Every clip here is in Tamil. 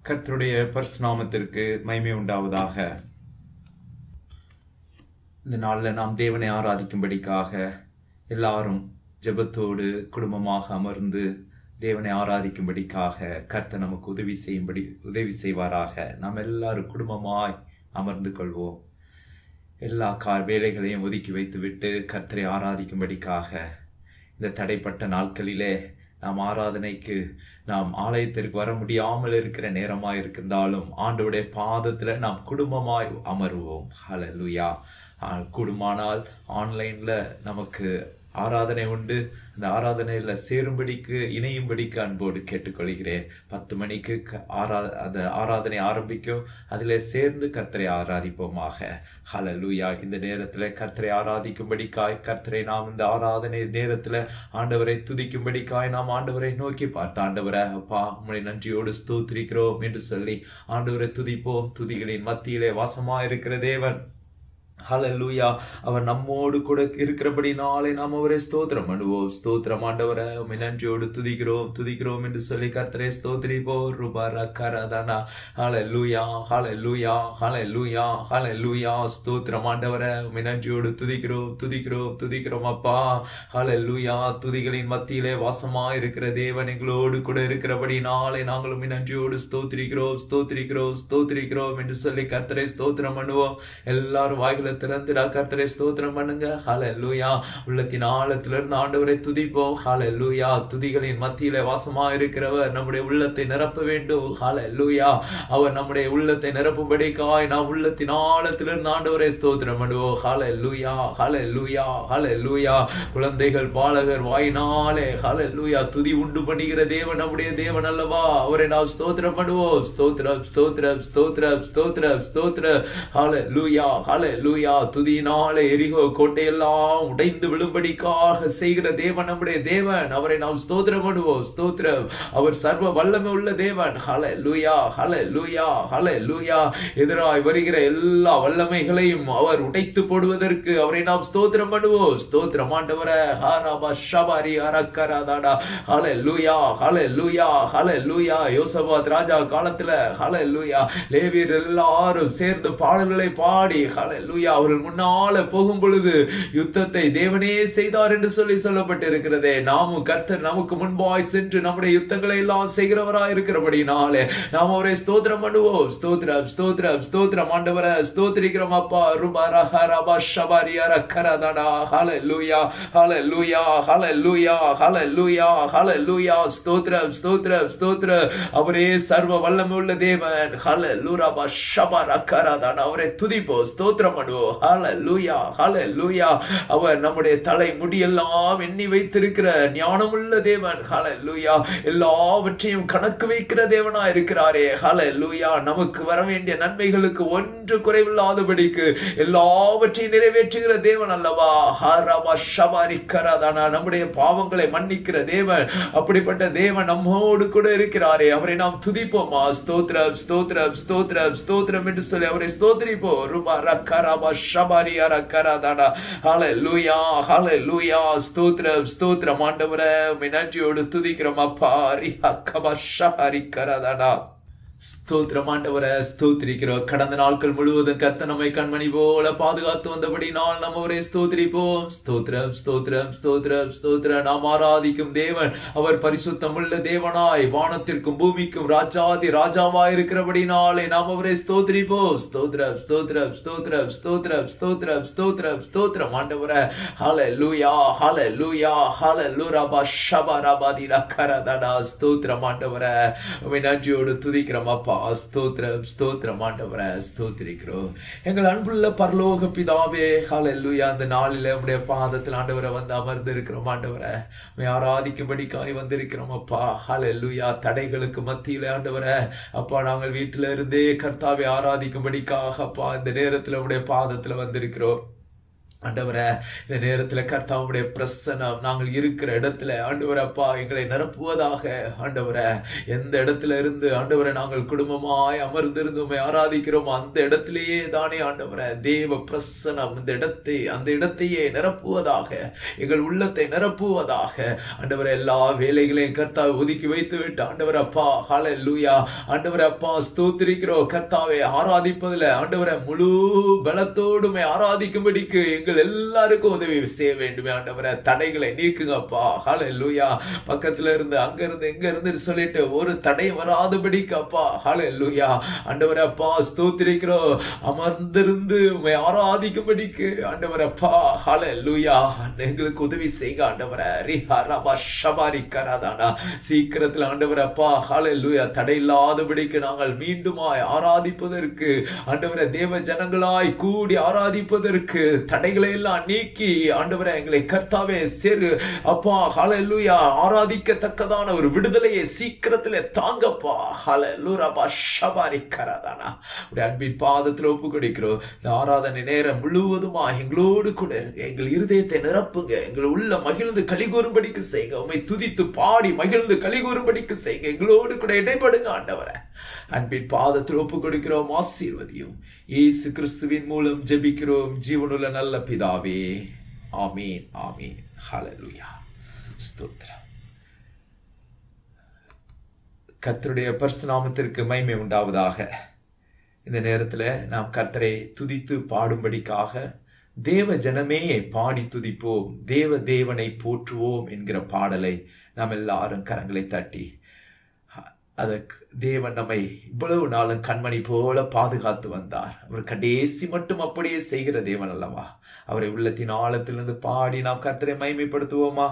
கர்த்தருடைய பரிசுநாமத்திற்கு மகிமை உண்டாவதாக இந்த நாளில் நாம் தேவனை ஆராதிக்கும்படிக்காக எல்லாரும் ஜெபத்தோடு குடும்பமாக அமர்ந்து தேவனை ஆராதிக்கும்படிக்காக கர்த்தர் நமக்கு உதவி செய்யும்படி உதவி செய்வாராக நாம் எல்லாரும் குடும்பமாய் அமர்ந்து கொள்வோம் எல்லா கா வேலைகளையும் ஒதுக்கி வைத்துவிட்டு கர்த்தரை ஆராதிக்கும்படிக்காக இந்த தடைப்பட்ட நாட்களிலே நாம் ஆராதனைக்கு நாம் ஆலயத்திற்கு வர முடியாமல் இருக்கிற நேரமாய் இருந்தாலும் ஆண்டவுடைய பாதத்தில் நாம் குடும்பமாய் அமருவோம் ஹalleluya கூடுமானால் ஆன்லைனில் நமக்கு ஆராதனை உண்டு அந்த ஆராதனையில் சேரும்படிக்கு இணையும்படிக்கு அன்போடு கேட்டுக்கொள்கிறேன் பத்து மணிக்கு க ஆரா அந்த ஆராதனை ஆரம்பிக்கும் அதில் சேர்ந்து கர்த்தரை ஆராதிப்போமாக ஹலலூயா இந்த நேரத்தில் கர்த்தரை ஆராதிக்கும்படிக்காய் கர்த்தரை நாம் இந்த ஆராதனை நேரத்தில் ஆண்டவரை துதிக்கும்படிக்காய் நாம் ஆண்டவரை நோக்கி பார்த்த ஆண்டவரை அப்பா உங்களை நன்றியோடு ஸ்தோத்திரிக்கிறோம் என்று சொல்லி ஆண்டவரை துதிப்போம் துதிகளின் மத்தியிலே வாசமா இருக்கிற தேவன் ஹலலூயா அவர் நம்மோடு கூட இருக்கிறபடினாலே நாம் அவரை ஸ்தோத்திரம் பண்ணுவோம் ஸ்தோத்திரம் ஆண்டவரை உண்மை நன்றியோடு துதிக்கிறோம் துதிக்கிறோம் என்று சொல்லி கர்த்தரை ஸ்தோத்திரிப்போ ரூபாரா கரதானா ஹலலூயா ஹலலூயா ஹலலூயா ஹலலூயா ஸ்தோத்திரம் ஆண்டவரை உண்மை நன்றியோடு துதிக்கிறோம் துதிக்கிறோம் துதிக்கிறோம் அப்பா ஹலலூயா துதிகளின் மத்தியிலே வாசமா இருக்கிற தேவன் எங்களோடு கூட இருக்கிறபடினாலே நாங்களும் உம்மை நன்றியோடு ஸ்தோத்திரிக்கிறோம் ஸ்தோத்திரிக்கிறோம் ஸ்தோத்திரிக்கிறோம் என்று சொல்லி கர்த்தரை ஸ்தோத்திரம் பண்ணுவோம் எல்லாரும் வாய்களை திறந்து கர்த்தரை ஸ்தோத்திரம் பண்ணுங்க ஹல லூயா உள்ளத்தின் ஆழத்திலிருந்து ஆண்டவரை துதிப்போம் ஹல லூயா துதிகளின் மத்தியில வாசமா இருக்கிறவர் நம்முடைய உள்ளத்தை நிரப்ப வேண்டும் ஹல லூயா அவர் நம்முடைய உள்ளத்தை நிரப்பும்படிக்காய் நாம் உள்ளத்தின் ஆழத்திலிருந்து ஆண்டவரை ஸ்தோத்திரம் பண்ணுவோம் ஹல லூயா ஹல லூயா ஹல லூயா குழந்தைகள் பாலகர் வாயினாலே ஹல லூயா துதி உண்டு பண்ணுகிற தேவன் நம்முடைய தேவன் அல்லவா அவரை நாம் ஸ்தோத்திரம் பண்ணுவோம் ஸ்தோத்திரம் ஸ்தோத்திரம் ஸ்தோத்திரம் ஸ்தோத்திரம் ஸ்தோத்திரம் ஹல லூயா ஹல லூயா துதியினாலே எரிகோ கோட்டையெல்லாம் உடைந்து விழும்படிக்காக செய்கிற தேவன் நம்முடைய தேவன் அவரை நாம் ஸ்தோத்திரம் பண்ணுவோம் ஸ்தோத்திரம் அவர் சர்வ வல்லமை உள்ள தேவன் ஹல லூயா ஹல லூயா ஹல லூயா எதிராய் வருகிற எல்லா வல்லமைகளையும் அவர் உடைத்து போடுவதற்கு அவரை நாம் ஸ்தோத்திரம் பண்ணுவோம் ஸ்தோத்திரம் ஆண்டவர ஹாராபா ஷபாரி அரக்கராதாடா ஹல லூயா ஹல லூயா ஹல லூயா யோசபாத் ராஜா காலத்துல ஹல லூயா லேவியர் எல்லாரும் சேர்ந்து பாடல்களை பாடி ஹல லூயா அவர்கள் முன்னால போகும் பொழுது யுத்தத்தை தேவனே செய்தார் என்று சொல்லி சொல்லப்பட்டிருக்கிறதே நாமும் கர்த்தர் நமக்கு முன்பாய் சென்று நம்முடைய யுத்தங்களை எல்லாம் செய்கிறவராய் இருக்கிறபடினாலே நாம் அவரை ஸ்தோத்திரம் பண்ணுவோம் ஸ்தோத்திரம் ஸ்தோத்திரம் ஸ்தோத்திரம் ஆண்டவர ஸ்தோத்திரிக்கிறோம் அப்பா ரூபா ரஹா ரபா ஷபாரி அரக்கரதடா ஹல லூயா ஹல லூயா ஹல லூயா ஹல லூயா ஹல லூயா ஸ்தோத்திரம் ஸ்தோத்திரம் ஸ்தோத்திரம் அவரே சர்வ வல்லமை உள்ள தேவன் ஹல லூராபா ஷபா ரக்கரதடா அவரை துதிப்போம் ஸ்தோத்திரம் பண்ணுவோம் ஹல லூயா ஹல லூயா அவர் நம்முடைய தலை முடியெல்லாம் எண்ணி வைத்திருக்கிற ஞானமுள்ள தேவன் ஹல லூயா எல்லாவற்றையும் கணக்கு வைக்கிற தேவனா இருக்கிறாரே ஹல லூயா நமக்கு வர வேண்டிய நன்மைகளுக்கு ஒன்று குறைவில்லாதபடிக்கு எல்லாவற்றையும் நிறைவேற்றுகிற தேவன் அல்லவா ஹரபா ஷபாரி கராதானா நம்முடைய பாவங்களை மன்னிக்கிற தேவன் அப்படிப்பட்ட தேவன் நம்மோடு கூட இருக்கிறாரே அவரை நாம் துதிப்போமா ஸ்தோத்ரம் ஸ்தோத்ரம் ஸ்தோத்ரம் ஸ்தோத்ரம் என்று சொல்லி அவரை ஸ்தோத்திரிப்போம் ரூபா ரக்கராபா ஷபாரி அரக்கராதாடா ஹalleluya ஹalleluya ஸ்தோத்ரம் ஸ்தோத்ரம் ஆண்டவரே உம்மை நன்றியோடு துதிக்கிறோம் அப்பா ரிஹக்கபா ஷஹரி கராதாடா ஸ்தோத்திரம் ஆண்டவரை ஸ்தோத்திரிக்கிறோம் கடந்த நாட்கள் முழுவதும் கர்த்த நம்மை கண்மணி போல பாதுகாத்து வந்தபடி நாள் நம்ம அவரை ஸ்தோத்திரிப்போம் ஸ்தோத்திரம் ஸ்தோத்திரம் ஸ்தோத்திரம் ஸ்தோத்திரம் நாம் ஆராதிக்கும் தேவன் அவர் பரிசுத்தம் உள்ள தேவனாய் வானத்திற்கும் பூமிக்கும் ராஜாதி ராஜாவாய் இருக்கிறபடினாலே நாம் அவரை ஸ்தோத்திரிப்போம் ஸ்தோத்திரம் ஸ்தோத்திரம் ஸ்தோத்திரம் ஸ்தோத்திரம் ஸ்தோத்திரம் ஸ்தோத்திரம் ஸ்தோத்திரம் ஆண்டவரை ஹல லூயா ஹல லூயா ஹல லூராபா ஷபா ராபாதி ரக்கரதடா ஸ்தோத்திரம் ஆண்டவரை உம்மை நன்றியோடு துதிக்கிறோம் அப்பா ஸ்தோத்திரம் ஸ்தோத்திரம் ஆண்டவரை ஸ்தோத்திரிக்கிறோம் எங்கள் அன்புள்ள பரலோக பிதாவே ஹalleluya அந்த நாளில் உடைய பாதத்தில் ஆண்டவரை வந்து அமர்ந்து இருக்கிறோம் ஆண்டவரை உம்மை ஆராதிக்கும்படிக்காய் வந்திருக்கிறோம் அப்பா ஹalleluya தடைகளுக்கு மத்தியில ஆண்டவரை அப்பா நாங்கள் வீட்டில இருந்தே கர்த்தாவை ஆராதிக்கும்படிக்காக அப்பா இந்த நேரத்தில் உடைய பாதத்தில் வந்திருக்கிறோம் ஆண்டவரே இந்த நேரத்தில் கர்த்தாவுடைய பிரசனம் நாங்கள் இருக்கிற இடத்துல ஆண்டவரே அப்பா எங்களை நிரப்புவதாக ஆண்டவரே எந்த இடத்துல இருந்து ஆண்டவரை நாங்கள் குடும்பமாய் அமர்ந்திருந்து உம்மை ஆராதிக்கிறோம் அந்த இடத்திலேயே தானே ஆண்டவரே தேவ பிரசனம் இந்த இடத்தை அந்த இடத்தையே நிரப்புவதாக எங்கள் உள்ளத்தை நிரப்புவதாக ஆண்டவரை எல்லா வேலைகளையும் கர்த்தாவை ஒதுக்கி வைத்து விட்டு ஆண்டவர் அப்பா ஹால லூயா ஆண்டவர் அப்பா ஸ்தோத்திரிக்கிறோம் கர்த்தாவை ஆராதிப்பதில் ஆண்டவரை முழு பலத்தோடுமே ஆராதிக்கும்படிக்கு எங்கள் எல்லாருக்கும் உதவி செய்ய வேண்டுமே ஆண்டவரை தடைகளை நீக்குங்கப்பா ஹால லூயா பக்கத்துல இருந்து அங்க இருந்து எங்க இருந்து சொல்லிட்டு ஒரு தடை வராதபடிக்கு அப்பா ஹால லூயா ஆண்டவரை அப்பா ஸ்தோத்திரிக்கிறோம் அமர்ந்திருந்து உண்மை ஆராதிக்கும்படிக்கு ஆண்டவர் அப்பா ஹால லூயா எங்களுக்கு உதவி செய்யுங்க ஆண்டவரை ரிஹா ரபா ஷபாரி கராதானா சீக்கிரத்தில் ஆண்டவர் அப்பா ஹால லூயா தடை இல்லாதபடிக்கு நாங்கள் மீண்டுமாய் ஆராதிப்பதற்கு ஆண்டவரை தேவ ஜனங்களாய் கூடி ஆராதிப்பதற்கு தடைகளை எல்லாம் நீக்கி ஆண்டவரை எங்களை கர்த்தாவே சேரு அப்பா ஹalleluya ஆராதிக்கத்தக்கதான ஒரு விடுதலையை சீக்கிரத்திலே தாங்கப்பா ஹalleluya ஷபாரி கரதானா உடைய அன்பின் பாதத்தில் ஒப்பு கொடுக்கிறோம் இந்த ஆராதனை நேரம் முழுவதுமா எங்களோடு கூட இருங்க எங்கள் இருதயத்தை நிரப்புங்க எங்கள் உள்ள மகிழ்ந்து கலிகூறும்படிக்கு செய்யுங்க உண்மை துதித்து பாடி மகிழ்ந்து கலிகூறும்படிக்கு செய்யுங்க எங்களோடு கூட இடைப்படுங்க ஆண்டவரை அன்பின் பாதத்தில் ஒப்பு கொடுக்கிறோம் ஆசீர்வதியும் இயேசு கிறிஸ்துவின் மூலம் ஜெபிக்கிறோம் ஜீவனுள்ள நல்ல பிதாவே ஆமீன் ஆமீன் ஹalleluya ஸ்தோத்திரம் கர்த்தருடைய பரிசுநாமத்திற்கு மகிமை உண்டாவதாக இந்த நேரத்தில் நாம் கர்த்தரை துதித்து பாடும்படிக்காக தேவ ஜனமே பாடி துதிப்போம் தேவ தேவனை போற்றுவோம் என்கிற பாடலை நாம் எல்லாரும் கரங்களை தட்டி அதற்கு தேவன் நம்மை இவ்வளவு நாளும் கண்மணி போல பாதுகாத்து வந்தார் அவர் கடைசி மட்டும் அப்படியே செய்கிற தேவன் அல்லவா அவரை உள்ளத்தின் ஆழத்திலிருந்து பாடி நாம் கர்த்தரை மைமைப்படுத்துவோமா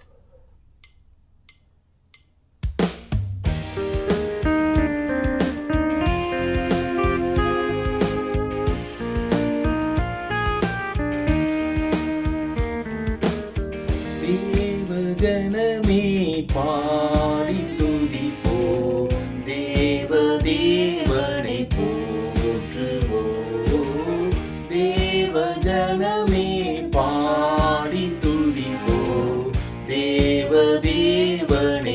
தேவ ஜனமே பாடி துதிப்போம் தேவ தேவனை போற்றுவோம் தேவ ஜனமே பாடி துதிப்போம் தேவ தேவனை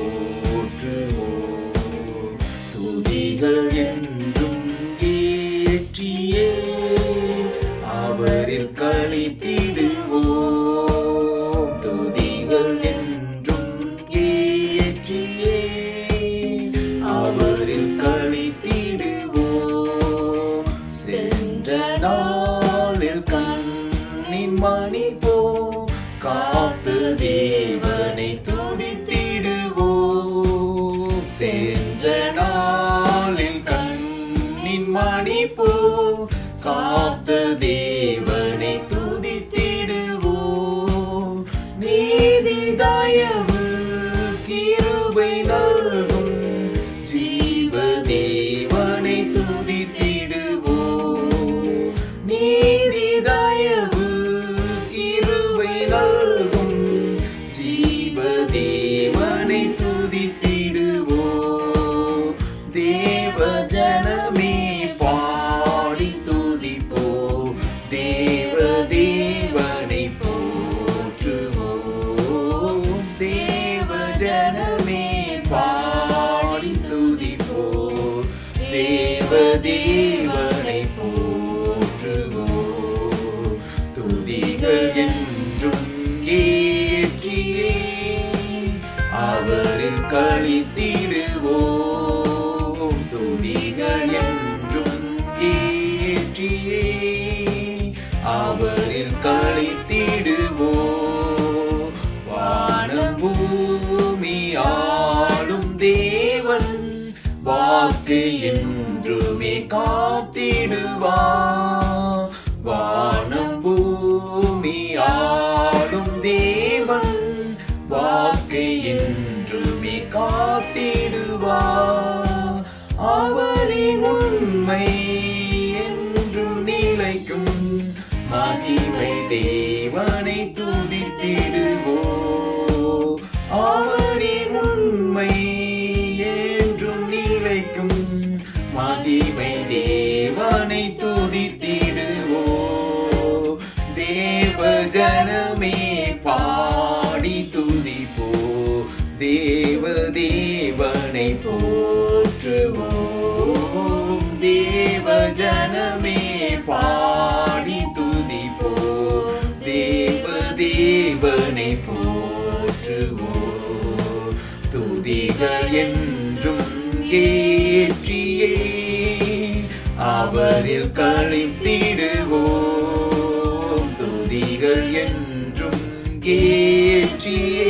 போற்றுவோம் துதிகள் என்றும் ஏற்றியே அவரில் களித்திடுவோம் துதிகள் என்றும் ஏற்றியே அவரில் களித்திடுவோம் சென்ற நாளில் கண்ணின் மணி போ காத்து தேவனை துதித்திடுவோம் சென்ற நாளில் கண்ணின் மணி போ காத்த தேவனை துதித்திடுவோம் நீதி தயவு கிருபை நல்கும் ஜீவ தேவனை துதித்திடுவோம் நீதி தயவு கிருபை நல்கும் ஜீவ தேவனை துதித்திடுவோம் தேவ ஜனமே பாடி துதிப்போம் தேவ தேவனை போற்றுவோம் தேவ ஜனமே பாடி துதிப்போம் தேவ தேவனை போற்றுவோம் துதிகள் என்றும் ஏற்றியே அவரில் கழித்திடுவோம் துதிகள் என்றும் ஏற்றியே அவரில் கழித்திடுவோம் வானம் பூமி ஆளும் தேவன் வாக்கு என்றுமே காத்திடுவார் வானம் பூமி ஆளும் தேவன் வாக்கு என்றுமே காத்திடுவார் அவரின் உண்மை என்றும் நிலைக்கும் மகிமை தேவனை துதித்திடுவோம் அவரின் உண்மை என்றும் நிலைக்கும் மகிமை தேவனை துதித்திடுவோம் தேவ ஜனமே பாடி துதிப்போ தேவ தேவனை போற்றுவோம் தேவ ஜனமே பாடி துதிப்போ தேவ தேவனை போற்றுவோம் துதிகள் என்றும் ஏற்றியே அவரில் கழித்திடுவோம் துதிகள் என்றும் ஏற்றியே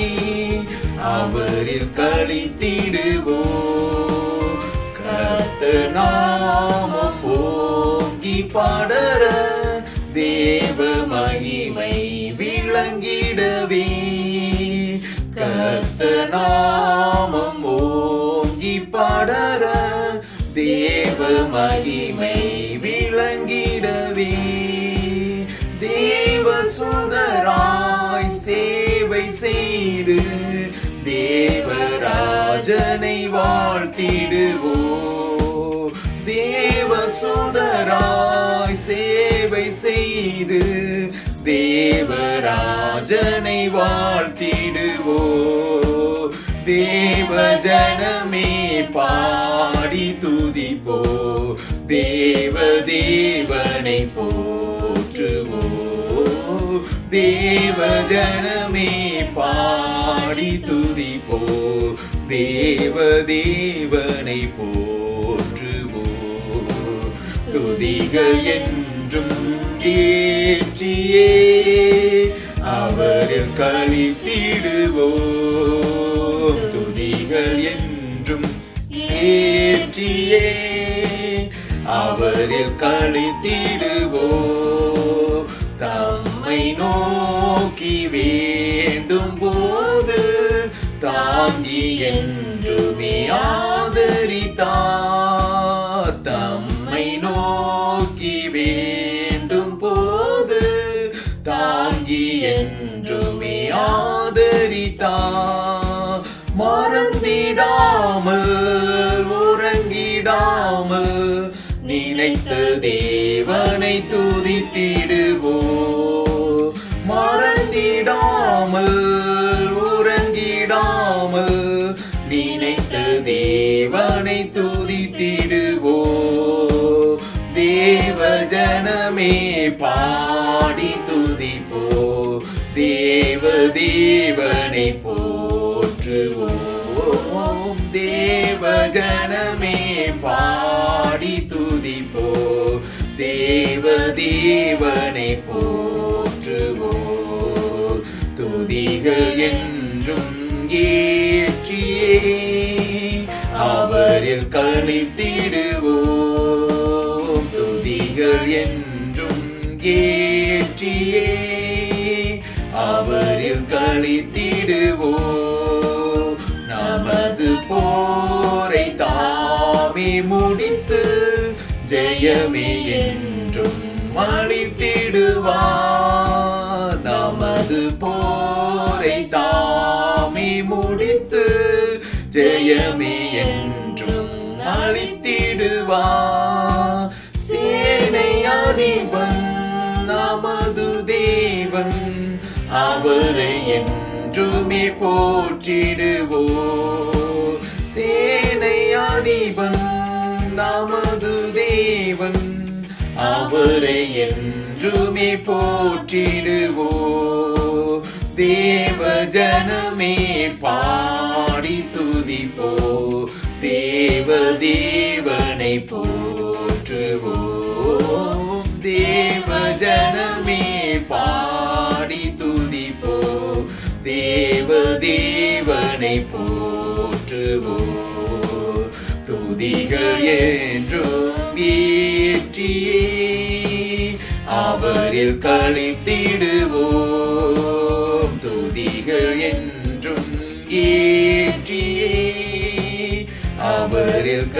அவரில் கழித்திடுவோம் கத்த நாமம் ஓங்கி பாடற தேவ மகிமை விளங்கிடவே கத்த நாமம் ஓங்கி பாடற தேவ மகிமை விளங்கிடவே தேவ சுதராய் சேவை செய்து தேவராஜனை வாழ்த்திடுவோ தேவ சுதராய் சேவை செய்து தேவராஜனை வாழ்த்திடுவோ தேவ ஜனமே பாடி துதிப்போ தேவ தேவனை போற்றுவோ தேவ ஜனமே பாடி துதிப்போ தேவ தேவனை போற்றுவோ துதிகள் என்றும் ஏற்றியே அவரில் கழித்திடுவோம் துதிகள் என்றும் ஏற்றியே அவரில் கழித்திடுவோ தம்மை நோக்கி வேண்டும் போது தாங்கி என்றுமே ஆதரித்தார் தம்மை நோக்கி வேண்டும் போது தாங்கி என்றுமே ஆதரித்தார் மறந்திடாமல் உறங்கிடாமல் நினைத்த தேவனை துதித்திடுவோ மறந்திடாமல் உறங்கிடாமல் நினைத்த தேவனை துதித்திடுவோ தேவ ஜனமே பாடி துதிப்போ தேவ தேவனை போற்றுவோம் தேவ ஜனமே பாடி துதிப்போ தேவ தேவனை போற்றுவோ துதிகள் என்றும் ஏற்றியே அவரில் கழித்திடுவோம் துதிகள் என்றும் ஏற்றியே அவரில் கழித்திடுவோ நமது போரை தாமே முடித்து ஜெயமே என்றும் அளித்திடுவார் நமது போரை தாமே முடித்து ஜெயமே என்றும் அளித்திடுவார் சேனை அதிபன் நமது தேவன் அவரை என்றுமே போற்றிடுவோ சேனை அதிபன் நமது தேவன் அவரை என்றுமே போற்றிடுவோ தேவ ஜனமே பாடி துதிப்போ தேவ தேவனை போற்றுவோம் தேவ ஜனமே பாடி துதிப்போ தேவ தேவனை போற்றுவோ துதிகள் என்றும் ஏற்றியே அவரில் கழித்திடுவோம் துதிகள் என்றும் ஏற்றியே அவரில்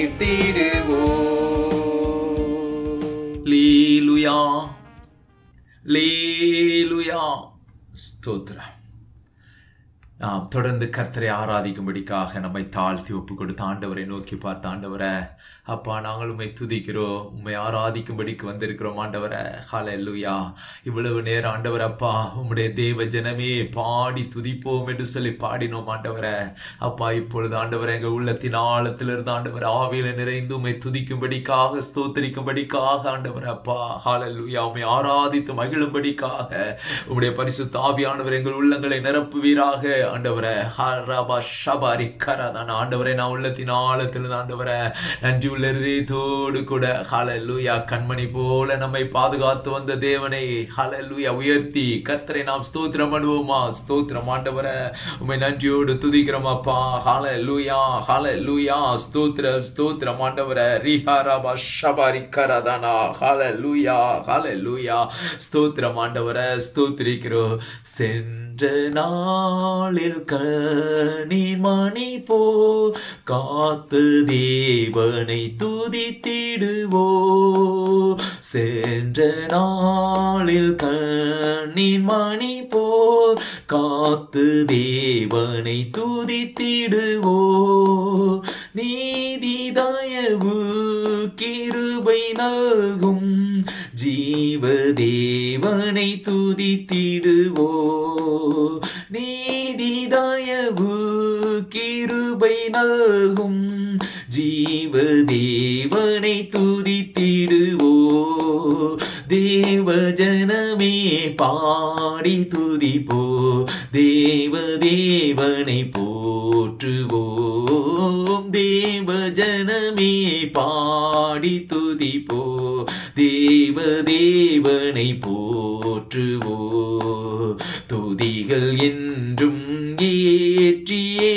கழித்திடுவோம் லீலுயா லீலுயா ஸ்தோத்ரம் நாம் தொடர்ந்து கர்த்தரை ஆராதிக்கும்படிக்காக நம்மை தாழ்த்தி ஒப்பு கொடுத்த ஆண்டவரை நோக்கி பார்த்த ஆண்டவரை அப்பா நாங்கள் உண்மை துதிக்கிறோம் உண்மை ஆராதிக்கும்படிக்கு வந்திருக்கிறோம் ஆண்டவரை ஹalleluya இவ்வளவு நேரம் ஆண்டவர் அப்பா உம்முடைய தேவ ஜனமே பாடி துதிப்போம் என்று சொல்லி பாடினோம் ஆண்டவரை அப்பா இப்பொழுது ஆண்டவரை எங்கள் உள்ளத்தின் ஆழத்திலிருந்து ஆண்டவர் ஆவியில நிறைந்து உண்மை துதிக்கும்படிக்காக ஸ்தோத்தரிக்கும்படிக்காக ஆண்டவர் அப்பா ஹalleluya உம்மை ஆராதித்து மகிழும்படிக்காக உம்முடைய பரிசுத்த ஆவியானவர் எங்கள் உள்ளங்களை நிரப்புவீராக ஆண்டவரை ஹரபா ஷபாரி கரதான ஆண்டவரை நான் உள்ளத்தின் ஆழத்திலிருந்து ஆண்டவரை நன்றி உள்ள இருதயத்தோடு கூட ஹalleluya கண்மணி போல நம்மை பாதுகாத்து வந்த தேவனை ஹalleluya உயர்த்தி கர்த்தரை நாம் ஸ்தோத்திரம் பண்ணுவோமா ஸ்தோத்திரம் ஆண்டவரை உம்மை நன்றியோடு துதிக்கிறோம் அப்பா ஹalleluya ஹalleluya ஸ்தோத்திரம் ஸ்தோத்திரம் ஆண்டவரை ரிஹாரபா ஷபாரி கரதானா ஹalleluya ஹalleluya ஸ்தோத்திரம் ஆண்டவரை ஸ்தோத்திரிக்கிறோம் சென்ற நாளில் கனி மணி போ காத்து தேவனை துதித்திடுவோ சென்ற நாளில் கண்ணின் மணி போ காத்து தேவனை துதித்திடுவோ நீதி தயவு கிருபை நல்கும் ஜீவ தேவனை துதித்திடுவோ நீதி தயவு கிருபை நல்கும் ஜீவ தேவனை துதித்திடுவோ தேவ ஜனமே பாடி துதிப்போ தேவ தேவனை போற்றுவோம் தேவ ஜனமே பாடி துதிப்போ தேவ தேவனை போற்றுவோ துதிகள் என்றும் ஏற்றியே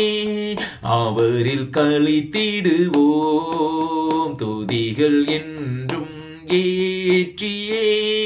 அவரில் கழித்திடுவோம் துதிகள் என்றும் ஏற்றியே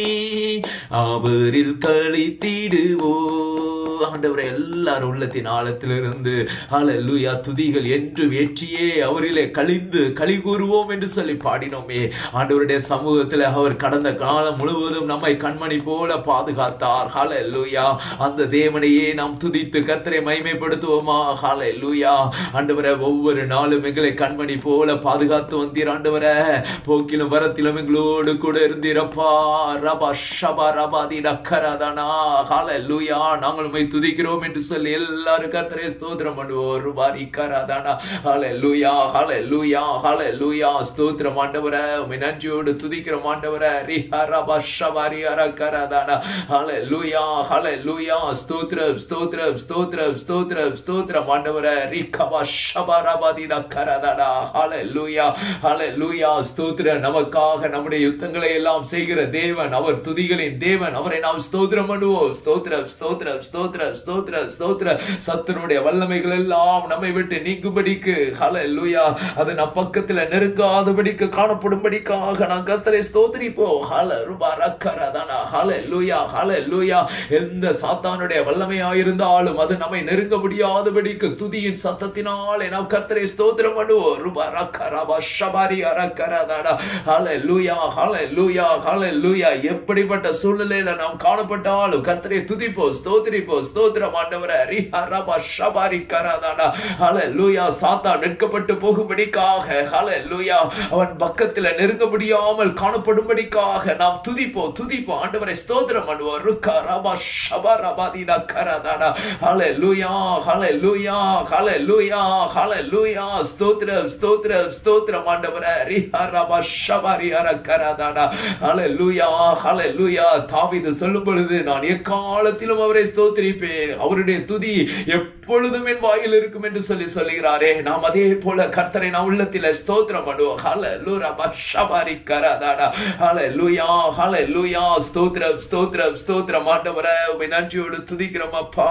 அவரில் கழித்திடுவோ ஆண்டவரை எல்லாரும் உள்ளத்தின் ஆழத்திலிருந்து ஹalleluya துதிகள் என்று ஏற்றியே அவரிலே கழிந்து களி கூறுவோம் என்று சொல்லி பாடினோமே ஆண்டவருடைய சமூகத்தில் அவர் கடந்த காலம் முழுவதும் நம்மை கண்மணி போல பாதுகாத்தார் ஹalleluya அந்த தேவனையே நாம் துதித்து கர்த்தரை மைமைப்படுத்துவோமா ஹalleluya ஆண்டவரை ஒவ்வொரு நாளும் எங்களை கண்மணி போல பாதுகாத்து வந்தீர் ஆண்டவரை போக்கிலும் வரத்திலும் எங்களோடு கூட இருந்தீரப்பா ரபா ஷபா ரபாதி ரக்கரதானா ஹalleluya நாங்கள் உம்மை துதிக்கிறோம் என்று சொல்லி எல்லாரும் கர்த்தரை ஸ்தோத்திரம் பண்ணுவோம் ரூபாரி கராதானா ஹalleluya ஹalleluya ஹalleluya ஸ்தோத்திரம் ஆண்டவரே உம்மை நன்றியோடு துதிக்கிறோம் ஆண்டவரே ரிஹரபா ஷபாரி அரக்கரதானா ஹalleluya ஹalleluya ஸ்தோத்திரம் ஸ்தோத்திரம் ஸ்தோத்திரம் ஸ்தோத்திரம் ஸ்தோத்திரம் ஆண்டவரே ரிகபா ஷபரபாதி ரக்கரதானா ஹalleluya ஹalleluya ஸ்தோத்திரம் நமக்காக நம்முடைய யுத்தங்களை எல்லாம் செய்கிற தேவன் அவர் துதிகளின் தேவன் அவரை நாம் ஸ்தோத்திரம் பண்ணுவோம் ஸ்தோத்திரம் ஸ்தோத்திரம் ஸ்தோத்திரம் ஸ்தோத்திரம் ஸ்தோத்திரம் சத்துருடைய வல்லமைகள் எல்லாம் நம்மை விட்டு நீங்கும்படிக்கு ஹalleluya அது நம் பக்கத்துல நெருங்காதபடிக்கு காணப்படும்படிக்காக நான் கர்த்தரை ஸ்தோத்திரிப்போம் ஹல ரூபா ரக்கரதானா ஹalleluya ஹalleluya எந்த சாத்தானுடைய வல்லமையா இருந்தாலும் அது நம்மை நெருங்க முடியாதபடிக்கு துதியின் சத்தத்தினாலே நாம் கர்த்தரை ஸ்தோத்திரம் பண்ணுவோம் ரூபா ரக்கரபா ஷபாரி அரக்கரதானா ஹalleluya ஹalleluya ஹalleluya எப்படிப்பட்ட சூழ்நிலையில நாம் காணப்பட்டாலும் கர்த்தரை துதிப்போம் ஸ்தோத்திரிப்போம் ஸ்தோத்திரம் ஆண்டவரே ரிஹரபா ஷபாரி கரதானா ஹalleluya சாத்தான் நெருக்கப்பட்டு போகும்படிக்காக ஹalleluya அவன் பக்கத்துல நெருங்க முடியாமல் காணப்படும்படிக்காக நாம் துதிப்போம் துதிப்போம் ஆண்டவரை ஸ்தோத்திரம் பண்ணுவோம் ருக்கா ரபா ஷபா ரபாதினா கரதானா ஹalleluya ஹalleluya ஹalleluya ஹalleluya ஸ்தோத்திரம் ஸ்தோத்திரம் ஸ்தோத்திரம் ஆண்டவரே ரிஹரபா ஷபாரி அரக்கரதானா ஹalleluya ஹalleluya தாவீது சொல்லும் பொழுது நான் எக்காலத்திலும் அவரை ஸ்தோத்திரிப்பேன் அவருடைய துதி எப்பொழுதும் என் வாயில் இருக்கும் என்று சொல்லி சொல்லுகிறாரே நாம் அதே போல கர்த்தரை நான் உள்ளத்தில் ஸ்தோத்திரம் பண்ணுவோம் ஹalleluya பஷபாரி கரதாடா ஹalleluya ஹalleluya ஸ்தோத்திரம் ஸ்தோத்திரம் ஸ்தோத்திரம் ஆண்டவரே உம்மை நன்றியோடு துதிக்கிறோம் அப்பா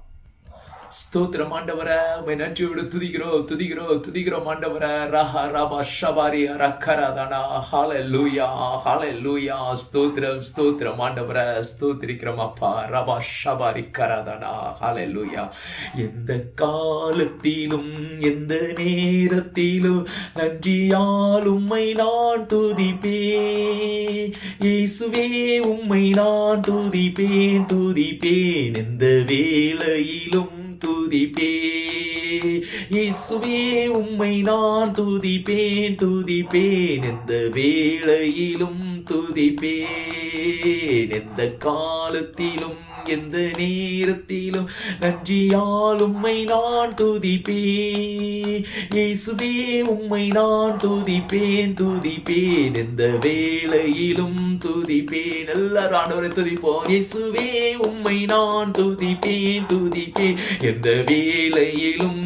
ஸ்தோத்திரம் ஆண்டவரே உம்மை நன்றியோடு துதிக்கிறோம் துதிக்கிறோம் துதிக்கிறோம் ஆண்டவரே ரஹ ரபா ஷபாரி ரக்கரதானா ஹalleluya ஹalleluya ஸ்தோத்திரம் ஸ்தோத்திரம் ஆண்டவரே ஸ்தோத்திரிக்கிறோம் அப்பா ரபா ஷபாரி கரதானா ஹalleluya எந்த காலத்திலும் எந்த நேரத்திலும் நன்றியால் உம்மை நான் துதிப்பேன் இயேசுவே உம்மை நான் துதிப்பேன் துதிப்பேன் எந்த வேளையிலும் துதிப்பே இயேசுவே உம்மை நான் துதிப்பேன் துதிப்பேன் எந்த வேளையிலும் துதிப்பேன் எந்த காலத்திலும் எந்த நேரத்திலும் நன்றியால் உம்மை நான் துதிப்பேன் இயேசுவே உம்மை நான் துதிப்பேன் துதிப்பேன் எந்த வேளையிலும் துதிப்பேன் எல்லாரும் ஆண்டவரை துதிப்போம் இயேசுவே உம்மை நான் துதிப்பேன் துதிப்பேன் எந்த வேளையிலும்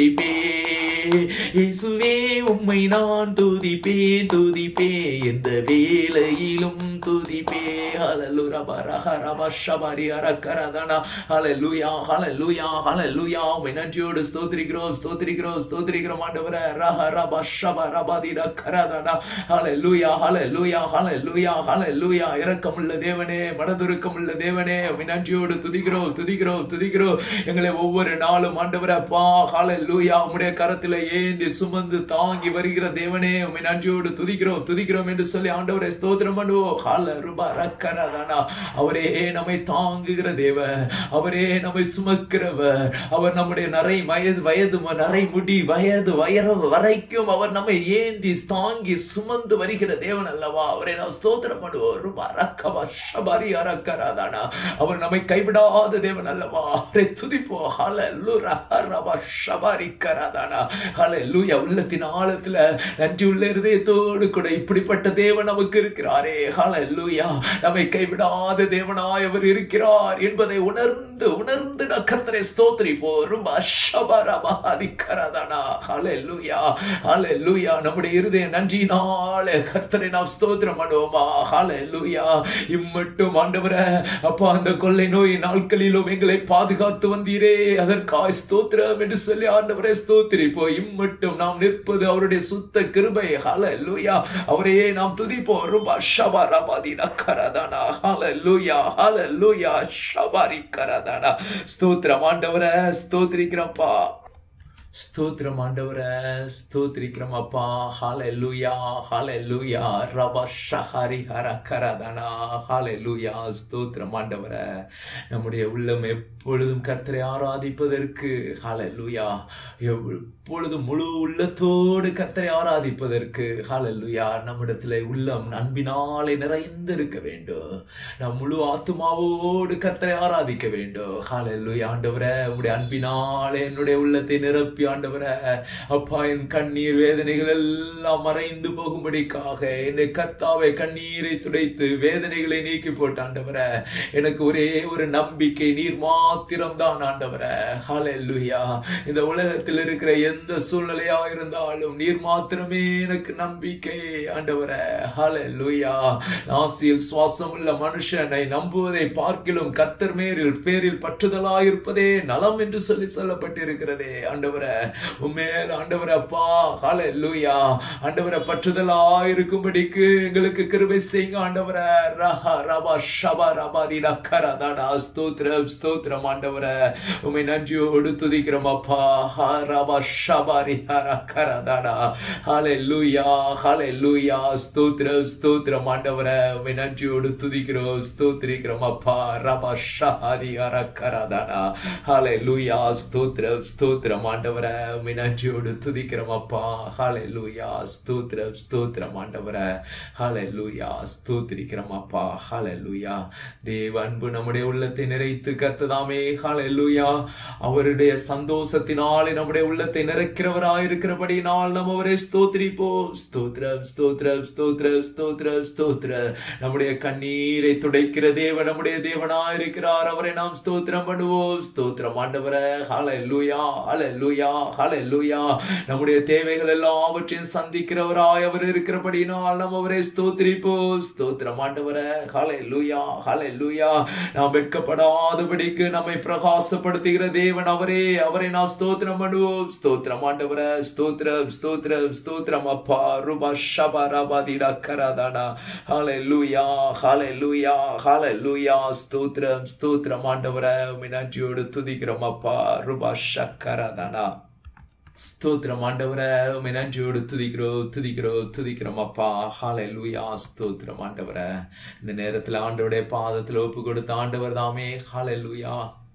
துதிப்பேன் இயேசுவே உம்மை நான் துதிப்பேன் துதிப்பேன் எந்த வேளையிலும் துதிப்பே ஹalleluya பரஹரப ஷபரி அரக்கரதனா ஹalleluya ஹalleluya ஹalleluya உம்மை நன்றியோடு ஸ்தோத்திரிக்கிறோம் ஸ்தோத்திரிக்கிறோம் ஸ்தோத்திரிக்கிறோம் ஆண்டவரே ரஹரப ஷபரபதி ரக்கரதனா ஹalleluya ஹalleluya ஹalleluya ஹalleluya இரக்கமுள்ள தேவனே மனதுருக்கமுள்ள தேவனே உம்மை நன்றியோடு துதிக்கிறோம் துதிக்கிறோம் துதிக்கிறோம் எங்களை ஒவ்வொரு நாளும் ஆண்டவரே அப்பா ஹalleluya உம்முடைய கரத்திலே ஏந்தி சுமந்து தாங்கி வருகிற தேவனே உம்மை நன்றியோடு துதிக்கிறோம் துதிக்கிறோம் என்று சொல்லி ஆண்டவரை ஸ்தோத்திரம் பண்ணுவோம் ஹால ரூபா ரக்கரதானா அவரே நம்மை தாங்குகிற தேவன் அவரே நம்மை சுமக்கிறவர் அவர் நம்முடைய நரை வயது வயது நரை முடி வயது வயர வரைக்கும் அவர் நம்மை ஏந்தி தாங்கி சுமந்து வருகிற தேவன் அல்லவா அவரை நாம் ஸ்தோத்திரம் பண்ணுவோம் ரூபா ரக்கபா ஷபரி அரக்கராதானா அவர் நம்மை கைவிடாத தேவன் அல்லவா அவரை துதிப்போம் ஹால லுரா ரபா ஷபரி கராதானா ஹால லூயா உள்ளத்தின் ஆழத்துல நன்றி உள்ள இருதயத்தோடு கூட இப்படிப்பட்ட தேவன் நமக்கு இருக்கிறாரே ஹalleluya நம்மை கைவிடாத தேவனாய் அவர் இருக்கிறார் என்பதை உணர்ந்து உணர்ந்து கர்த்தரை ஸ்தோத்திரிப்போம் ரொம்ப அஷபரபாதிக்கரதானா ஹalleluya ஹalleluya நம்முடைய இருதய நன்றியினால கர்த்தரை நாம் ஸ்தோத்திரம் பண்ணுவோமா ஹalleluya இம்மட்டும் ஆண்டவரே அப்பா அந்த கொள்ளை நோய் நாட்களிலும் எங்களை பாதுகாத்து வந்தீரே அதற்காய் ஸ்தோத்திரம் என்று சொல்லி ஆண்டவரே ஸ்தோத்திரிப்போம் இம்மட்டும் நாம் நிற்பது அவருடைய சுத்த கிருபை ஹalleluya அவரையே நாம் துதிப்போம் ரொம்ப ஷபரபாதி நக்கரதானா ஹalleluya ஹalleluya ஷபரி கரதானா ஸ்தோத்திரம் ஆண்டவரே ஸ்தோத்திரிக்கிறப்பா ஸ்தோத்திரம் ஆண்டவரே ஸ்தோத்திரிக்கிறோம் அப்பா ஹalleluya ஹalleluya ரப ஷஹரி ஹர கரதனா ஹalleluya ஸ்தோத்திரம் ஆண்டவரே நம்முடைய உள்ளம் எப்பொழுதும் கர்த்தரை ஆராதிப்பதற்கு ஹalleluya எப்பொழுதும் முழு உள்ளத்தோடு கர்த்தரை ஆராதிப்பதற்கு ஹalleluya நம்மிடத்தில் உள்ளம் அன்பினாலே நிறைந்து இருக்க வேண்டும் நம் முழு ஆத்துமாவோடு கர்த்தரை ஆராதிக்க வேண்டும் ஹalleluya ஆண்டவரே உங்களுடைய அன்பினாலே என்னுடைய உள்ளத்தை நிரப்பி ஆண்டவரே அப்பா என் கண்ணீர் வேதனைகள் எல்லாம் மறைந்து போகும்படிக்காக என்னை கர்த்தாவை கண்ணீரை துடைத்து வேதனைகளை நீக்கி போட்டு ஆண்டவரே எனக்கு ஒரே ஒரு நம்பிக்கை நீர் மாத்திரம் தான் ஆண்டவரே ஹalleluya இந்த உலகத்தில் இருக்கிற எந்த சூழ்நிலையா இருந்தாலும் நீர் மாத்திரமே எனக்கு நம்பிக்கை ஆண்டவரே ஹalleluya நாசியில் சுவாசம் உள்ள மனுஷனை நம்புவதை பார்க்கிலும் கர்த்தர் மேரில் பேரில் பற்றுதலாயிருப்பதே நலம் என்று சொல்லி சொல்லப்பட்டிருக்கிறதே ஆண்டவரே உண்மையில ஆண்டவரே அப்பா ஹalleluya ஆண்டவரே பற்றுதலாயிருக்கும்படிக்கு எங்களுக்கு கிருபை செய்யுங்க ஆண்டவரே ரஹ ரபா ஷபா ரபா தி நக்கரதாடா ஸ்தோத்திரம் ஸ்தோத்திரம் ஆண்டவரே உம்மை நன்றியோடு துதிக்கிறோம் அப்பா ஹ ரபா ஷபா ரி ஹர கரதாடா ஹalleluya ஹalleluya ஸ்தோத்திரம் ஸ்தோத்திரம் ஆண்டவரே உம்மை நன்றியோடு துதிக்கிறோம் ஸ்தோத்திரிக்கிறோம் அப்பா ரபா ஷஹரி ஹர கரதாடா ஹalleluya ஸ்தோத்திரம் ஸ்தோத்திரம் ஆண்டவரே உம்மை நன்றியோடு துதிக்கிறோம் அப்பா ஹalleluya ஸ்தோத்திரம் ஸ்தோத்திரம் ஆண்டவரே ஹalleluya ஸ்தோத்திரிக்கிறோம் அப்பா ஹalleluya தேவ அன்பு நம்முடைய உள்ளத்தை நிறைத்து கர்த்ததாமே ஹalleluya அவருடைய சந்தோஷத்தினாலே நம்முடைய உள்ளத்தை நிறைக்கிறவராய் இருக்கிறபடினால் நம்ம அவரை ஸ்தோத்திரிப்போம் ஸ்தோத்திரம் ஸ்தோத்திரம் ஸ்தோத்திரம் ஸ்தோத்திரம் ஸ்தோத்திரம் நம்முடைய கண்ணீரை துடைக்கிற தேவன் நம்முடைய தேவனாய் இருக்கிறார் அவரை நாம் ஸ்தோத்திரம் பண்ணுவோம் ஸ்தோத்திரம் ஆண்டவரே ஹalleluya ஹalleluya ஹalleluya நம்முடைய தேவைகள் எல்லாவற்றையும் சந்திக்கிறவராய் அவர் இருக்கிறபடினால் நாம் அவரை ஸ்தோத்திரிப்போம் ஸ்தோத்திரம் ஆண்டவரே ஹalleluya ஹalleluya நாம் வெட்கப்படாதபடிக்கு நம்மை பிரகாசப்படுத்துகிற தேவன் அவரே அவரை நாம் ஸ்தோத்திரம் பண்ணுவோம் ஸ்தோத்திரம் ஆண்டவரே ஸ்தோத்திரம் ஸ்தோத்திரம் ஸ்தோத்திரம் அப்பா ரூபா ஷபா ரபாதி டக்கரதானா ஹalleluya ஹalleluya ஹalleluya ஸ்தோத்திரம் ஸ்தோத்திரம் ஆண்டவரே உம்மை நன்றியோடு துதிக்கிறோம் அப்பா ரூபா ஷக்கரதானா ஸ்தோத்திரம் ஆண்டவரே உம்மை நன்றியோடு துதிக்கிறோம் துதிக்கிறோம் துதிக்கிறோம் அப்பா ஹalleluya ஸ்தோத்திரம் ஆண்டவரே இந்த நேரத்தில் ஆண்டவருடைய பாதத்தில் ஒப்பு கொடுத்த ஆண்டவர் தாமே ஹalleluya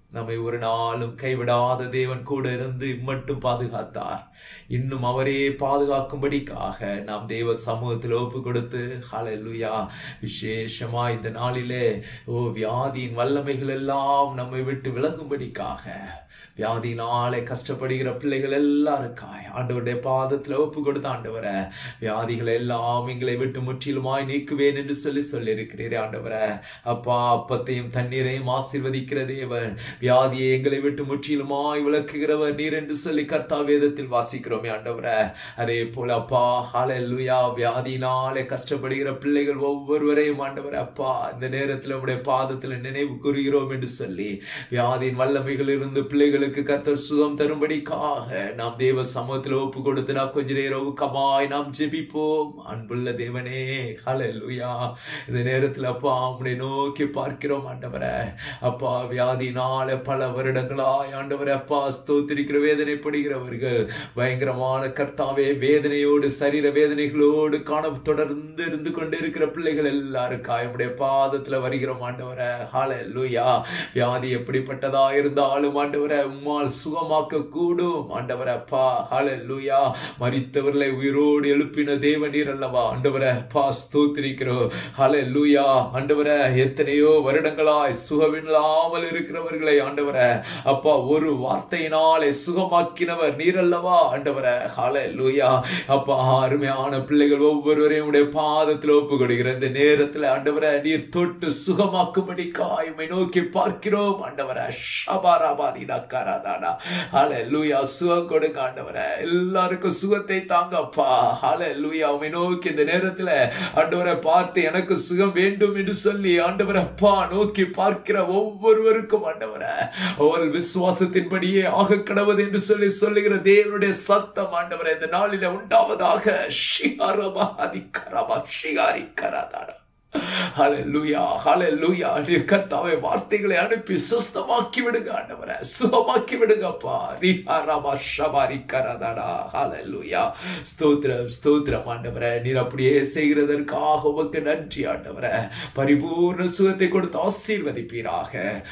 நம்மை ஒரு நாளும் கைவிடாத தேவன் கூட இருந்து மட்டும் பாதுகாத்தார் இன்னும் அவரே பாதுகாக்கும்படிக்காக நாம் தேவ சமூகத்தில் ஒப்பு கொடுத்து ஹalleluya விசேஷமா இந்த நாளிலே ஓ வியாதியின் வல்லமைகள் எல்லாம் நம்மை விட்டு விலகும்படிக்காக வியாதியினாலே கஷ்டப்படுகிற பிள்ளைகள் எல்லாருக்காய் ஆண்டவருடைய பாதத்தில் ஒப்பு கொடுத்த ஆண்டவரை வியாதிகள் எல்லாம் எங்களை விட்டு முற்றிலுமாய் நீக்குவேன் என்று சொல்லி சொல்லியிருக்கிறீரே ஆண்டவரை அப்பா அப்பத்தையும் தண்ணீரையும் ஆசீர்வதிக்கிற தேவன் வியாதியை எங்களை விட்டு முற்றிலுமாய் விளக்குகிறவர் நீர் என்று சொல்லி கர்த்தா வேதத்தில் வாசிக்கிறோமே ஆண்டவரை அதே போல அப்பா ஹalleluya வியாதியினாலே கஷ்டப்படுகிற பிள்ளைகள் ஒவ்வொருவரையும் ஆண்டவர் அப்பா இந்த நேரத்தில் உடைய பாதத்தில் நினைவு கூறுகிறோம் என்று சொல்லி வியாதியின் வல்லமைகள் இருந்து பிள்ளைகளுக்கு கர்த்தர் சுகம் தரும்படிக்காக நாம் தேவ சமூகத்தில் ஒப்பு கொடுத்து நாம் கொஞ்ச நேரம் கமாய் நாம் ஜெபிப்போம் அன்புள்ள தேவனே ஹalleluya இந்த நேரத்தில் அப்பா உம்முடைய நோக்கி பார்க்கிறோம் ஆண்டவரை அப்பா வியாதினால பல வருடங்களாய் ஆண்டவரை அப்பா ஸ்தோத்திரிக்கிற வேதனைப்படுகிறவர்கள் பயங்கரமான கர்த்தாவே வேதனையோடு சரீர வேதனைகளோடு காண தொடர்ந்து இருந்து கொண்டு இருக்கிற பிள்ளைகள் எல்லாருக்காய் உம்முடைய பாதத்துல வருகிறோம் ஆண்டவரை ஹalleluya வியாதி எப்படிப்பட்டதா இருந்தாலும் ஆண்டவரை உம்மால் சுகமாக்க கூடும் ஆண்டவரை அப்பா ஹalleluya மரித்தவர்களை உயிரோடு எழுப்பின தேவ நீர் அல்லவா ஆண்டவரை அப்பா ஸ்தோத்திரிக்கிறோம் ஹalleluya ஆண்டவரை எத்தனையோ வருடங்களாய் சுகமில்லாமல் இருக்கிறவர்களை ஆண்டவரை அப்பா ஒரு வார்த்தையினாலே சுகமாக்கினவர் நீர் அல்லவா ஆண்டவரை ஹalleluya அப்பா அருமையான பிள்ளைகள் ஒவ்வொருவரையும் உடைய பாதத்தில் ஒப்பு கொடுக்கிற இந்த நேரத்தில் ஆண்டவரை நீர் தொட்டு சுகமாக்கும்படி காய்மை நோக்கி பார்க்கிறோம் ஆண்டவரை ஷபாராபாதி நக்காராதாடா ஹalleluya சுகம் கொடுங்க ஆண்டவரை எல்லாருக்கும் சுகத்தை தாங்கப்பா ஹalleluya உம்மை நோக்கி இந்த நேரத்தில் ஆண்டவரை பார்த்து எனக்கு சுகம் வேண்டும் என்று சொல்லி ஆண்டவரை அப்பா நோக்கி பார்க்கிற ஒவ்வொருவருக்கும் ஆண்டவரை அவர் விசுவாசத்தின்படியே ஆக கடவுது என்று சொல்லி சொல்லுகிற தேவனுடைய சத்தம் ஆண்டவரை இந்த நாளில உண்டாவதாக ஷிகாரபா அதிகரபா ஷிகாரி கராதாடா ஹalleluya ஹalleluya நீர் கர்த்தாவே வார்த்தைகளை அனுப்பி சுஸ்தமாக்கி விடுங்க ஆண்டவரே சுகமாக்கி விடுங்கப்பா ரிஹாரபா ஷபாரி கரதடா ஹalleluya ஸ்தோத்திரம் ஸ்தோத்திரம் ஆண்டவரே நீர் அப்படியே செய்கிறதற்காக உமக்கு நன்றி ஆண்டவரே பரிபூர்ண சுகத்தை கொடுத்து ஆசீர்வதிப்பீராக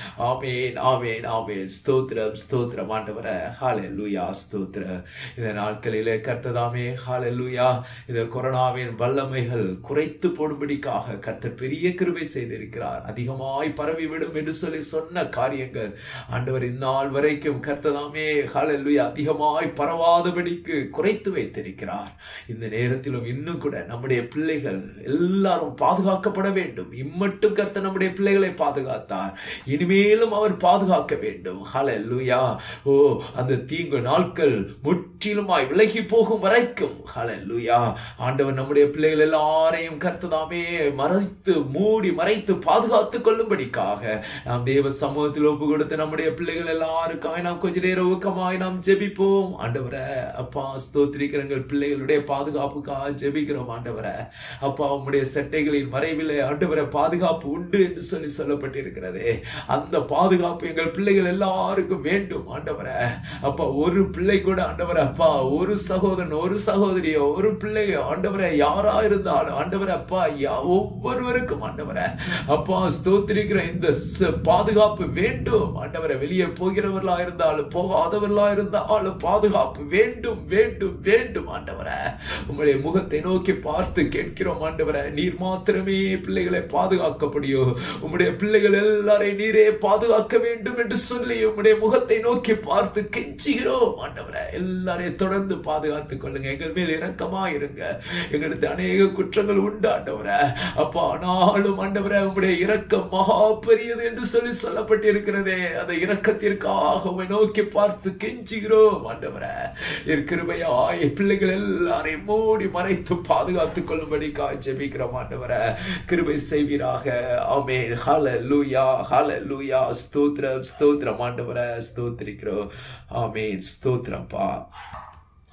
ஆமேன் ஆமேன் ஆமேன் ஸ்தோத்திரம் ஸ்தோத்திரம் ஆண்டவரே ஹalleluya ஸ்தோத்திரம் இந்த நாட்களிலே கர்த்ததாமே ஹalleluya இந்த கொரோனாவின் வல்லமைகள் குறைத்து போடும்படிக்காக கர்த்தர் பெரிய கிருபை செய்திருக்கிறார் அதிகமாய் பரவிவிடும் என்று சொல்லி சொன்ன காரியங்கள் ஆண்டவர் இந்நாள் வரைக்கும் கர்த்ததாமே ஹalleluya அதிகமாய் பரவாதபடிக்கு குறைத்து வைத்திருக்கிறார் இந்த நேரத்திலும் இன்னும் கூட நம்முடைய பிள்ளைகள் எல்லாரும் பாதுகாக்கப்பட வேண்டும் இம்மட்டும் கர்த்தர் நம்முடைய பிள்ளைகளை பாதுகாத்தார் இனிமேலும் அவர் பாதுகாக்க வேண்டும் ஹalleluya ஓ அந்த தீங்கு நாட்கள் முற்றிலுமாய் விலகி போகும் வரைக்கும் ஹalleluya ஆண்டவர் நம்முடைய பிள்ளைகள் எல்லாரையும் கர்த்ததாமே மறைத்து மூடி மறைத்து பாதுகாத்துக் கொள்ளும்படிக்காக நாம் தேவ சமூகத்தில் ஒப்பு கொடுத்து நம்முடைய பிள்ளைகள் எல்லாருக்காக நாம் கொஞ்ச நேரம் ஊக்கமாய் நாம் ஜெபிப்போம் ஆண்டவரை அப்பா ஸ்தோத்திரிக்கிறங்கள் பிள்ளைகளுடைய பாதுகாப்புக்காக ஜெபிக்கிறோம் ஆண்டவரை அப்பா உம்முடைய சட்டைகளின் மறைவிலே ஆண்டவரை பாதுகாப்பு உண்டு என்று சொல்லி சொல்லப்பட்டிருக்கிறதே அந்த பாதுகாப்பு எங்கள் பிள்ளைகள் எல்லாருக்கும் வேண்டும் ஆண்டவரை அப்பா ஒரு பிள்ளை கூட ஆண்டவரை அப்பா ஒரு சகோதரன் ஒரு சகோதரியோ ஒரு பிள்ளையோ ஆண்டவரை யாரா இருந்தாலும் ஆண்டவரை அப்பா யா- ஒவ்வொருவருக்கும் ஆண்டவரை அப்பா ஸ்தோத்திரிக்கிற இந்த ச- பாதுகாப்பு வேண்டும் ஆண்டவரை வெளியே போகிறவர்களா இருந்தாலும் போகாதவர்களா இருந்தாலும் பாதுகாப்பு வேண்டும் வேண்டும் வேண்டும் ஆண்டவரை உங்களுடைய முகத்தை நோக்கி பார்த்து கேட்கிறோம் ஆண்டவரை நீர் மாத்திரமே பிள்ளைகளை பாதுகாக்கப்படியோ உம்முடைய பிள்ளைகள் எல்லாரையும் நீரே பாதுகாக்க வேண்டும் என்று சொல்லி உம்முடைய முகத்தை நோக்கி பார்த்து கெஞ்சுகிறோம் ஆண்டவரை எல்லாரையும் தொடர்ந்து பாதுகாத்துக் கொள்ளுங்க எங்கள் மேல் இரக்கமா இருங்க எங்களுக்கு அநேக குற்றங்கள் உண்டு ஆண்டவரை அப்பா ஆனாலும் ஆண்டவரை உம்முடைய இரக்கம் மகா பெரியது என்று சொல்லி சொல்லப்பட்டிருக்கிறதே அந்த இரக்கத்திற்காக உம்மை நோக்கி பார்த்து கெஞ்சுகிறோம் ஆண்டவரை என் கிருபையாய் பிள்ளைகள் எல்லாரையும் மூடி மறைத்து பாதுகாத்துக் கொள்ளும்படிக்காக ஜெபிக்கிறோம் ஆண்டவரை கிருபை செய்வீராக ஆமென் ஹalleluya ஹalleluya ஸ்தோத்திரம் ஸ்தோத்திரம் ஆண்டவரை ஸ்தோத்திரிக்கிறோம் ஆமென் ஸ்தோத்திரம்ப்பா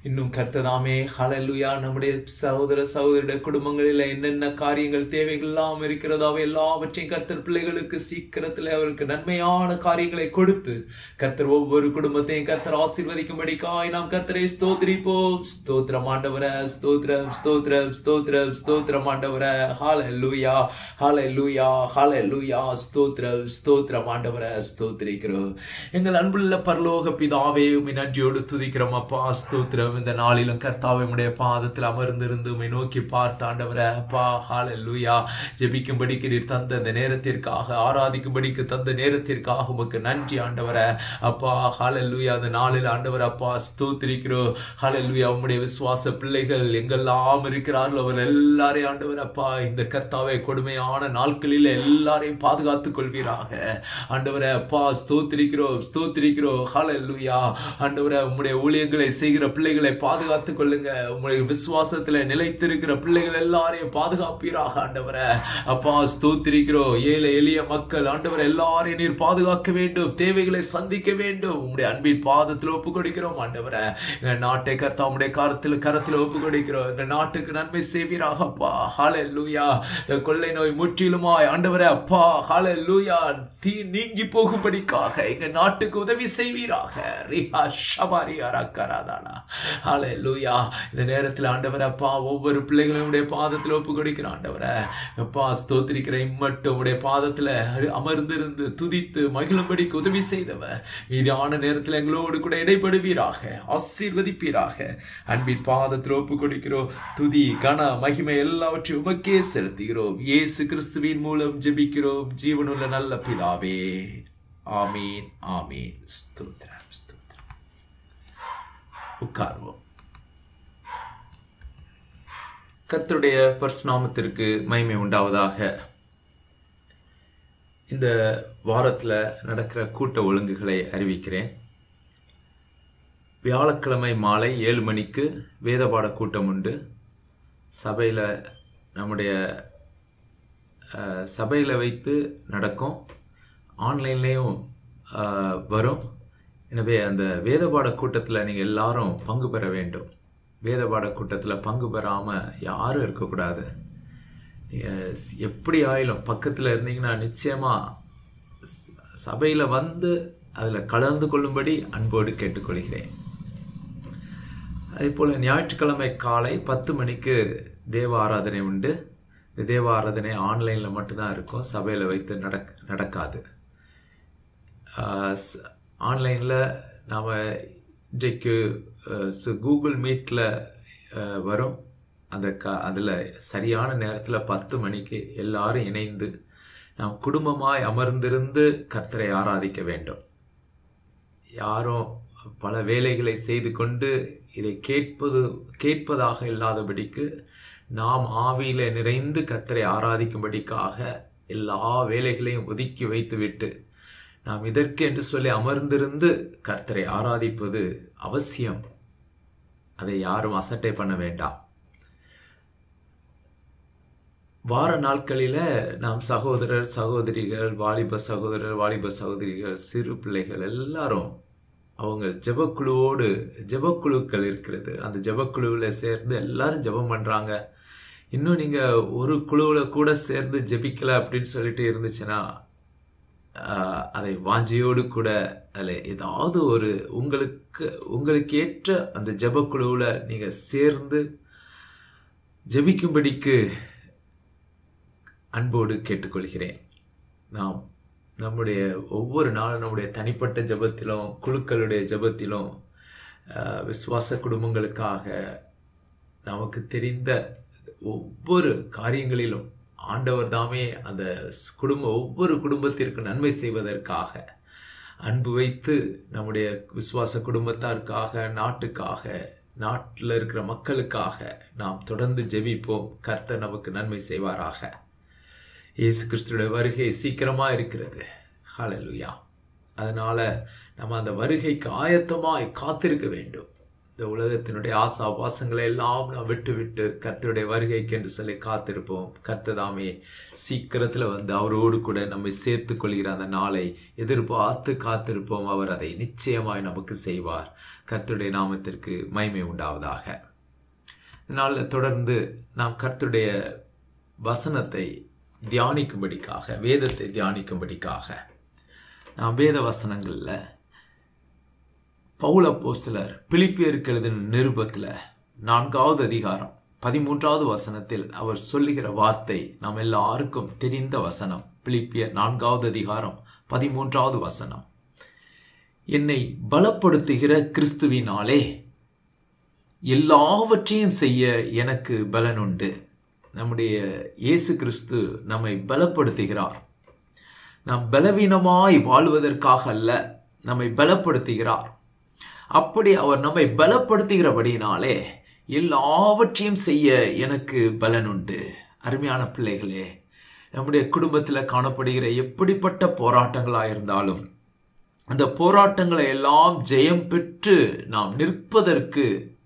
இன்னும் கர்த்ததாமே ஹalleluya நம்முடைய சகோதர சகோதரியுடைய குடும்பங்களில் என்னென்ன காரியங்கள் தேவைகள் எல்லாம் இருக்கிறதோ அவை எல்லாவற்றையும் கர்த்தர் பிள்ளைகளுக்கு சீக்கிரத்தில் அவருக்கு நன்மையான காரியங்களை கொடுத்து கர்த்தர் ஒவ்வொரு குடும்பத்தையும் கர்த்தர் ஆசீர்வதிக்கும்படிக்காய் நாம் கர்த்தரை ஸ்தோத்திரிப்போம் ஸ்தோத்திரம் ஆண்டவர ஸ்தோத்திரம் ஸ்தோத்திரம் ஸ்தோத்திரம் ஸ்தோத்திரம் ஆண்டவர ஹalleluya ஹalleluya ஹalleluya ஸ்தோத்திரம் ஸ்தோத்திரம் ஆண்டவர ஸ்தோத்திரிக்கிறோம் எங்கள் அன்புள்ள பரலோக பிதாவே உம்மை நன்றியோடு துதிக்கிறோம் அப்பா ஸ்தோத்திரம் இந்த நாளிலும் கர்த்தாவை உடைய பாதத்தில் அமர்ந்திருந்து உம்மை நோக்கி பார்த்த ஆண்டவரே அப்பா ஹalleluya ஜெபிக்கும்படிக்கு நீர் தந்த இந்த நேரத்திற்காக ஆராதிக்கும்படிக்கு தந்த நேரத்திற்காக உமக்கு நன்றி ஆண்டவரே அப்பா ஹalleluya அந்த நாளில் ஆண்டவர் அப்பா ஸ்தோத்திரிக்கிறோம் ஹalleluya உம்முடைய விசுவாச பிள்ளைகள் எங்கெல்லாம் இருக்கிறார்கள் அவர் எல்லாரையும் ஆண்டவர் அப்பா இந்த கர்த்தாவை கொடுமையான நாட்களில் எல்லாரையும் பாதுகாத்துக் கொள்வீராக ஆண்டவரே அப்பா ஸ்தோத்திரிக்கிறோம் ஸ்தோத்திரிக்கிறோம் ஹalleluya ஆண்டவரே உம்முடைய ஊழியங்களை செய்கிற பிள்ளைகளை பாதுகாத்துக் கொள்ளுங்க உம்முடைய விசுவாசத்துல நிலைத்திருக்கிற பிள்ளைகள் எல்லாரையும் பாதுகாப்பீராக ஆண்டவரே அப்பா ஸ்தோத்திரிக்கிறோம் ஏழை எளிய மக்கள் ஆண்டவர் எல்லாரையும் நீர் பாதுகாக்க வேண்டும் தேவைகளை சந்திக்க வேண்டும் உம்முடைய அன்பின் பாதத்தில் ஒப்பு கொடுக்கிறோம் ஆண்டவரே எங்க நாட்டை கர்த்தா உம்முடைய கரத்தில் கரத்தில் ஒப்பு கொடுக்கிறோம் எங்க நாட்டுக்கு நன்மை செய்வீராக அப்பா ஹalleluya இந்த கொள்ளை நோய் முற்றிலுமாய் ஆண்டவரே அப்பா ஹalleluya தீ நீங்கி போகும்படிக்காக எங்க நாட்டுக்கு உதவி செய்வீராக ரிஹா ஷபாரி அரக்கராதானா ஹalleluya இந்த நேரத்தில் ஆண்டவரே அப்பா ஒவ்வொரு பிள்ளைகளையும் உடைய பாதத்தில் ஒப்பு கொடுக்கிற ஆண்டவரே அப்பா ஸ்தோத்திரிக்கிற இம்மட்டும் உடைய பாதத்தில் அமர்ந்திருந்து துதித்து மகிழும்படிக்கு உதவி செய்தவர் மீதான நேரத்தில் எங்களோடு கூட இடைப்படுவீராக ஆசீர்வதிப்பீராக அன்பின் பாதத்தில் ஒப்பு கொடுக்கிறோம் துதி கன மகிமை எல்லாவற்றையும் உமக்கே செலுத்துகிறோம் இயேசு கிறிஸ்துவின் மூலம் ஜெபிக்கிறோம் ஜீவனுள்ள நல்ல பிதாவே ஆமீன் ஆமீன் ஸ்தோத்திரம் ஸ்தோத்திரம் உட்கார்வோம் கர்த்தருடைய பரிசுநாமத்திற்கு மகிமை உண்டாவதாக இந்த வாரத்தில் நடக்கிற கூட்ட ஒழுங்குகளை அறிவிக்கிறேன் வியாழக்கிழமை மாலை ஏழு மணிக்கு வேதபாட கூட்டம் உண்டு சபையில் நம்முடைய சபையில் வைத்து நடக்கும் ஆன்லைன்லேயும் வரும் எனவே அந்த வேதபாட கூட்டத்தில் நீங்கள் எல்லாரும் பங்கு பெற வேண்டும் வேதபாட கூட்டத்தில் பங்கு பெறாமல் யாரும் இருக்கக்கூடாது எப்படி ஆயிலும் பக்கத்தில் இருந்தீங்கன்னா நிச்சயமாக சபையில் வந்து அதில் கலந்து கொள்ளும்படி அன்போடு கேட்டுக்கொள்கிறேன் அதே போல் ஞாயிற்றுக்கிழமை காலை பத்து மணிக்கு தேவ ஆராதனை உண்டு இந்த தேவ ஆராதனை ஆன்லைனில் மட்டும்தான் இருக்கும் சபையில் வைத்து நடக் நடக்காது ஆன்லைனில் நாம் இன்றைக்கு கூகுள் மீட்டில் வரும் அந்த க அதில் சரியான நேரத்தில் பத்து மணிக்கு எல்லாரும் இணைந்து நாம் குடும்பமாய் அமர்ந்திருந்து கர்த்தரை ஆராதிக்க வேண்டும் யாரும் பல வேலைகளை செய்து கொண்டு இதை கேட்பது கேட்பதாக இல்லாதபடிக்கு நாம் ஆவியில நிறைந்து கர்த்தரை ஆராதிக்கும்படிக்காக எல்லா வேலைகளையும் ஒதுக்கி வைத்துவிட்டு நாம் இதற்கு என்று சொல்லி அமர்ந்திருந்து கர்த்தரை ஆராதிப்பது அவசியம் அதை யாரும் அசட்டை பண்ண வேண்டாம் வார நாட்களில் நாம் சகோதரர் சகோதரிகள் வாலிப சகோதரர் வாலிப சகோதரிகள் சிறு பிள்ளைகள் எல்லாரும் அவங்க ஜபக்குழுவோடு ஜபக்குழுக்கள் இருக்கிறது அந்த ஜபக்குழுவில் சேர்ந்து எல்லாரும் ஜபம் பண்ணுறாங்க இன்னும் நீங்கள் ஒரு குழுவில் கூட சேர்ந்து ஜபிக்கல அப்படின்னு சொல்லிட்டு இருந்துச்சுன்னா அதை வாஞ்சியோடு கூட அதில் ஏதாவது ஒரு உங்களுக்கு உங்களுக்கு ஏற்ற அந்த ஜபக்குழுவில் நீங்கள் சேர்ந்து ஜபிக்கும்படிக்கு அன்போடு கேட்டுக்கொள்கிறேன் நாம் நம்முடைய ஒவ்வொரு நாளும் நம்முடைய தனிப்பட்ட ஜபத்திலும் குழுக்களுடைய ஜபத்திலும் விசுவாச குடும்பங்களுக்காக நமக்கு தெரிந்த ஒவ்வொரு காரியங்களிலும் ஆண்டவர் தாமே அந்த குடும்ப ஒவ்வொரு குடும்பத்திற்கு நன்மை செய்வதற்காக அன்பு வைத்து நம்முடைய விசுவாச குடும்பத்தாருக்காக நாட்டுக்காக நாட்டில் இருக்கிற மக்களுக்காக நாம் தொடர்ந்து ஜெபிப்போம் கர்த்தர் நமக்கு நன்மை செய்வாராக இயேசு கிறிஸ்துடைய வருகை சீக்கிரமாக இருக்கிறது ஹalleluya அதனால் நம்ம அந்த வருகைக்கு ஆயத்தமாய் காத்திருக்க வேண்டும் இந்த உலகத்தினுடைய ஆசா பாசங்களை எல்லாம் நாம் விட்டு விட்டு கர்த்தருடைய வருகைக்கு என்று சொல்லி காத்திருப்போம் கர்த்ததாமே சீக்கிரத்தில் வந்து அவரோடு கூட நம்மை சேர்த்து கொள்கிற அந்த நாளை எதிர்பார்த்து காத்திருப்போம் அவர் அதை நிச்சயமாய் நமக்கு செய்வார் கர்த்தருடைய நாமத்திற்கு மகிமை உண்டாவதாக இதனால் தொடர்ந்து நாம் கர்த்தருடைய வசனத்தை தியானிக்கும்படிக்காக வேதத்தை தியானிக்கும்படிக்காக நாம் வேத வசனங்களில் பவுல போஸ்தலர் பிலிப்பியருக்கு எழுதின நிருபத்தில் நான்காவது அதிகாரம் பதிமூன்றாவது வசனத்தில் அவர் சொல்லுகிற வார்த்தை நாம் எல்லாருக்கும் தெரிந்த வசனம் பிலிப்பியர் நான்காவது அதிகாரம் பதிமூன்றாவது வசனம் என்னை பலப்படுத்துகிற கிறிஸ்துவினாலே எல்லாவற்றையும் செய்ய எனக்கு பலனுண்டு நம்முடைய இயேசு கிறிஸ்து நம்மை பலப்படுத்துகிறார் நாம் பலவீனமாய் வாழ்வதற்காக அல்ல நம்மை பலப்படுத்துகிறார் அப்படி அவர் நம்மை பலப்படுத்துகிறபடினாலே எல்லாவற்றையும் செய்ய எனக்கு பலனுண்டு அருமையான பிள்ளைகளே நம்முடைய குடும்பத்தில் காணப்படுகிற எப்படிப்பட்ட போராட்டங்களாக இருந்தாலும் அந்த போராட்டங்களை எல்லாம் ஜெயம் பெற்று நாம் நிற்பதற்கு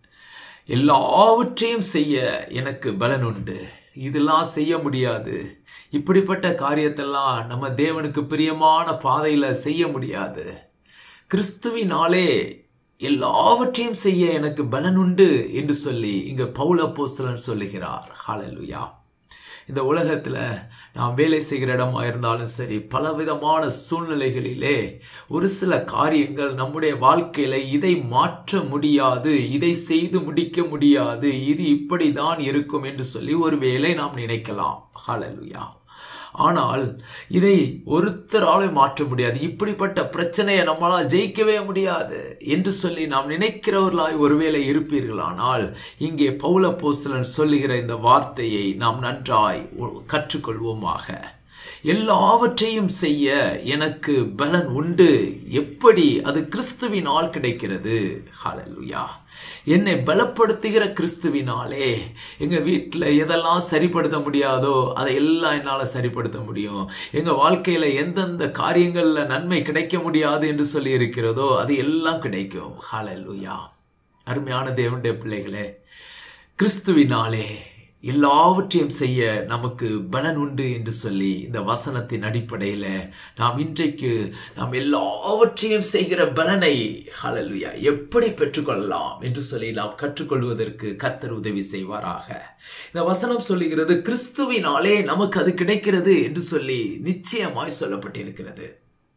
எல்லாவற்றையும் செய்ய எனக்கு பலன் உண்டு இதெல்லாம் செய்ய முடியாது இப்படிப்பட்ட காரியத்தெல்லாம் நம்ம தேவனுக்கு பிரியமான பாதையில் செய்ய முடியாது கிறிஸ்துவினாலே எல்லாவற்றையும் செய்ய எனக்கு பலன் உண்டு என்று சொல்லி இங்க பவுல போஸ்தலன் சொல்லுகிறார் ஹalleluya இந்த உலகத்தில் நாம் வேலை செய்கிற இடமா இருந்தாலும் சரி பலவிதமான சூழ்நிலைகளிலே ஒரு சில காரியங்கள் நம்முடைய வாழ்க்கையில இதை மாற்ற முடியாது இதை செய்து முடிக்க முடியாது இது இப்படி தான் இருக்கும் என்று சொல்லி ஒருவேளை நாம் நினைக்கலாம் ஹalleluya ஆனால் இதை ஒருத்தராலே மாற்ற முடியாது இப்படிப்பட்ட பிரச்சனையை நம்மளால் ஜெயிக்கவே முடியாது என்று சொல்லி நாம் நினைக்கிறவர்களாய் ஒருவேளை இருப்பீர்களானால் இங்கே பௌல போஸ்தலன் சொல்லுகிற இந்த வார்த்தையை நாம் நன்றாய் கற்றுக்கொள்வோமாக எல்லாவற்றையும் செய்ய எனக்கு பலன் உண்டு எப்படி அது கிறிஸ்துவினால் கிடைக்கிறது ஹalleluya என்னை பலப்படுத்துகிற கிறிஸ்துவினாலே எங்க வீட்டில் எதெல்லாம் சரிப்படுத்த முடியாதோ அதை எல்லாம் என்னால் சரிப்படுத்த முடியும் எங்க வாழ்க்கையில எந்தெந்த காரியங்கள்ல நன்மை கிடைக்க முடியாது என்று சொல்லி இருக்கிறதோ அது எல்லாம் கிடைக்கும் ஹalleluya அருமையான தேவனுடைய பிள்ளைகளே கிறிஸ்துவினாலே எல்லாவற்றையும் செய்ய நமக்கு பலன் உண்டு என்று சொல்லி இந்த வசனத்தின் அடிப்படையில் நாம் இன்றைக்கு நாம் எல்லாவற்றையும் செய்கிற பலனை ஹலலுயா எப்படி பெற்றுக்கொள்ளலாம் என்று சொல்லி நாம் கற்றுக்கொள்வதற்கு கர்த்தர் உதவி செய்வாராக இந்த வசனம் சொல்லுகிறது கிறிஸ்துவினாலே நமக்கு அது கிடைக்கிறது என்று சொல்லி நிச்சயமாய் சொல்லப்பட்டிருக்கிறது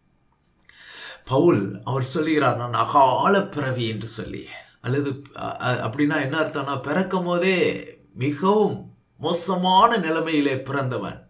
பவுல் அவர் சொல்லுகிறார் நான் அகால பிறவி என்று சொல்லி அல்லது அப்படின்னா என்ன அர்த்தம்னா பிறக்கும் போதே மிகவும் மோசமான நிலைமையிலே பிறந்தவன்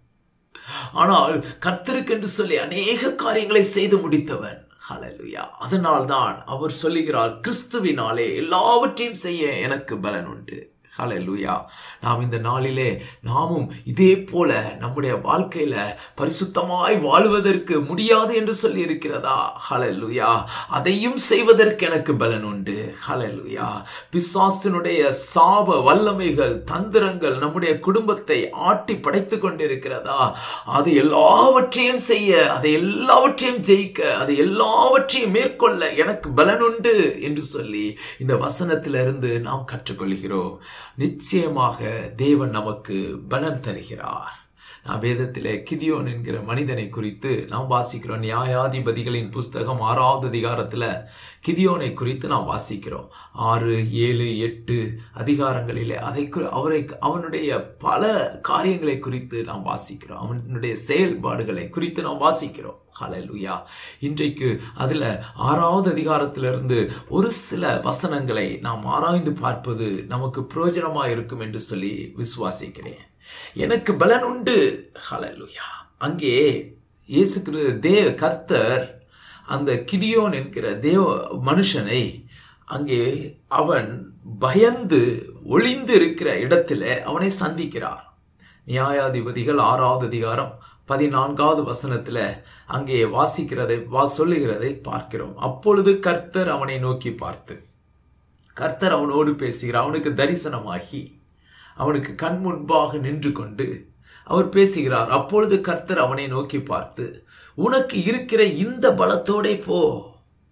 ஆனால் கர்த்தருக்கென்று சொல்லி அநேக காரியங்களை செய்து முடித்தவன் ஹலலுயா அதனால்தான் அவர் சொல்லுகிறார் கிறிஸ்துவினாலே எல்லாவற்றையும் செய்ய எனக்கு பலன் உண்டு ஹலலுயா நாம் இந்த நாளிலே நாமும் இதே போல நம்முடைய வாழ்க்கையில பரிசுத்தமாய் வாழ்வதற்கு முடியாது என்று சொல்லி இருக்கிறதா ஹலலுயா அதையும் செய்வதற்கு எனக்கு பலன் உண்டு ஹலலுயா பிசாசினுடைய சாப வல்லமைகள் தந்திரங்கள் நம்முடைய குடும்பத்தை ஆட்டி படைத்து கொண்டிருக்கிறதா அது எல்லாவற்றையும் செய்ய அதை எல்லாவற்றையும் ஜெயிக்க அதை எல்லாவற்றையும் மேற்கொள்ள எனக்கு பலன் உண்டு என்று சொல்லி இந்த வசனத்திலிருந்து நாம் கற்றுக்கொள்கிறோம் நிச்சயமாக தேவன் நமக்கு பலன் தருகிறார் நான் வேதத்திலே கிதியோன் என்கிற மனிதனை குறித்து நாம் வாசிக்கிறோம் நியாயாதிபதிகளின் புஸ்தகம் ஆறாவது அதிகாரத்தில் கிதியோனை குறித்து நாம் வாசிக்கிறோம் ஆறு ஏழு எட்டு அதிகாரங்களிலே அதை அவரை அவனுடைய பல காரியங்களை குறித்து நாம் வாசிக்கிறோம் அவனுடைய செயல்பாடுகளை குறித்து நாம் வாசிக்கிறோம் ஹலலுயா இன்றைக்கு அதில் ஆறாவது அதிகாரத்திலிருந்து ஒரு சில வசனங்களை நாம் ஆராய்ந்து பார்ப்பது நமக்கு பிரயோஜனமாக இருக்கும் என்று சொல்லி விசுவாசிக்கிறேன் எனக்கு பலன் உண்டு ஹலலுயா அங்கே இயேசு தே கர்த்தர் அந்த கிதியோன் என்கிற தேவ மனுஷனை அங்கே அவன் பயந்து ஒளிந்து இருக்கிற இடத்துல அவனை சந்திக்கிறார் நியாயாதிபதிகள் ஆறாவது அதிகாரம் பதினான்காவது வசனத்துல அங்கே வாசிக்கிறதை வா சொல்லுகிறதை பார்க்கிறோம் அப்பொழுது கர்த்தர் அவனை நோக்கி பார்த்து கர்த்தர் அவனோடு பேசுகிறார் அவனுக்கு தரிசனமாகி அவனுக்கு கண் முன்பாக நின்று கொண்டு அவர் பேசுகிறார் அப்பொழுது கர்த்தர் அவனை நோக்கி பார்த்து உனக்கு இருக்கிற இந்த பலத்தோடே போ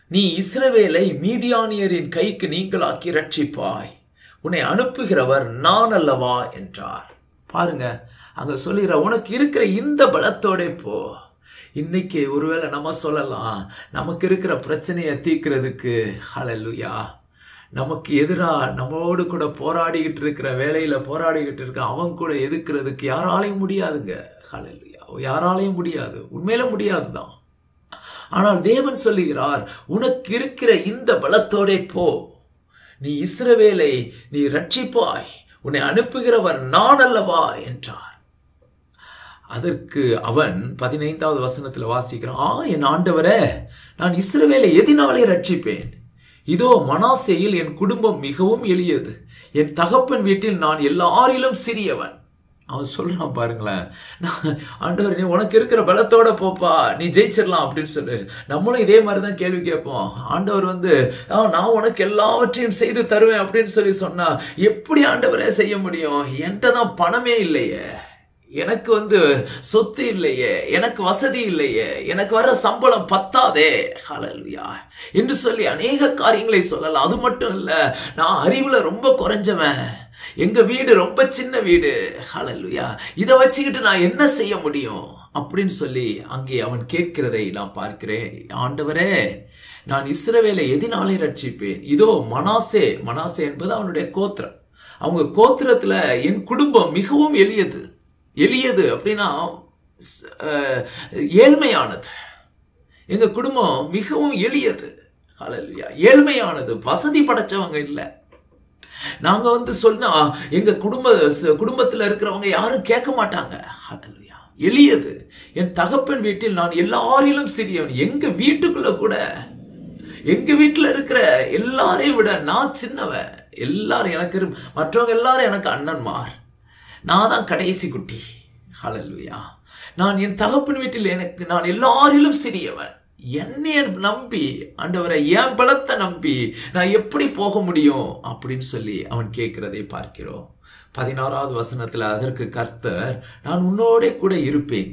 நீ இஸ்ரவேலை மீதியானியரின் கைக்கு நீங்களாக்கி ரட்சிப்பாய் உன்னை அனுப்புகிறவர் நான் அல்லவா என்றார் பாருங்க அங்க சொல்லுகிற உனக்கு இருக்கிற இந்த பலத்தோட போ இன்னைக்கு ஒருவேளை நம்ம சொல்லலாம் நமக்கு இருக்கிற பிரச்சனையை தீர்க்கிறதுக்கு ஹalleluya நமக்கு எதிரா நம்மோடு கூட போராடிக்கிட்டு இருக்கிற வேலையில போராடிக்கிட்டு இருக்க அவன் கூட எதிர்க்கிறதுக்கு யாராலையும் முடியாதுங்க ஹalleluya யாராலையும் முடியாது உண்மையில முடியாதுதான் ஆனால் தேவன் சொல்லுகிறார் உனக்கு இருக்கிற இந்த பலத்தோட போ நீ இஸ்ரவேலை நீ ரட்சிப்பாய் உன்னை அனுப்புகிறவர் நான் அல்லவா என்றார் அதற்கு அவன் பதினைந்தாவது வசனத்தில் வாசிக்கிறான் ஆ என் ஆண்டவரே நான் இஸ்ரவேலை எதினாலே ரட்சிப்பேன் இதோ மனாசேயில் என் குடும்பம் மிகவும் எளியது என் தகப்பன் வீட்டில் நான் எல்லாரிலும் சிறியவன் அவன் சொல்றான் பாருங்களேன் நான் ஆண்டவர் நீ உனக்கு இருக்கிற பலத்தோட போப்பா நீ ஜெயிச்சிடலாம் அப்படின்னு சொல்லு நம்மளும் இதே மாதிரி தான் கேள்வி கேட்போம் ஆண்டவர் வந்து "ஆ, நான் உனக்கு எல்லாவற்றையும் செய்து தருவேன் அப்படின்னு சொல்லி சொன்னா எப்படி ஆண்டவரே செய்ய முடியும் என்கிட்ட தான் பணமே இல்லையே எனக்கு வந்து சொத்து இல்லையே எனக்கு வசதி இல்லையே எனக்கு வர சம்பளம் பத்தாதே ஹalleluya என்று சொல்லி அநேக காரியங்களை சொல்லலாம் அது மட்டும் இல்ல நான் அறிவுல ரொம்ப குறைஞ்சவன் எங்க வீடு ரொம்ப சின்ன வீடு ஹalleluya இதை வச்சுக்கிட்டு நான் என்ன செய்ய முடியும் அப்படின்னு சொல்லி அங்கே அவன் கேட்கிறதை நான் பார்க்கிறேன் ஆண்டவரே நான் இஸ்ரவேலை எதினாலே ரட்சிப்பேன் இதோ மனாசே மனாசே என்பது அவனுடைய கோத்திரம் அவங்க கோத்திரத்துல என் குடும்பம் மிகவும் எளியது எளியது அப்படின்னா ஸ்- அஹ், ஏழ்மையானது எங்க குடும்பம் மிகவும் எளியது ஹalleluya ஏழ்மையானது வசதி படைச்சவங்க இல்லை நாங்க வந்து சொன்னா எங்க குடும்ப ச- குடும்பத்துல இருக்கிறவங்க யாரும் கேட்க மாட்டாங்க ஹalleluya எளியது என் தகப்பன் வீட்டில் நான் எல்லாரிலும் சிறியவன் எங்க வீட்டுக்குள்ள கூட எங்க வீட்டுல இருக்கிற எல்லாரையும் விட நான் சின்னவன் எல்லாரும் எனக்கு இரு- மற்றவங்க எல்லாரும் எனக்கு அண்ணன்மார் நான் தான் கடைசி குட்டி ஹalleluya நான் என் தகப்பன் வீட்டில் எனக்கு நான் எல்லாரிலும் சிறியவன் என்னைய நம்பி ஆண்டவரை என் பலத்தை நம்பி நான் எப்படி போக முடியும் அப்படின்னு சொல்லி அவன் கேட்கிறதை பார்க்கிறோம் பதினாறாவது வசனத்துல அதற்கு கர்த்தர் நான் உன்னோடே கூட இருப்பேன்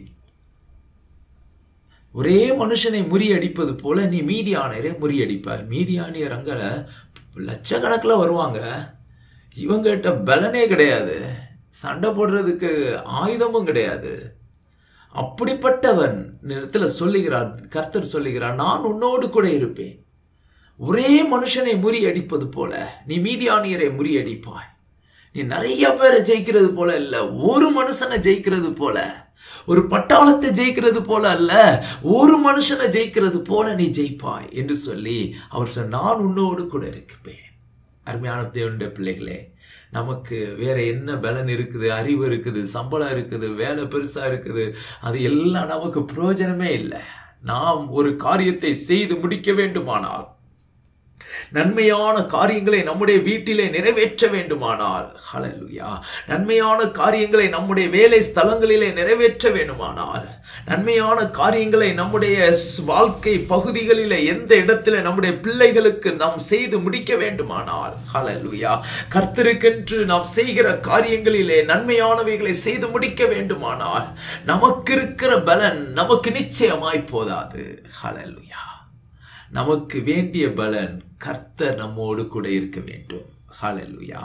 ஒரே மனுஷனை முறியடிப்பது போல நீ மீதியானரை முறியடிப்பார் மீதியானியர் அங்க லட்சக்கணக்கில் வருவாங்க இவங்கிட்ட பலனே கிடையாது சண்டை போடுறதுக்கு ஆயுதமும் கிடையாது அப்படிப்பட்டவன் இடத்துல சொல்லுகிறார் கர்த்தர் சொல்லுகிறார் நான் உன்னோடு கூட இருப்பேன் ஒரே மனுஷனை முறியடிப்பது போல நீ மீதியானியரை முறியடிப்பாய் நீ நிறைய பேரை ஜெயிக்கிறது போல இல்ல ஒரு மனுஷனை ஜெயிக்கிறது போல ஒரு பட்டாளத்தை ஜெயிக்கிறது போல அல்ல ஒரு மனுஷனை ஜெயிக்கிறது போல நீ ஜெயிப்பாய் என்று சொல்லி அவர் சொன்ன நான் உன்னோடு கூட இருப்பேன் அருமையான தேவனுடைய பிள்ளைகளே நமக்கு வேற என்ன பலன் இருக்குது அறிவு இருக்குது சம்பளம் இருக்குது வேலை பெருசா இருக்குது அது எல்லாம் நமக்கு பிரயோஜனமே இல்லை நாம் ஒரு காரியத்தை செய்து முடிக்க வேண்டுமானால் நன்மையான காரியங்களை நம்முடைய வீட்டிலே நிறைவேற்ற வேண்டுமானால் ஹalleluya நன்மையான காரியங்களை நம்முடைய வேலை ஸ்தலங்களிலே நிறைவேற்ற வேண்டுமானால் நன்மையான காரியங்களை நம்முடைய ஸ்- வாழ்க்கை பகுதிகளிலே எந்த இடத்துல நம்முடைய பிள்ளைகளுக்கு நாம் செய்து முடிக்க வேண்டுமானால் ஹalleluya கர்த்தருக்கென்று நாம் செய்கிற காரியங்களிலே நன்மையானவைகளை செய்து முடிக்க வேண்டுமானால் நமக்கு இருக்கிற பலன் நமக்கு நிச்சயமாய் போதாது ஹalleluya நமக்கு வேண்டிய பலன் கர்த்தர் நம்மோடு கூட இருக்க வேண்டும் ஹalleluya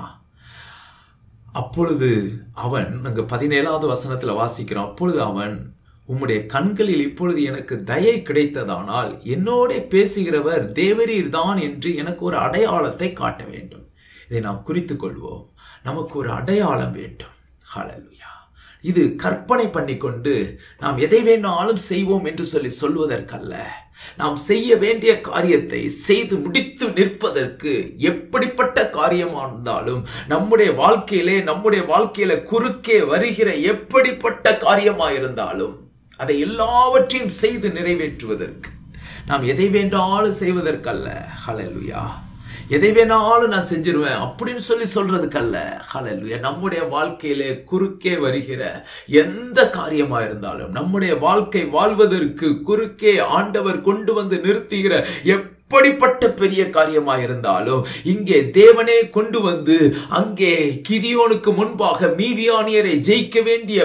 அப்பொழுது அவன் அங்க பதினேழாவது வசனத்துல வாசிக்கிறோம் அப்பொழுது அவன் உம்முடைய கண்களில் இப்பொழுது எனக்கு தயை கிடைத்ததானால் என்னோட பேசுகிறவர் தேவரீர் தான் என்று எனக்கு ஒரு அடையாளத்தை காட்ட வேண்டும் இதை நாம் குறித்துக் கொள்வோம் நமக்கு ஒரு அடையாளம் வேண்டும் ஹalleluya இது கற்பனை பண்ணிக்கொண்டு நாம் எதை வேணாலும் செய்வோம் என்று சொல்லி சொல்வதற்கல்ல நாம் செய்ய வேண்டிய காரியத்தை செய்து முடித்து நிற்பதற்கு எப்படிப்பட்ட காரியமா இருந்தாலும் நம்முடைய வாழ்க்கையிலே நம்முடைய வாழ்க்கையில குறுக்கே வருகிற எப்படிப்பட்ட காரியமா இருந்தாலும் அதை எல்லாவற்றையும் செய்து நிறைவேற்றுவதற்கு நாம் எதை வேண்டாலும் செய்வதற்கல்ல ஹalleluya எதை வேணாலும் நான் செஞ்சிருவேன் அப்படின்னு சொல்லி சொல்றதுக்கல்ல ஹalleluya நம்முடைய வாழ்க்கையிலே குறுக்கே வருகிற எந்த காரியமா இருந்தாலும் நம்முடைய வாழ்க்கை வாழ்வதற்கு குறுக்கே ஆண்டவர் கொண்டு வந்து நிறுத்துகிற எப்படிப்பட்ட பெரிய காரியமா இருந்தாலும் இங்கே தேவனே கொண்டு வந்து அங்கே கிதியோனுக்கு முன்பாக மீதியானியரை ஜெயிக்க வேண்டிய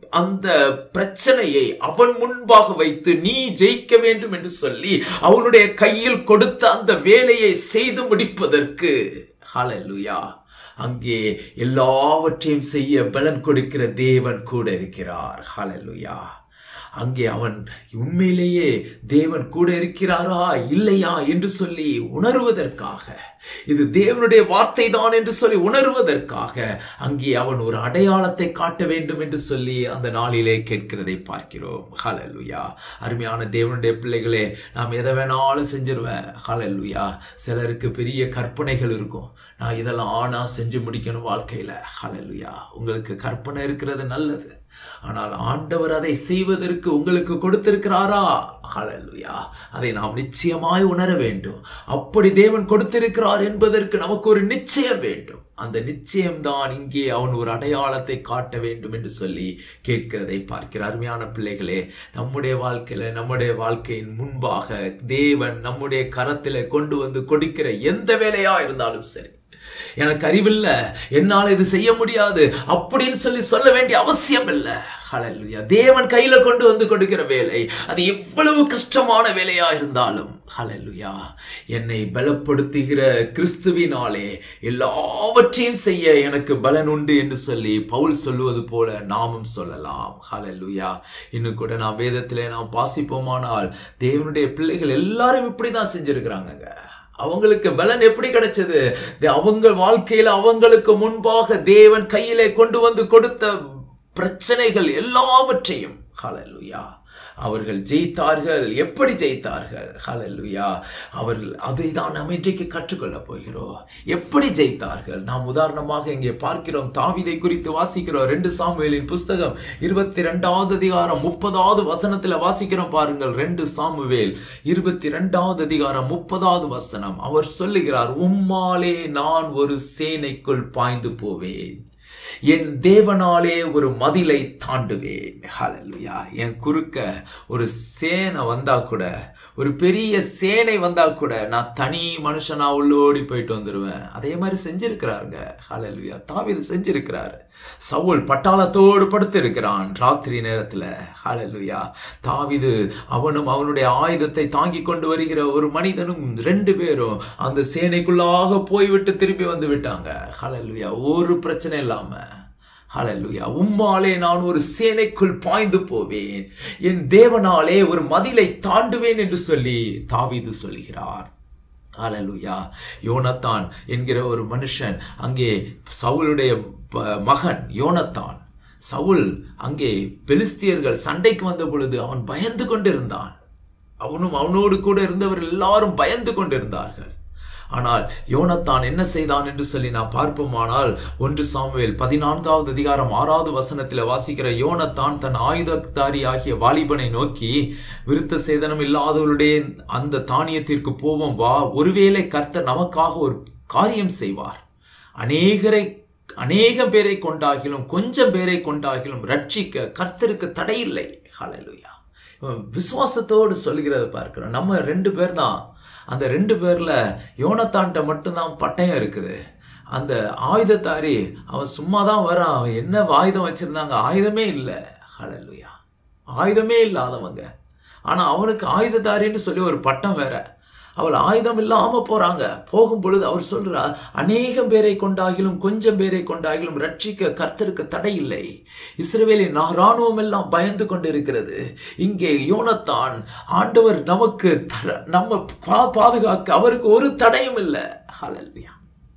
அந்த பிரச்சனையை அவன் முன்பாக வைத்து நீ ஜெயிக்க வேண்டும் என்று சொல்லி அவனுடைய கையில் கொடுத்த அந்த வேலையை செய்து முடிப்பதற்கு ஹalleluya அங்கே எல்லாவற்றையும் செய்ய பலன் கொடுக்கிற தேவன் கூட இருக்கிறார் ஹalleluya அங்கே அவன் உண்மையிலேயே தேவன் கூட இருக்கிறாரா இல்லையா என்று சொல்லி உணர்வதற்காக இது தேவனுடைய வார்த்தை தான் என்று சொல்லி உணர்வதற்காக அங்கே அவன் ஒரு அடையாளத்தை காட்ட வேண்டும் என்று சொல்லி அந்த நாளிலே கேட்கிறதை பார்க்கிறோம் ஹalleluya அருமையான தேவனுடைய பிள்ளைகளே நாம் எதை வேணாலும் செஞ்சிருவேன் ஹalleluya சிலருக்கு பெரிய கற்பனைகள் இருக்கும் நான் இதெல்லாம் ஆனா செஞ்சு முடிக்கணும் வாழ்க்கையில ஹalleluya உங்களுக்கு கற்பனை இருக்கிறது நல்லது ஆனால் ஆண்டவர் அதை செய்வதற்கு உங்களுக்கு கொடுத்திருக்கிறாரா ஹalleluya அதை நாம் நிச்சயமாய் உணர வேண்டும் அப்படி தேவன் கொடுத்திருக்கிறார் என்பதற்கு நமக்கு ஒரு நிச்சயம் வேண்டும் அந்த நிச்சயம்தான் இங்கே அவன் ஒரு அடையாளத்தை காட்ட வேண்டும் என்று சொல்லி கேட்கிறதை பார்க்கிற அருமையான பிள்ளைகளே நம்முடைய வாழ்க்கையில நம்முடைய வாழ்க்கையின் முன்பாக தேவன் நம்முடைய கரத்தில கொண்டு வந்து கொடுக்கிற எந்த வேலையா இருந்தாலும் சரி எனக்கு அறிவில்லை என்னால் இது செய்ய முடியாது அப்படின்னு சொல்லி சொல்ல வேண்டிய அவசியம் இல்லை ஹalleluya தேவன் கையில கொண்டு வந்து கொடுக்கிற வேலை அது எவ்வளவு கஷ்டமான வேலையா இருந்தாலும் ஹalleluya என்னை பலப்படுத்துகிற கிறிஸ்துவினாலே எல்லாவற்றையும் செய்ய எனக்கு பலன் உண்டு என்று சொல்லி பவுல் சொல்லுவது போல நாமும் சொல்லலாம் ஹalleluya இன்னும் கூட நான் வேதத்திலே நாம் வாசிப்போமானால் தேவனுடைய பிள்ளைகள் எல்லாரும் இப்படிதான் செஞ்சிருக்கிறாங்கங்க அவங்களுக்கு பலன் எப்படி கிடைச்சது அவங்க வாழ்க்கையில அவங்களுக்கு முன்பாக தேவன் கையிலே கொண்டு வந்து கொடுத்த பிரச்சனைகள் எல்லாவற்றையும் ஹalleluya அவர்கள் ஜெயித்தார்கள் எப்படி ஜெயித்தார்கள் ஹalleluya அவர்கள் அதை தான் நாம் இன்றைக்கு கற்றுக்கொள்ள போகிறோம் எப்படி ஜெயித்தார்கள் நாம் உதாரணமாக இங்கே பார்க்கிறோம் தாவிதை குறித்து வாசிக்கிறோம் ரெண்டு சாமுவேலின் புஸ்தகம் இருபத்தி ரெண்டாவது அதிகாரம் முப்பதாவது வசனத்துல வாசிக்கிறோம் பாருங்கள் ரெண்டு சாமுவேல் இருபத்தி ரெண்டாவது அதிகாரம் முப்பதாவது வசனம் அவர் சொல்லுகிறார் உம்மாலே நான் ஒரு சேனைக்குள் பாய்ந்து போவேன் என் தேவனாலே ஒரு மதிலை தாண்டுவேன் ஹalleluya என் குறுக்க ஒரு சேனை வந்தா கூட ஒரு பெரிய சேனை வந்தா கூட நான் தனி மனுஷனா உள்ளோடி போயிட்டு வந்துடுவேன் அதே மாதிரி செஞ்சிருக்கிறாருங்க ஹalleluya தாவீது செஞ்சிருக்கிறாரு சவுல் பட்டாளத்தோடு படுத்திருக்கிறான் ராத்திரி நேரத்துல ஹalleluya தாவீது அவனும் அவனுடைய ஆயுதத்தை தாங்கி கொண்டு வருகிற ஒரு மனிதனும் ரெண்டு பேரும் அந்த சேனைக்குள்ளாக போய்விட்டு திருப்பி வந்து விட்டாங்க ஹalleluya ஒரு பிரச்சனை இல்லாம ஹalleluya உம்மாலே நான் ஒரு சேனைக்குள் பாய்ந்து போவேன் என் தேவனாலே ஒரு மதிலை தாண்டுவேன் என்று சொல்லி தாவீது சொல்கிறார் ஹalleluya யோனத்தான் என்கிற ஒரு மனுஷன் அங்கே சவுலுடைய ப- மகன் யோனத்தான் சவுல் அங்கே பெலிஸ்தியர்கள் சண்டைக்கு வந்த பொழுது அவன் பயந்து கொண்டிருந்தான் அவனும் அவனோடு கூட இருந்தவர்கள் எல்லாரும் பயந்து கொண்டிருந்தார்கள் ஆனால் யோனத்தான் என்ன செய்தான் என்று சொல்லி நான் பார்ப்போமானால் ஒன்று சாமுவேல் பதினான்காவது அதிகாரம் ஆறாவது வசனத்தில் வாசிக்கிற யோனத்தான் தன் ஆயுததாரி ஆகிய வாலிபனை நோக்கி விருத்த சேதனம் இல்லாதவருடைய அந்த தானியத்திற்கு போவோம் வா ஒருவேளை கர்த்தர் நமக்காக ஒரு காரியம் செய்வார் அநேகரை அநேகம் பேரை கொண்டாகிலும் கொஞ்சம் பேரை கொண்டாகிலும் ரட்சிக்க கர்த்தருக்கு தடையில்லை ஹalleluya இவன் விசுவாசத்தோடு சொல்கிறத பார்க்கிறோம் நம்ம ரெண்டு பேர் தான் அந்த ரெண்டு பேர்ல யோனத்தான்ட்ட மட்டும்தான் பட்டயம் இருக்குது அந்த ஆயுதத்தாரி அவன் சும்மா தான் வரான் அவன் என்ன ஆயுதம் வச்சிருந்தாங்க ஆயுதமே இல்லை ஹalleluya ஆயுதமே இல்லாதவங்க ஆனா அவனுக்கு ஆயுததாரின்னு சொல்லி ஒரு பட்டம் வேற அவள் ஆயுதம் இல்லாம போறாங்க போகும் பொழுது அவர் சொல்றார் அநேகம் பேரை கொண்டாகிலும் கொஞ்சம் பேரை கொண்டாகிலும் ரட்சிக்க கர்த்தருக்கு தடை இல்லை இஸ்ரவேலின் நா- ராணுவம் எல்லாம் பயந்து கொண்டிருக்கிறது இங்கே யோனத்தான் ஆண்டவர் நமக்கு தர- நம்ம பா- பாதுகாக்க அவருக்கு ஒரு தடையும் இல்லை ஹalleluya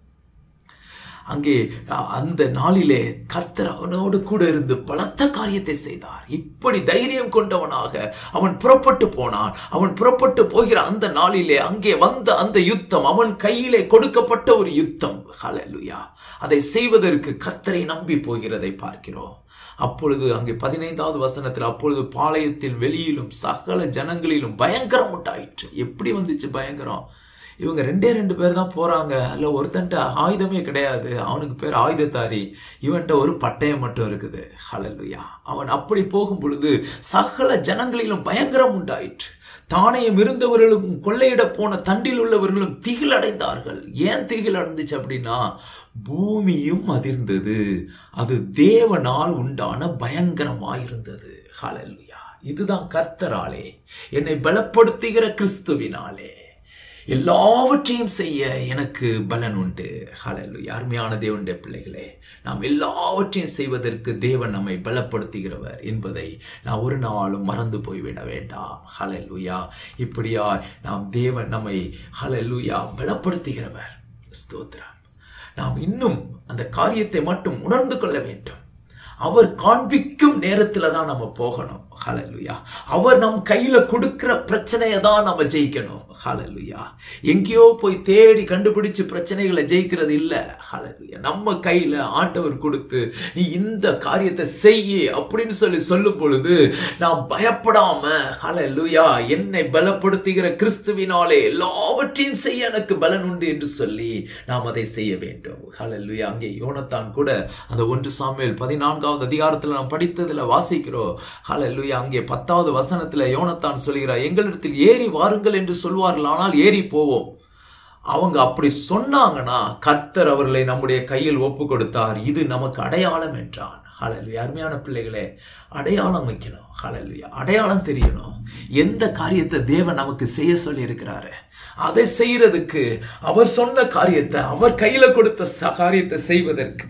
அங்கே அ- அந்த நாளிலே கர்த்தர் அவனோடு கூட இருந்து பலத்த காரியத்தை செய்தார் இப்படி தைரியம் கொண்டவனாக அவன் புறப்பட்டு போனான் அவன் புறப்பட்டு போகிற அந்த நாளிலே அங்கே வந்த அந்த யுத்தம் அவன் கையிலே கொடுக்கப்பட்ட ஒரு யுத்தம் ஹalleluya அதை செய்வதற்கு கர்த்தரை நம்பி போகிறதை பார்க்கிறோம் அப்பொழுது அங்கே பதினைந்தாவது வசனத்தில் அப்பொழுது பாளையத்தில் வெளியிலும் சகல ஜனங்களிலும் பயங்கரம் உண்டாயிற்று எப்படி வந்துச்சு பயங்கரம் இவங்க ரெண்டே ரெண்டு பேர் தான் போறாங்க அல்ல ஒருத்தன்ட்ட ஆயுதமே கிடையாது அவனுக்கு பேர் ஆயுதத்தாரி இவன்ட்ட ஒரு பட்டயம் மட்டும் இருக்குது ஹalleluya அவன் அப்படி போகும் பொழுது சகல ஜனங்களிலும் பயங்கரம் உண்டாயிற்று தானயம் இருந்தவர்களும் கொள்ளையிட போன தண்டில் உள்ளவர்களும் திகில் அடைந்தார்கள் ஏன் திகில் அடைந்துச்சு அப்படின்னா பூமியும் அதிர்ந்தது அது தேவனால் உண்டான பயங்கரமாயிருந்தது ஹalleluya இதுதான் கர்த்தராலே என்னை பலப்படுத்துகிற கிறிஸ்துவினாலே எல்லாவற்றையும் செய்ய எனக்கு பலன் உண்டு ஹalleluya அருமையான தேவனுடைய பிள்ளைகளே நாம் எல்லாவற்றையும் செய்வதற்கு தேவன் நம்மை பலப்படுத்துகிறவர் என்பதை நான் ஒரு நாளும் மறந்து போய்விட வேண்டாம் ஹalleluya இப்படியா நாம் தேவன் நம்மை ஹalleluya பலப்படுத்துகிறவர் ஸ்தோத்திரம் நாம் இன்னும் அந்த காரியத்தை மட்டும் உணர்ந்து கொள்ள வேண்டும் அவர் காண்பிக்கும் நேரத்துல தான் நம்ம போகணும் ஹalleluya அவர் நம் கையில கொடுக்கிற பிரச்சனையை தான் நம்ம ஜெயிக்கணும் ஹalleluya எங்கேயோ போய் தேடி கண்டுபிடிச்சு பிரச்சனைகளை ஜெயிக்கிறது இல்ல ஹalleluya நம்ம கையில ஆண்டவர் கொடுத்து நீ இந்த காரியத்தை செய்ய அப்படின்னு சொல்லி சொல்லும் பொழுது நாம் பயப்படாம ஹalleluya என்னை பலப்படுத்துகிற கிறிஸ்துவினாலே எல்லாவற்றையும் செய்ய எனக்கு பலன் உண்டு என்று சொல்லி நாம் அதை செய்ய வேண்டும் ஹalleluya அங்கே யோனத்தான் கூட அந்த ஒன்று சாமுவேல் பதினான்காவது அதிகாரத்தில் நாம் படித்ததுல வாசிக்கிறோம் ஹalleluya அங்கே பத்தாவது வசனத்துல யோனத்தான் சொல்கிறார் எங்களிடத்தில் ஏறி வாருங்கள் என்று சொல்வார்கள் ஆனால் ஏறி போவோம் அவங்க அப்படி சொன்னாங்கன்னா கர்த்தர் அவர்களை நம்முடைய கையில் ஒப்பு கொடுத்தார் இது நமக்கு அடையாளம் என்றான் ஹalleluya அருமையான பிள்ளைகளே அடையாளம் வைக்கணும் ஹalleluya அடையாளம் தெரியணும் எந்த காரியத்தை தேவன் நமக்கு செய்ய சொல்லி இருக்கிறாரு அதை செய்யறதுக்கு அவர் சொன்ன காரியத்தை அவர் கையில கொடுத்த ச- காரியத்தை செய்வதற்கு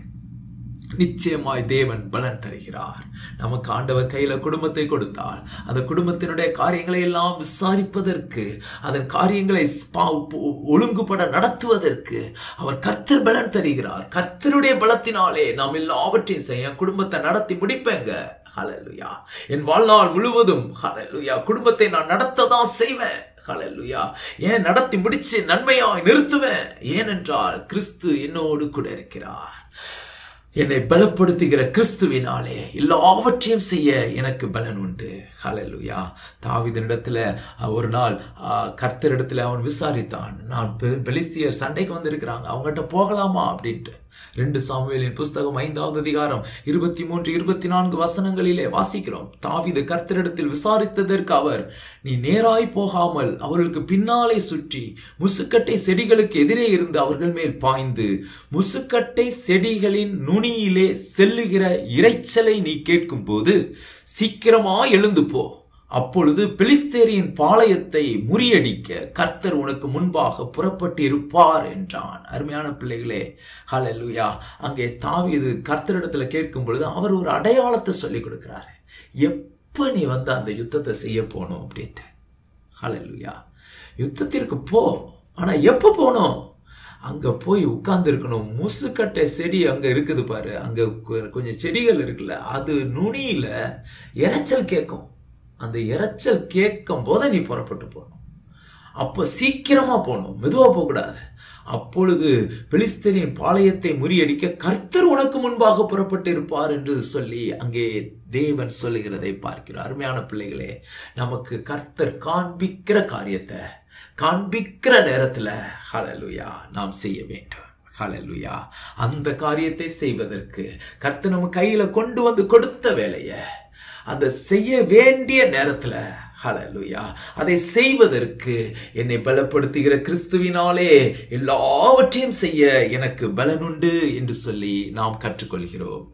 நிச்சயமாய் தேவன் பலன் தருகிறார் நமக்கு ஆண்டவர் கையில குடும்பத்தை கொடுத்தால் அந்த குடும்பத்தினுடைய காரியங்களை எல்லாம் விசாரிப்பதற்கு அதன் காரியங்களை ஸ்பா- ஒ- ஒழுங்குபட நடத்துவதற்கு அவர் கர்த்தர் பலன் தருகிறார் கர்த்தருடைய பலத்தினாலே நாம் எல்லாவற்றையும் செய்ய என் குடும்பத்தை நடத்தி முடிப்பேங்க ஹalleluya என் வாழ்நாள் முழுவதும் ஹalleluya குடும்பத்தை நான் நடத்த தான் செய்வேன் ஹalleluya ஏன் நடத்தி முடிச்சு நன்மையாய் நிறுத்துவேன் ஏனென்றால் கிறிஸ்து என்னோடு கூட இருக்கிறார் என்னை பலப்படுத்துகிற கிறிஸ்துவினாலே எல்லாவற்றையும் செய்ய எனக்கு பலன் உண்டு ஹalleluya தாவீதினிடத்துல அஹ், ஒரு நாள் அஹ், கர்த்தரிடத்துல அவன் விசாரித்தான் நான் பெ- பெலிஸ்தியர் சண்டைக்கு வந்திருக்கிறாங்க அவங்ககிட்ட போகலாமா அப்படின்ட்டு ரெண்டு சாமுவேலின் புஸ்தகம் ஐந்தாவது அதிகாரம் இருபத்தி மூன்று இருபத்தி நான்கு வசனங்களிலே வாசிக்கிறோம் தாவீது கர்த்தரிடத்தில் விசாரித்ததற்கு அவர் நீ நேராய் போகாமல் அவர்களுக்கு பின்னாலே சுற்றி முசுக்கட்டை செடிகளுக்கு எதிரே இருந்து அவர்கள் மேல் பாய்ந்து முசுக்கட்டை செடிகளின் நுனியிலே செல்லுகிற இரைச்சலை நீ கேட்கும்போது சீக்கிரமா எழுந்து போ அப்பொழுது பெலிஸ்தேரியின் பாளையத்தை முறியடிக்க கர்த்தர் உனக்கு முன்பாக புறப்பட்டு இருப்பார் என்றான் அருமையான பிள்ளைகளே ஹalleluya அங்கே தாவீது கர்த்தரிடத்துல கேட்கும் பொழுது அவர் ஒரு அடையாளத்தை சொல்லி கொடுக்கிறாரு எப்ப நீ வந்து அந்த யுத்தத்தை செய்ய போகணும் அப்படின்ட்டு ஹalleluya யுத்தத்திற்கு போ ஆனா எப்ப போகணும் அங்க போய் உட்கார்ந்து இருக்கணும் முசுக்கட்டை செடி அங்க இருக்குது பாரு அங்க கொ- கொஞ்சம் செடிகள் இருக்குல்ல அது நுனியில இரைச்சல் கேட்கும் அந்த இரைச்சல் கேட்கும் போது நீ புறப்பட்டு போகணும் அப்போ சீக்கிரமா போகணும் மெதுவா போகக்கூடாது அப்பொழுது பெலிஸ்தரின் பாளையத்தை முறியடிக்க கர்த்தர் உனக்கு முன்பாக புறப்பட்டு இருப்பார் என்று சொல்லி அங்கே தேவன் சொல்லுகிறதை பார்க்கிறோம் அருமையான பிள்ளைகளே நமக்கு கர்த்தர் காண்பிக்கிற காரியத்தை காண்பிக்கிற நேரத்துல ஹalleluya நாம் செய்ய வேண்டும் ஹalleluya அந்த காரியத்தை செய்வதற்கு கர்த்தர் நம்ம கையில கொண்டு வந்து கொடுத்த வேலையை அதை செய்ய வேண்டிய நேரத்துல ஹalleluya அதை செய்வதற்கு என்னை பலப்படுத்துகிற கிறிஸ்துவினாலே எல்லாவற்றையும் செய்ய எனக்கு பலனுண்டு என்று சொல்லி நாம் கற்றுக்கொள்கிறோம்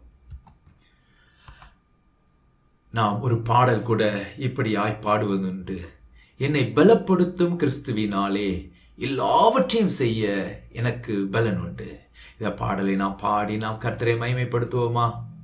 நாம் ஒரு பாடல் கூட இப்படியாய் பாடுவதுண்டு என்னை பலப்படுத்தும் கிறிஸ்துவினாலே எல்லாவற்றையும் செய்ய எனக்கு பலன் உண்டு இந்த பாடலை நாம் பாடி நாம் கர்த்தரை மகிமைப்படுத்துவோமா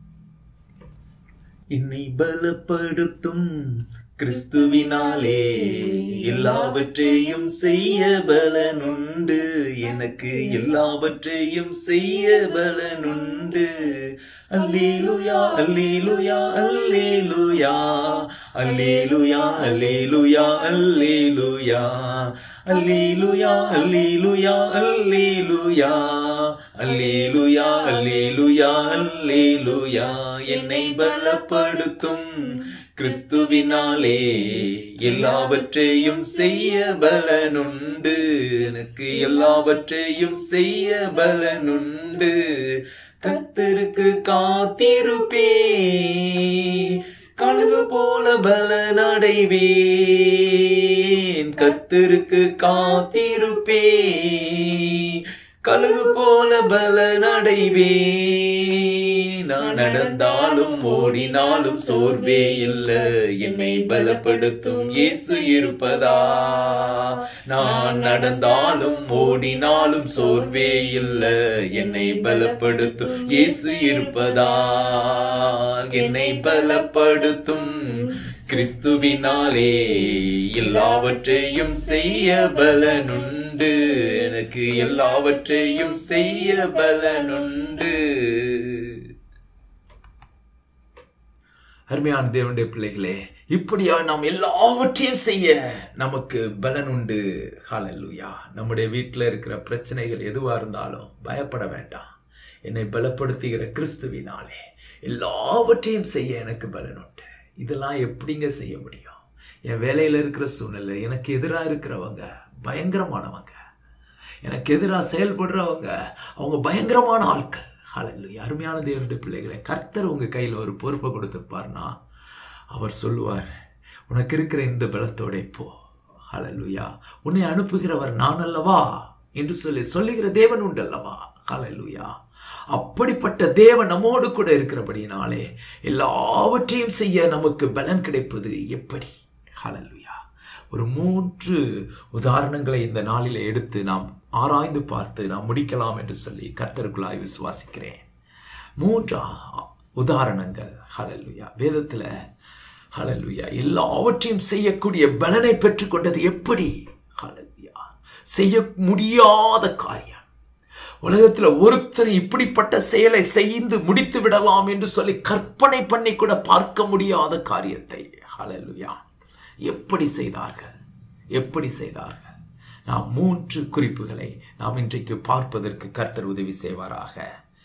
என்னை பலப்படுத்தும் கிறிஸ்துவினாலே எல்லாவற்றையும் செய்ய பலனுண்டு எனக்கு எல்லாவற்றையும் செய்ய பலனுண்டு அல்லேலுயா அல்லேலுயா அல்லேலுயா அல்லேலுயா அல்லேலுயா அல்லேலுயா அல்லேலுயா அல்லேலுயா அல்லேலுயா அல்லேலுயா அல்லேலுயா அல்லேலுயா என்னை பலப்படுத்தும் கிறிஸ்துவினாலே எல்லாவற்றையும் செய்ய பலனுண்டு எனக்கு எல்லாவற்றையும் செய்ய பலனுண்டு கத்தருக்கு காத்திருப்பே கழுகு போல பலன் அடைவேன் கர்த்தருக்கு காத்திருப்பேன் கழுகு போல பலன் அடைவேன் நான் நடந்தாலும் ஓடினாலும் சோர்வே இல்ல என்னை பலப்படுத்தும் இயேசு இருப்பதா நான் நடந்தாலும் ஓடினாலும் சோர்வே இல்ல என்னை பலப்படுத்தும் இயேசு இருப்பதா என்னை பலப்படுத்தும் கிறிஸ்துவினாலே எல்லாவற்றையும் செய்ய பலனுண்டு எனக்கு எல்லாவற்றையும் செய்ய பலனுண்டு அருமையான தேவனுடைய பிள்ளைகளே இப்படியா நாம் எல்லாவற்றையும் செய்ய நமக்கு பலன் உண்டு ஹalleluya நம்முடைய வீட்டில் இருக்கிற பிரச்சனைகள் எதுவா இருந்தாலும் பயப்பட வேண்டாம் என்னை பலப்படுத்துகிற கிறிஸ்துவினாலே எல்லாவற்றையும் செய்ய எனக்கு பலன் உண்டு இதெல்லாம் எப்படிங்க செய்ய முடியும் என் வேலையில் இருக்கிற சூழ்நிலை எனக்கு எதிராக இருக்கிறவங்க பயங்கரமானவங்க எனக்கு எதிராக செயல்படுறவங்க அவங்க பயங்கரமான ஆட்கள் ஹalleluya அருமையான தேவனுடைய பிள்ளைகளை கர்த்தர் உங்க கையில் ஒரு பொறுப்பை கொடுத்திருப்பார்னா அவர் சொல்லுவார் உனக்கு இருக்கிற இந்த பலத்தோட போ ஹalleluya உன்னை அனுப்புகிறவர் நான் அல்லவா என்று சொல்லி சொல்லுகிற தேவன் உண்டு அல்லவா ஹalleluya அப்படிப்பட்ட தேவன் நம்மோடு கூட இருக்கிறபடினாலே எல்லாவற்றையும் செய்ய நமக்கு பலன் கிடைப்பது எப்படி ஹalleluya ஒரு மூன்று உதாரணங்களை இந்த நாளில் எடுத்து நாம் ஆராய்ந்து பார்த்து நாம் முடிக்கலாம் என்று சொல்லி கர்த்தருக்குள்ளாய் விசுவாசிக்கிறேன் மூன்று ஆ- உதாரணங்கள் ஹalleluya வேதத்தில் ஹalleluya எல்லாவற்றையும் செய்யக்கூடிய பலனை பெற்றுக்கொண்டது எப்படி ஹalleluya செய்ய முடியாத காரியம் உலகத்துல ஒருத்தர் இப்படிப்பட்ட செயலை செய்து முடித்து விடலாம் என்று சொல்லி கற்பனை பண்ணி கூட பார்க்க முடியாத காரியத்தை ஹalleluya எப்படி செய்தார்கள் எப்படி செய்தார்கள் நாம் மூன்று குறிப்புகளை நாம் இன்றைக்கு பார்ப்பதற்கு கர்த்தர் உதவி செய்வாராக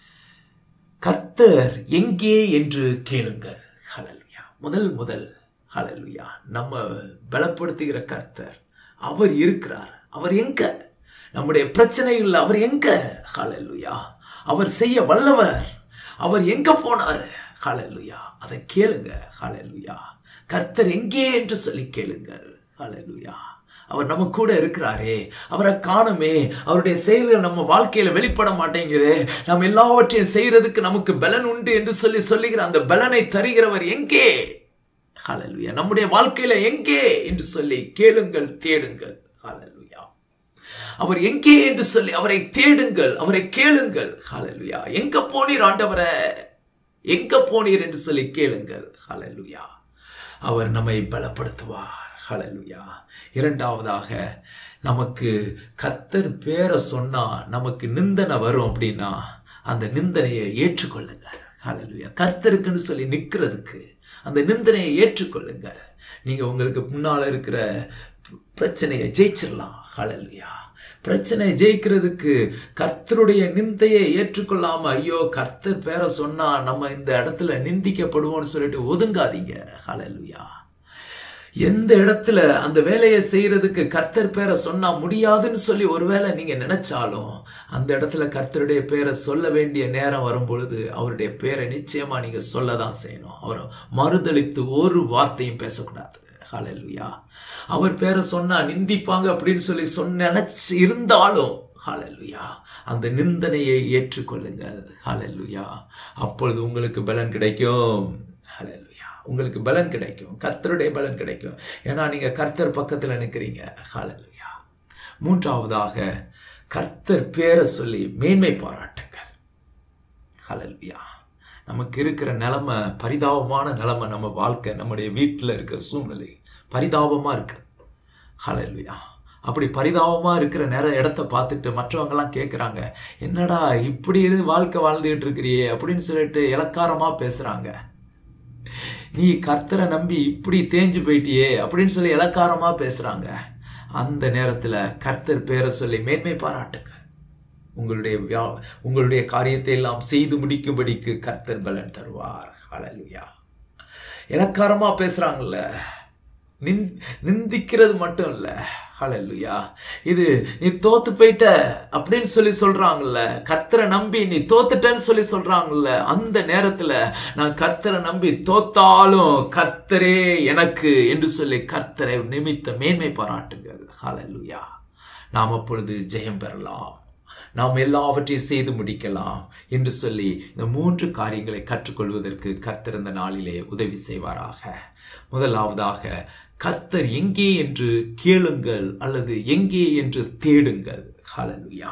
கர்த்தர் எங்கே என்று கேளுங்கள் ஹalleluya முதல் முதல் ஹalleluya நம்ம பலப்படுத்துகிற கர்த்தர் அவர் இருக்கிறார் அவர் எங்க நம்முடைய பிரச்சனைகள் அவர் எங்க ஹalleluya அவர் செய்ய வல்லவர் அவர் எங்க போனார் ஹalleluya அதை கேளுங்க ஹalleluya கர்த்தர் எங்கே என்று சொல்லி கேளுங்கள் ஹalleluya அவர் நம்ம கூட இருக்கிறாரே அவரை காணுமே அவருடைய செயல்கள் நம்ம வாழ்க்கையில வெளிப்பட மாட்டேங்குது நாம் எல்லாவற்றையும் செய்யறதுக்கு நமக்கு பலன் உண்டு என்று சொல்லி சொல்லுகிற அந்த பலனை தருகிறவர் எங்கே ஹalleluya நம்முடைய வாழ்க்கையில எங்கே என்று சொல்லி கேளுங்கள் தேடுங்கள் ஹalleluya அவர் எங்கே என்று சொல்லி அவரை தேடுங்கள் அவரை கேளுங்கள் ஹalleluya எங்க போனீர் ஆண்டவரே எங்க போனீர் என்று சொல்லி கேளுங்கள் ஹalleluya அவர் நம்மை பலப்படுத்துவார் ஹalleluya இரண்டாவதாக நமக்கு கர்த்தர் பேரை சொன்னா நமக்கு நிந்தனை வரும் அப்படின்னா அந்த நிந்தனையை ஏற்றுக்கொள்ளுங்கள் ஹalleluya கர்த்தருக்குன்னு சொல்லி நிக்கிறதுக்கு அந்த நிந்தனையை ஏற்றுக்கொள்ளுங்கள் நீங்க உங்களுக்கு முன்னால இருக்கிற பிரச்சனையை ஜெயிச்சிடலாம் ஹalleluya பிரச்சனையை ஜெயிக்கிறதுக்கு கர்த்தருடைய நிந்தையை ஏற்றுக்கொள்ளாம ஐயோ கர்த்தர் பேரை சொன்னா நம்ம இந்த இடத்துல நிந்திக்கப்படுவோம்னு சொல்லிட்டு ஒதுங்காதீங்க ஹalleluya எந்த இடத்துல அந்த வேலையை செய்யறதுக்கு கர்த்தர் பேரை சொன்னா முடியாதுன்னு சொல்லி ஒருவேளை நீங்க நினைச்சாலும் அந்த இடத்துல கர்த்தருடைய பேரை சொல்ல வேண்டிய நேரம் வரும் பொழுது அவருடைய பேரை நிச்சயமா நீங்க சொல்லதான் செய்யணும் அவரை மறுதளித்து ஒரு வார்த்தையும் பேசக்கூடாது ஹalleluya அவர் பேரை சொன்னா நிந்திப்பாங்க அப்படின்னு சொல்லி சொன்ன நினைச்சு இருந்தாலும் ஹalleluya அந்த நிந்தனையை ஏற்றுக்கொள்ளுங்கள் ஹalleluya அப்பொழுது உங்களுக்கு பலன் கிடைக்கும் ஹalleluya உங்களுக்கு பலன் கிடைக்கும் கர்த்தருடைய பலன் கிடைக்கும் ஏன்னா நீங்க கர்த்தர் பக்கத்துல நிற்கிறீங்க ஹalleluya மூன்றாவதாக கர்த்தர் பேரை சொல்லி மேன்மை பாராட்டுங்கள் ஹalleluya நமக்கு இருக்கிற நிலைமை பரிதாபமான நிலைமை நம்ம வாழ்க்கை நம்முடைய வீட்டில் இருக்கிற சூழ்நிலை பரிதாபமா இருக்கு ஹalleluya அப்படி பரிதாபமா இருக்கிற நேர இடத்த பார்த்துட்டு மற்றவங்கலாம் கேட்குறாங்க என்னடா இப்படி இரு வாழ்க்கை வாழ்ந்துகிட்டு இருக்கிறியே அப்படின்னு சொல்லிட்டு இலக்காரமா பேசுறாங்க நீ கர்த்தரை நம்பி இப்படி தேஞ்சு போயிட்டியே அப்படின்னு சொல்லி இலக்காரமா பேசுறாங்க அந்த நேரத்துல கர்த்தர் பேரை சொல்லி மேன்மை பாராட்டுங்க உங்களுடைய வியா- உங்களுடைய காரியத்தை எல்லாம் செய்து முடிக்கும்படிக்கு கர்த்தர் பலன் தருவார் ஹalleluya இலக்காரமா பேசுறாங்கல்ல நிந் நிந்திக்கிறது மட்டும் இல்ல ஹalleluya இது நீ தோத்து போயிட்ட அப்படின்னு சொல்லி சொல்றாங்கல்ல கர்த்தரை நம்பி நீ தோத்துட்டேன்னு சொல்லி சொல்றாங்கல்ல அந்த நேரத்துல நான் கர்த்தரை நம்பி தோத்தாலும் கர்த்தரே எனக்கு என்று சொல்லி கர்த்தரை நிமித்த மேன்மை பாராட்டுங்கள் ஹalleluya நாம் அப்பொழுது ஜெயம் பெறலாம் நாம் எல்லாவற்றையும் செய்து முடிக்கலாம் என்று சொல்லி இந்த மூன்று காரியங்களை கற்றுக்கொள்வதற்கு கர்த்தர் இந்த நாளிலே உதவி செய்வாராக முதலாவதாக கர்த்தர் எங்கே என்று கேளுங்கள் அல்லது எங்கே என்று தேடுங்கள் ஹalleluya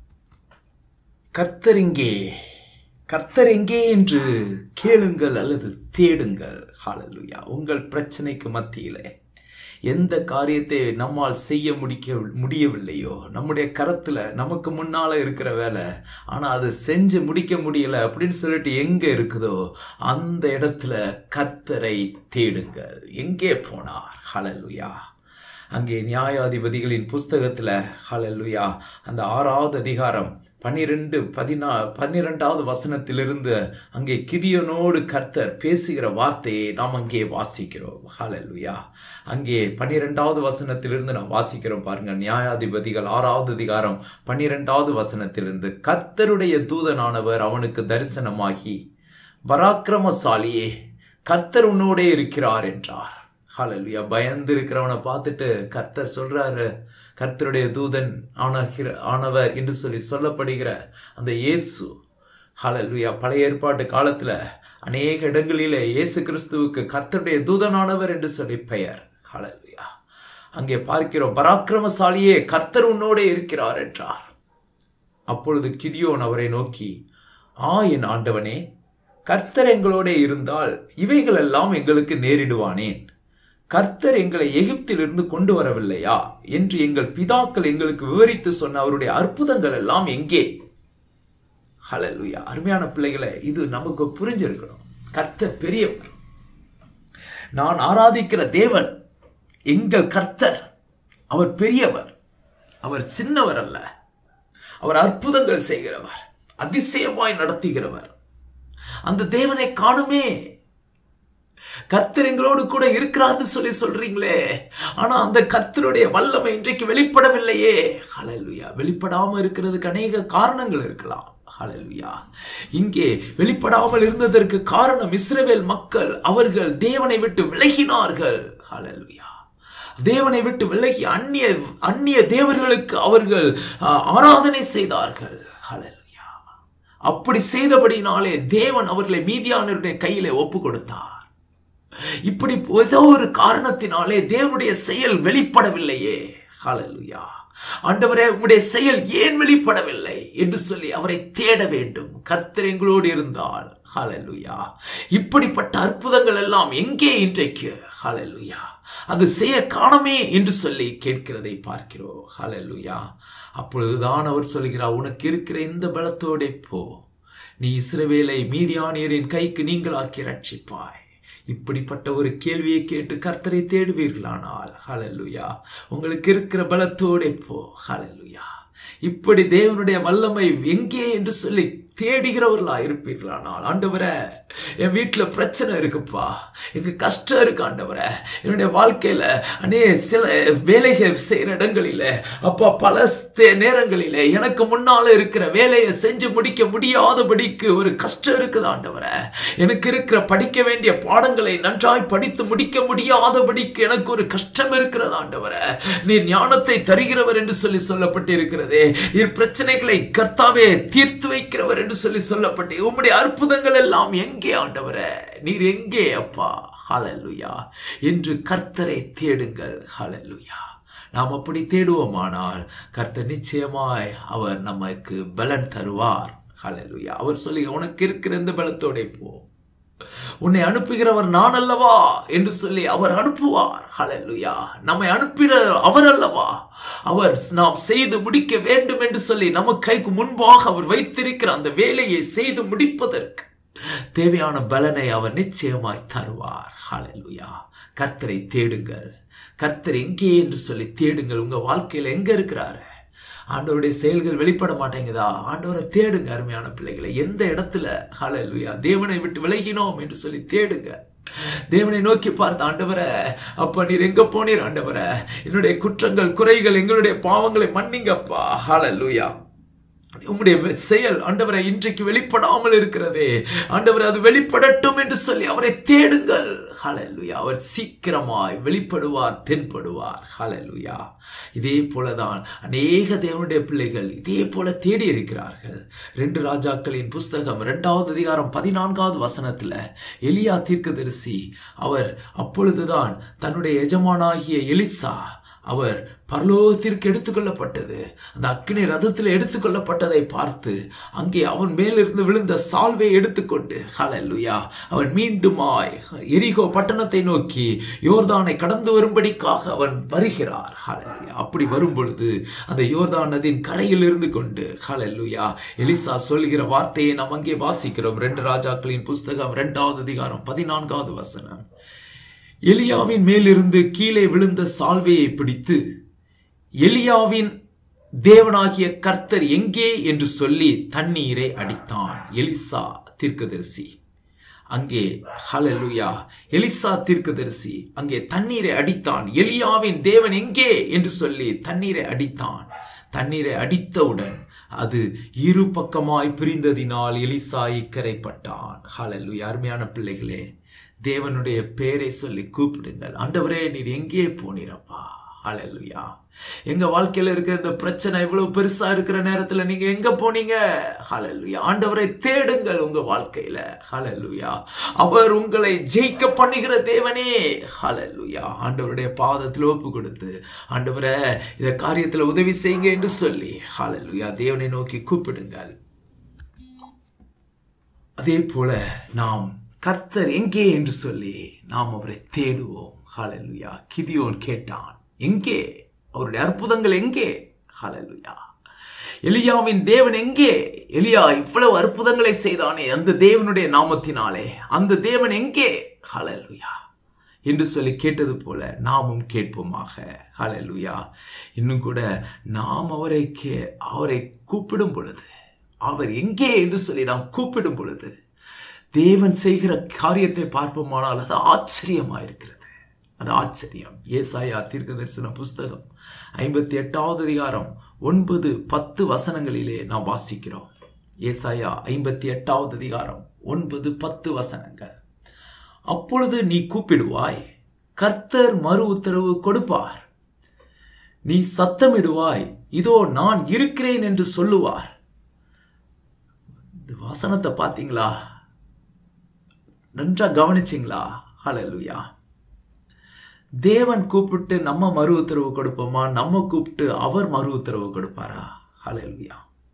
கர்த்தர் எங்கே கர்த்தர் எங்கே என்று கேளுங்கள் அல்லது தேடுங்கள் ஹalleluya உங்கள் பிரச்சனைக்கு மத்தியிலே எந்த காரியத்தை நம்மால் செய்ய முடிக்க முடியவில்லையோ நம்முடைய கரத்துல நமக்கு முன்னால இருக்கிற வேலை ஆனா அதை செஞ்சு முடிக்க முடியல அப்படின்னு சொல்லிட்டு எங்க இருக்குதோ அந்த இடத்துல கர்த்தரை தேடுங்கள் எங்கே போனார் ஹalleluya அங்கே நியாயாதிபதிகளின் புஸ்தகத்துல ஹalleluya அந்த ஆறாவது அதிகாரம் பன்னிரெண்டு பதினா பன்னிரெண்டாவது வசனத்திலிருந்து அங்கே கிதியனோடு கர்த்தர் பேசுகிற வார்த்தையை நாம் அங்கே வாசிக்கிறோம் ஹalleluya அங்கே பன்னிரெண்டாவது வசனத்திலிருந்து நாம் வாசிக்கிறோம் பாருங்க நியாயாதிபதிகள் ஆறாவது அதிகாரம் பன்னிரெண்டாவது வசனத்திலிருந்து கர்த்தருடைய தூதனானவர் அவனுக்கு தரிசனமாகி பராக்கிரமசாலியே கர்த்தர் உன்னோடே இருக்கிறார் என்றார் ஹalleluya பயந்து இருக்கிறவனை பார்த்துட்டு கர்த்தர் சொல்றாரு கர்த்தருடைய தூதன் ஆனகிற ஆனவர் என்று சொல்லி சொல்லப்படுகிற அந்த இயேசு ஹalleluya பழைய ஏற்பாட்டு காலத்துல அநேக இடங்களிலே இயேசு கிறிஸ்துவுக்கு கர்த்தருடைய தூதனானவர் என்று சொல்லி பெயர் ஹalleluya அங்கே பார்க்கிறோம் பராக்கிரமசாலியே கர்த்தர் உன்னோடே இருக்கிறார் என்றார் அப்பொழுது கிதியோன் அவரை நோக்கி ஆ என் ஆண்டவனே கர்த்தர் எங்களோட இருந்தால் இவைகளெல்லாம் எங்களுக்கு நேரிடுவானேன் கர்த்தர் எங்களை எகிப்திலிருந்து கொண்டு வரவில்லையா என்று எங்கள் பிதாக்கள் எங்களுக்கு விவரித்து சொன்ன அவருடைய அற்புதங்கள் எல்லாம் எங்கே ஹalleluya அருமையான பிள்ளைகளை இது நமக்கு புரிஞ்சிருக்கணும் கர்த்தர் பெரியவர் நான் ஆராதிக்கிற தேவன் எங்கள் கர்த்தர் அவர் பெரியவர் அவர் சின்னவர் அல்ல அவர் அற்புதங்கள் செய்கிறவர் அதிசயமாய் நடத்துகிறவர் அந்த தேவனை காணுமே கர்த்தர் எங்களோடு கூட இருக்கிறார்னு சொல்லி சொல்றீங்களே ஆனா அந்த கர்த்தருடைய வல்லமை இன்றைக்கு வெளிப்படவில்லையே ஹalleluya வெளிப்படாம இருக்கிறதுக்கு அநேக காரணங்கள் இருக்கலாம் ஹalleluya இங்கே வெளிப்படாமல் இருந்ததற்கு காரணம் இஸ்ரவேல் மக்கள் அவர்கள் தேவனை விட்டு விலகினார்கள் ஹalleluya தேவனை விட்டு விலகி அந்நிய அந்நிய தேவர்களுக்கு அவர்கள் ஆ, ஆராதனை செய்தார்கள் ஹalleluya அப்படி செய்தபடினாலே தேவன் அவர்களை மீதியானவருடைய கையிலே ஒப்பு கொடுத்தார் இப்படி ஏதோ ஒரு காரணத்தினாலே தேவனுடைய செயல் வெளிப்படவில்லையே ஹalleluya ஆண்டவரே உம்முடைய செயல் ஏன் வெளிப்படவில்லை என்று சொல்லி அவரை தேட வேண்டும் கர்த்தர் எங்களோடு இருந்தால் ஹalleluya இப்படிப்பட்ட அற்புதங்கள் எல்லாம் எங்கே இன்றைக்கு ஹalleluya அது செய்ய காணமே என்று சொல்லி கேட்கிறதை பார்க்கிறோம் ஹalleluya அப்பொழுதுதான் அவர் சொல்கிறார் உனக்கு இருக்கிற இந்த பலத்தோடே போ நீ இஸ்ரவேலை மீதியானியரின் கைக்கு நீங்களாக்கி ரட்சிப்பாய் இப்படிப்பட்ட ஒரு கேள்வியை கேட்டு கர்த்தரை தேடுவீர்களானால் ஹalleluya உங்களுக்கு இருக்கிற பலத்தோடே போ ஹalleluya இப்படி தேவனுடைய வல்லமை எங்கே என்று சொல்லி தேடுகிறவர்களா இருப்பீர்களானால் ஆண்டவரே என் வீட்டுல பிரச்சனை இருக்குப்பா எங்க கஷ்டம் இருக்கு ஆண்டவரே என்னுடைய வாழ்க்கையில அநே சில வேலைகள் செய்யற இடங்களில அப்பா பல ஸ்தே- நேரங்களில எனக்கு முன்னால இருக்கிற வேலையை செஞ்சு முடிக்க முடியாதபடிக்கு ஒரு கஷ்டம் இருக்குது ஆண்டவரே எனக்கு இருக்கிற படிக்க வேண்டிய பாடங்களை நன்றாய் படித்து முடிக்க முடியாதபடிக்கு எனக்கு ஒரு கஷ்டம் இருக்கிறது ஆண்டவரே நீர் ஞானத்தை தருகிறவர் என்று சொல்லி சொல்லப்பட்டு இருக்கிறதே நீர் பிரச்சனைகளை கர்த்தாவே தீர்த்து வைக்கிறவர் என்று சொல்லி சொல்லப்பட்டு உம்முடைய அற்புதங்கள் எல்லாம் எங்கே ஆண்டவரே நீர் எங்கே அப்பா ஹalleluya என்று கர்த்தரை தேடுங்கள் ஹalleluya நாம் அப்படி தேடுவோமானால் கர்த்தர் நிச்சயமாய் அவர் நமக்கு பலன் தருவார் ஹalleluya அவர் சொல்லி உனக்கு இருக்கிற இந்த பலத்தோட போ உன்னை அனுப்புகிறவர் நான் அல்லவா என்று சொல்லி அவர் அனுப்புவார் ஹalleluya நம்மை அனுப்பின அவர் அல்லவா அவர் நாம் செய்து முடிக்க வேண்டும் என்று சொல்லி நமக்கு கைக்கு முன்பாக அவர் வைத்திருக்கிற அந்த வேலையை செய்து முடிப்பதற்கு தேவையான பலனை அவர் நிச்சயமாய் தருவார் ஹalleluya கர்த்தரை தேடுங்கள் கர்த்தர் எங்கே என்று சொல்லி தேடுங்கள் உங்க வாழ்க்கையில எங்க இருக்கிறாரு ஆண்டவருடைய செயல்கள் வெளிப்பட மாட்டேங்குதா ஆண்டவரை தேடுங்க அருமையான பிள்ளைகளை எந்த இடத்துல ஹalleluya தேவனை விட்டு விலகினோம் என்று சொல்லி தேடுங்க தேவனை நோக்கி பார்த்த ஆண்டவரே அப்பா நீர் எங்க போனீர் ஆண்டவரே என்னுடைய குற்றங்கள் குறைகள் எங்களுடைய பாவங்களை மன்னிங்கப்பா ஹalleluya உம்முடைய செயல் ஆண்டவரை இன்றைக்கு வெளிப்படாமல் இருக்கிறதே ஆண்டவர் அது வெளிப்படட்டும் என்று சொல்லி அவரை தேடுங்கள் ஹalleluya அவர் சீக்கிரமாய் வெளிப்படுவார் தென்படுவார் ஹalleluya இதே போலதான் அநேக தேவனுடைய பிள்ளைகள் இதே போல தேடி இருக்கிறார்கள் ரெண்டு ராஜாக்களின் புஸ்தகம் இரண்டாவது அதிகாரம் பதினான்காவது வசனத்துல எலியா தீர்க்கதரிசி அவர் அப்பொழுதுதான் தன்னுடைய எஜமானாகிய எலிசா அவர் பரலோகத்திற்கு எடுத்துக்கொள்ளப்பட்டது அந்த அக்னி ரதத்தில் எடுத்துக்கொள்ளப்பட்டதை பார்த்து அங்கே அவன் மேலிருந்து விழுந்த சால்வை எடுத்துக்கொண்டு ஹalleluya அவன் மீண்டுமாய் எரிகோ பட்டணத்தை நோக்கி யோர்தானை கடந்து வரும்படிக்காக அவன் வருகிறார் ஹalleluya அப்படி வரும் பொழுது அந்த யோர்தான் நதியின் கரையில் இருந்து கொண்டு ஹalleluya எலிசா சொல்கிற வார்த்தையை நாம் அங்கே வாசிக்கிறோம் ரெண்டு ராஜாக்களின் புஸ்தகம் இரண்டாவது அதிகாரம் பதினான்காவது வசனம் எலியாவின் மேலிருந்து கீழே விழுந்த சால்வையை பிடித்து எலியாவின் தேவனாகிய கர்த்தர் எங்கே என்று சொல்லி தண்ணீரை அடித்தான் எலிசா தீர்க்கதரிசி அங்கே ஹalleluya எலிசா தீர்க்கதரிசி அங்கே தண்ணீரை அடித்தான் எலியாவின் தேவன் எங்கே என்று சொல்லி தண்ணீரை அடித்தான் தண்ணீரை அடித்தவுடன் அது இரு பக்கமாய் பிரிந்ததினால் எலிசா இக்கரைப்பட்டான் ஹalleluya அருமையான பிள்ளைகளே தேவனுடைய பெயரை சொல்லி கூப்பிடுங்கள் ஆண்டவரே நீர் எங்கே போனீரப்பா ஹalleluya எங்க வாழ்க்கையில இருக்க இந்த பிரச்சனை இவ்வளவு பெருசா இருக்கிற நேரத்துல நீங்க எங்க போனீங்க ஹalleluya ஆண்டவரை தேடுங்கள் உங்க வாழ்க்கையில ஹalleluya அவர் உங்களை ஜெயிக்க பண்ணுகிற தேவனே ஹalleluya ஆண்டவருடைய பாதத்தில் ஒப்பு கொடுத்து ஆண்டவரே இந்த காரியத்துல உதவி செய்யுங்க என்று சொல்லி ஹalleluya தேவனை நோக்கி கூப்பிடுங்கள் அதே போல நாம் கர்த்தர் எங்கே என்று சொல்லி நாம் அவரை தேடுவோம் ஹalleluya கிதியோன் கேட்டான் எங்கே அவருடைய அற்புதங்கள் எங்கே ஹalleluya எலியாவின் தேவன் எங்கே எலியா இவ்வளவு அற்புதங்களை செய்தானே அந்த தேவனுடைய நாமத்தினாலே அந்த தேவன் எங்கே ஹalleluya என்று சொல்லி கேட்டது போல நாமும் கேட்போமாக ஹalleluya இன்னும் கூட நாம் அவரை கே அவரை கூப்பிடும் பொழுது அவர் எங்கே என்று சொல்லி நாம் கூப்பிடும் பொழுது தேவன் செய்கிற காரியத்தை பார்ப்போமானால் அது ஆச்சரியமா இருக்கிறது அது ஆச்சரியம் ஏசாயா தீர்க்க தரிசன புஸ்தகம் ஐம்பத்தி எட்டாவது அதிகாரம் ஒன்பது பத்து வசனங்களிலே நாம் வாசிக்கிறோம் ஏசாயா ஐம்பத்தி எட்டாவது அதிகாரம் ஒன்பது பத்து வசனங்கள் அப்பொழுது நீ கூப்பிடுவாய் கர்த்தர் மறு உத்தரவு கொடுப்பார் நீ சத்தமிடுவாய் இதோ நான் இருக்கிறேன் என்று சொல்லுவார் இந்த வசனத்தை பார்த்தீங்களா நன்றா கவனிச்சிங்களா ஹalleluya தேவன் கூப்பிட்டு நம்ம மறு உத்தரவு கொடுப்போமா நம்ம கூப்பிட்டு அவர் மறு உத்தரவு கொடுப்பாரா ஹalleluya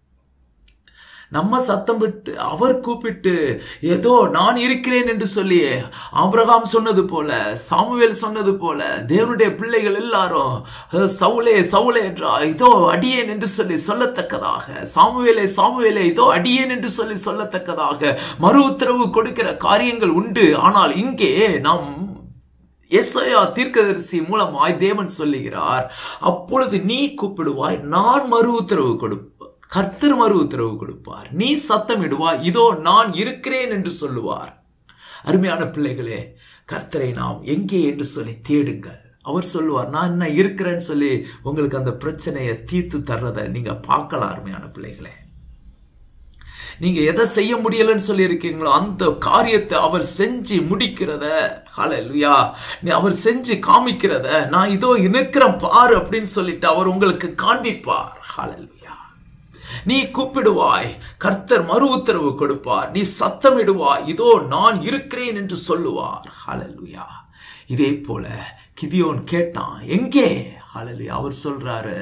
நம்ம சத்தம் விட்டு அவர் கூப்பிட்டு ஏதோ நான் இருக்கிறேன் என்று சொல்லி ஆபிரகாம் சொன்னது போல சாமுவேல் சொன்னது போல தேவனுடைய பிள்ளைகள் எல்லாரும் சவுலே சவுலே என்றா இதோ அடியேன் என்று சொல்லி சொல்லத்தக்கதாக சாமுவேலே சாமுவேலே இதோ அடியேன் என்று சொல்லி சொல்லத்தக்கதாக மறு உத்தரவு கொடுக்கிற காரியங்கள் உண்டு ஆனால் இங்கே நாம் எஸ்ஐயா தீர்க்கதரிசி மூலமாய் தேவன் சொல்லுகிறார் அப்பொழுது நீ கூப்பிடுவாய் நான் மறு உத்தரவு கொடுப்ப கர்த்தர் மறு உத்தரவு கொடுப்பார் நீ சத்தமிடுவாய் இதோ நான் இருக்கிறேன் என்று சொல்லுவார் அருமையான பிள்ளைகளே கர்த்தரை நாம் எங்கே என்று சொல்லி தேடுங்கள் அவர் சொல்லுவார் நான் என்ன இருக்கிறேன்னு சொல்லி உங்களுக்கு அந்த பிரச்சனையை தீர்த்து தர்றதை நீங்க பார்க்கலாம் அருமையான பிள்ளைகளே நீங்க எதை செய்ய முடியலன்னு சொல்லி இருக்கீங்களோ அந்த காரியத்தை அவர் செஞ்சு முடிக்கிறத ஹalleluya நீ அவர் செஞ்சு காமிக்கிறத நான் இதோ இருக்கிறேன் பாரு அப்படின்னு சொல்லிட்டு அவர் உங்களுக்கு காண்பிப்பார் ஹalleluya நீ கூப்பிடுவாய் கர்த்தர் மறு உத்தரவு கொடுப்பார் நீ சத்தமிடுவாய் இதோ நான் இருக்கிறேன் என்று சொல்லுவார் ஹalleluya இதே போல கிதியோன் கேட்டான் எங்கே ஹalleluya அவர் சொல்றாரு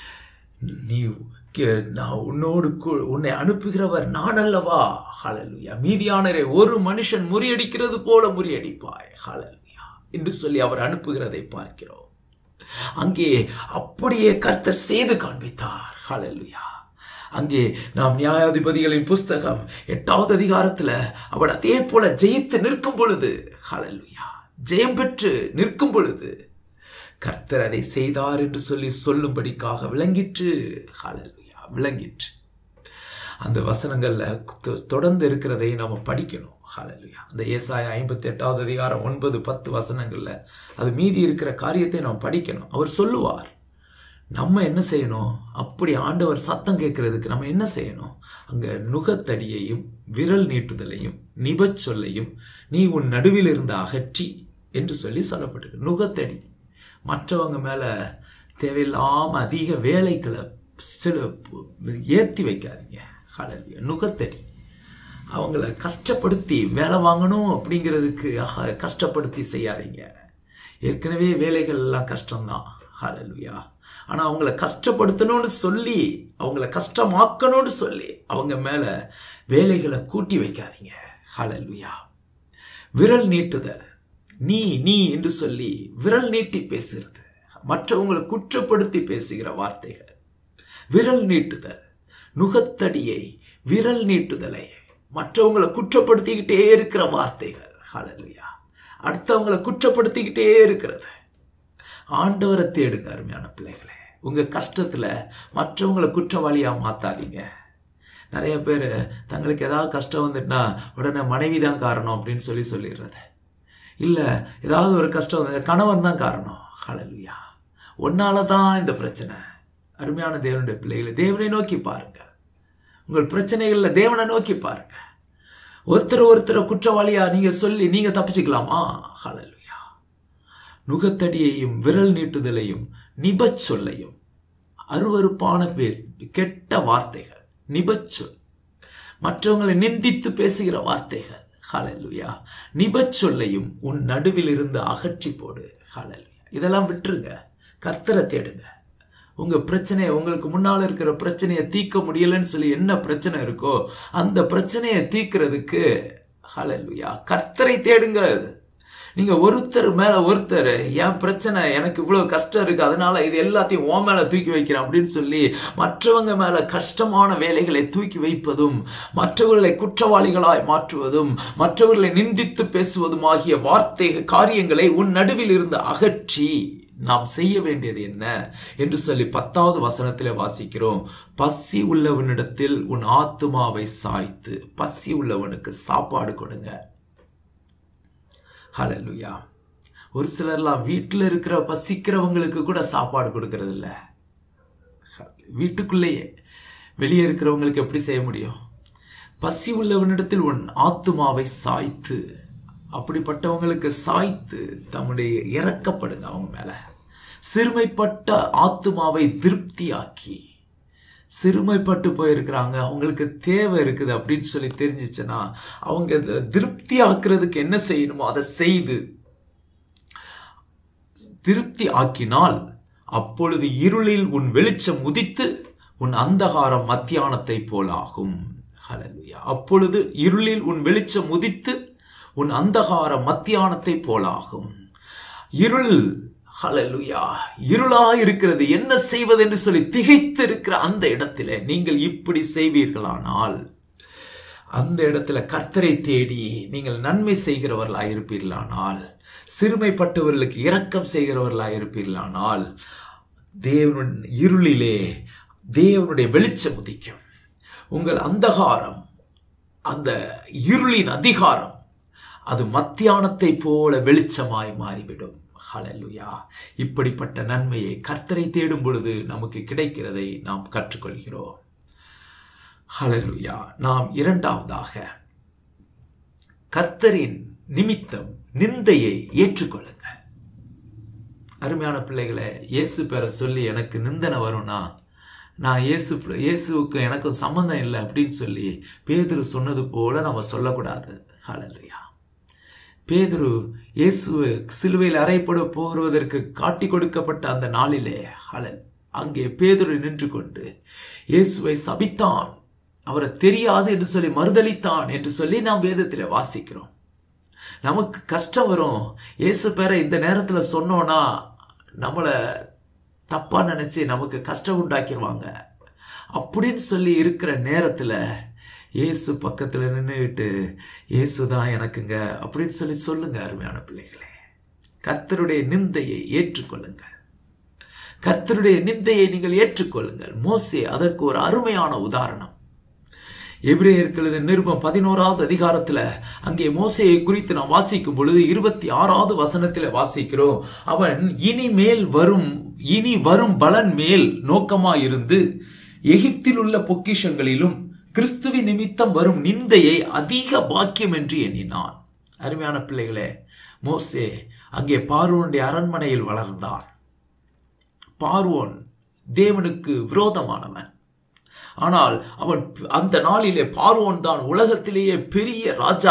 நீ நான் உன்னோடு உன்னை அனுப்புகிறவர் நான் அல்லவா ஹalleluya மீதியானரை ஒரு மனுஷன் முறியடிக்கிறது போல முறியடிப்பாய் ஹalleluya என்று சொல்லி அவர் அனுப்புகிறதை பார்க்கிறோம் அங்கே அப்படியே கர்த்தர் செய்து காண்பித்தார் ஹalleluya அங்கே நாம் நியாயாதிபதிகளின் புஸ்தகம் எட்டாவது அதிகாரத்துல அவர் அதே போல ஜெயித்து நிற்கும் பொழுது ஹalleluya ஜெயம் பெற்று நிற்கும் பொழுது கர்த்தர் அதை செய்தார் என்று சொல்லி சொல்லும்படிக்காக விளங்கிற்று ஹalleluya விளங்கிற்று அந்த வசனங்கள்ல தொடர்ந்து இருக்கிறதை நாம படிக்கணும் ஹalleluya அந்த ஏசாயா ஐம்பத்தி எட்டாவது அதிகாரம் ஒன்பது பத்து வசனங்கள்ல அது மீதி இருக்கிற காரியத்தை நாம் படிக்கணும் அவர் சொல்லுவார் நம்ம என்ன செய்யணும் அப்படி ஆண்டவர் சத்தம் கேட்கறதுக்கு நம்ம என்ன செய்யணும் அங்க நுகத்தடியையும் விரல் நீட்டுதலையும் நிபச் சொல்லையும் நீ உன் நடுவில் இருந்து அகற்றி என்று சொல்லி சொல்லப்பட்டிருக்கு நுகத்தடி மற்றவங்க மேல தேவையில்லாம அதிக வேலைகளை சில ஏற்றி வைக்காதீங்க ஹalleluya நுகத்தடி அவங்கள கஷ்டப்படுத்தி வேலை வாங்கணும் அப்படிங்கிறதுக்கு ஆஹா, கஷ்டப்படுத்தி செய்யாதீங்க ஏற்கனவே வேலைகள் எல்லாம் கஷ்டம்தான் ஹalleluya ஆனா அவங்கள கஷ்டப்படுத்தணும்னு சொல்லி அவங்கள கஷ்டமாக்கணும்னு சொல்லி அவங்க மேல வேலைகளை கூட்டி வைக்காதீங்க ஹalleluya விரல் நீட்டுதல் நீ நீ என்று சொல்லி விரல் நீட்டி பேசுறது மற்றவங்களை குற்றப்படுத்தி பேசுகிற வார்த்தைகள் விரல் நீட்டுதல் நுகத்தடியை விரல் நீட்டுதலை மற்றவங்களை குற்றப்படுத்திக்கிட்டே இருக்கிற வார்த்தைகள் ஹalleluya அடுத்தவங்களை குற்றப்படுத்திக்கிட்டே இருக்கிறது ஆண்டவரை தேடுங்க அருமையான பிள்ளைகளே உங்க கஷ்டத்துல மற்றவங்களை குற்றவாளியா மாத்தாதீங்க நிறைய பேர் தங்களுக்கு ஏதாவது கஷ்டம் வந்துட்டுனா உடனே மனைவி தான் காரணம் அப்படின்னு சொல்லி சொல்லிடுறது இல்லை ஏதாவது ஒரு கஷ்டம் வந்து கணவன் தான் காரணம் ஹalleluya உன்னால தான் இந்த பிரச்சனை அருமையான தேவனுடைய பிள்ளைகளை தேவனை நோக்கி பாருங்க உங்கள் பிரச்சனைகள்ல தேவனை நோக்கி பாருங்க ஒருத்தர் ஒருத்தரை குற்றவாளியா நீங்க சொல்லி நீங்க தப்பிச்சுக்கலாமா ஹalleluya நுகத்தடியையும் விரல் நீட்டுதலையும் நிபச் சொல்லையும் அருவருப்பான பேர் கெட்ட வார்த்தைகள் நிபச்சொல் மற்றவங்களை நிந்தித்து பேசுகிற வார்த்தைகள் ஹalleluya நிபச்சொல்லையும் உன் நடுவில் இருந்து அகற்றி போடு ஹalleluya இதெல்லாம் விட்டுருங்க கர்த்தரை தேடுங்க உங்க பிரச்சனையை உங்களுக்கு முன்னால இருக்கிற பிரச்சனையை தீர்க்க முடியலன்னு சொல்லி என்ன பிரச்சனை இருக்கோ அந்த பிரச்சனையை தீர்க்கிறதுக்கு ஹalleluya கர்த்தரை தேடுங்கள் நீங்க ஒருத்தர் மேல ஒருத்தர் என் பிரச்சனை எனக்கு இவ்வளவு கஷ்டம் இருக்கு அதனால இது எல்லாத்தையும் உன் மேல தூக்கி வைக்கிறேன் அப்படின்னு சொல்லி மற்றவங்க மேல கஷ்டமான வேலைகளை தூக்கி வைப்பதும் மற்றவர்களை குற்றவாளிகளாய் மாற்றுவதும் மற்றவர்களை நிந்தித்து பேசுவதும் ஆகிய வார்த்தை காரியங்களை உன் நடுவில் இருந்து அகற்றி நாம் செய்ய வேண்டியது என்ன என்று சொல்லி பத்தாவது வசனத்திலே வாசிக்கிறோம் பசி உள்ளவனிடத்தில் உன் ஆத்துமாவை சாய்த்து பசி உள்ளவனுக்கு சாப்பாடு கொடுங்க ஹalleluya ஒரு சிலர்லாம் வீட்டில் இருக்கிற பசிக்கிறவங்களுக்கு கூட சாப்பாடு கொடுக்கறது இல்ல வீட்டுக்குள்ளேயே வெளியே இருக்கிறவங்களுக்கு எப்படி செய்ய முடியும் பசி உள்ளவனிடத்தில் உன் ஆத்துமாவை சாய்த்து அப்படிப்பட்டவங்களுக்கு சாய்த்து தம்முடைய இறக்கப்படுங்க அவங்க மேல சிறுமைப்பட்ட ஆத்துமாவை திருப்தியாக்கி சிறுமைப்பட்டு போயிருக்கிறாங்க அவங்களுக்கு தேவை இருக்குது அப்படின்னு சொல்லி தெரிஞ்சிச்சுன்னா அவங்க இதை திருப்தி ஆக்குறதுக்கு என்ன செய்யணுமோ அதை செய்து திருப்தி ஆக்கினால் அப்பொழுது இருளில் உன் வெளிச்சம் உதித்து உன் அந்தகாரம் மத்தியானத்தை போலாகும் ஹalleluya அப்பொழுது இருளில் உன் வெளிச்சம் உதித்து உன் அந்தகாரம் மத்தியானத்தை போலாகும் இருள் ஹalleluya இருளா இருக்கிறது என்ன செய்வது என்று சொல்லி திகைத்து இருக்கிற அந்த இடத்திலே நீங்கள் இப்படி செய்வீர்களானால் அந்த இடத்துல கர்த்தரை தேடி நீங்கள் நன்மை செய்கிறவர்களாக இருப்பீர்களானால் சிறுமைப்பட்டவர்களுக்கு இரக்கம் செய்கிறவர்களாக இருப்பீர்களானால் தேவன் இருளிலே தேவனுடைய வெளிச்சம் உதிக்கும் உங்கள் அந்தகாரம் அந்த இருளின் அதிகாரம் அது மத்தியானத்தை போல வெளிச்சமாய் மாறிவிடும் ஹalleluya இப்படிப்பட்ட நன்மையை கர்த்தரை தேடும் பொழுது நமக்கு கிடைக்கிறதை நாம் கற்றுக்கொள்கிறோம் ஹalleluya நாம் இரண்டாவதாக கர்த்தரின் நிமித்தம் நிந்தையை ஏற்றுக்கொள்ளுங்க அருமையான பிள்ளைகளை இயேசு பேரை சொல்லி எனக்கு நிந்தனை வரும்னா நான் இயேசு இயேசுவுக்கு எனக்கும் சம்மந்தம் இல்லை அப்படின்னு சொல்லி பேதுரு சொன்னது போல நம்ம சொல்லக்கூடாது ஹalleluya பேதுரு இயேசுவை சிலுவையில் அறைப்பட போகிறதற்கு காட்டி கொடுக்கப்பட்ட அந்த நாளிலே ஹலல் அங்கே பேதுரு நின்று கொண்டு இயேசுவை சபித்தான் அவரை தெரியாது என்று சொல்லி மறுதளித்தான் என்று சொல்லி நாம் வேதத்தில் வாசிக்கிறோம் நமக்கு கஷ்டம் வரும் இயேசு பேரை இந்த நேரத்தில் சொன்னோன்னா நம்மளை தப்பா நினைச்சு நமக்கு கஷ்டம் உண்டாக்கிடுவாங்க அப்படின்னு சொல்லி இருக்கிற நேரத்தில் இயேசு பக்கத்தில் நின்றுக்கிட்டு இயேசு தான் எனக்குங்க அப்படின்னு சொல்லி சொல்லுங்க அருமையான பிள்ளைகளே கர்த்தருடைய நிந்தையை ஏற்றுக்கொள்ளுங்கள் கர்த்தருடைய நிந்தையை நீங்கள் ஏற்றுக்கொள்ளுங்கள் மோசே அதற்கு ஒரு அருமையான உதாரணம் எபிரேயர்களது நிருபம் பதினோராவது அதிகாரத்துல அங்கே மோசையை குறித்து நாம் வாசிக்கும் பொழுது இருபத்தி ஆறாவது வசனத்துல வாசிக்கிறோம் அவன் இனிமேல் வரும் இனி வரும் பலன் மேல் நோக்கமாயிருந்து எகிப்தில் உள்ள பொக்கிஷங்களிலும் கிறிஸ்துவின் நிமித்தம் வரும் நிந்தையை அதிக பாக்கியம் என்று எண்ணினான் அருமையான பிள்ளைகளே மோசே அங்கே பார்வோனுடைய அரண்மனையில் வளர்ந்தான் பார்வோன் தேவனுக்கு விரோதமானவன் ஆனால் அவன் அந்த நாளிலே பார்வோன் தான் உலகத்திலேயே பெரிய ராஜா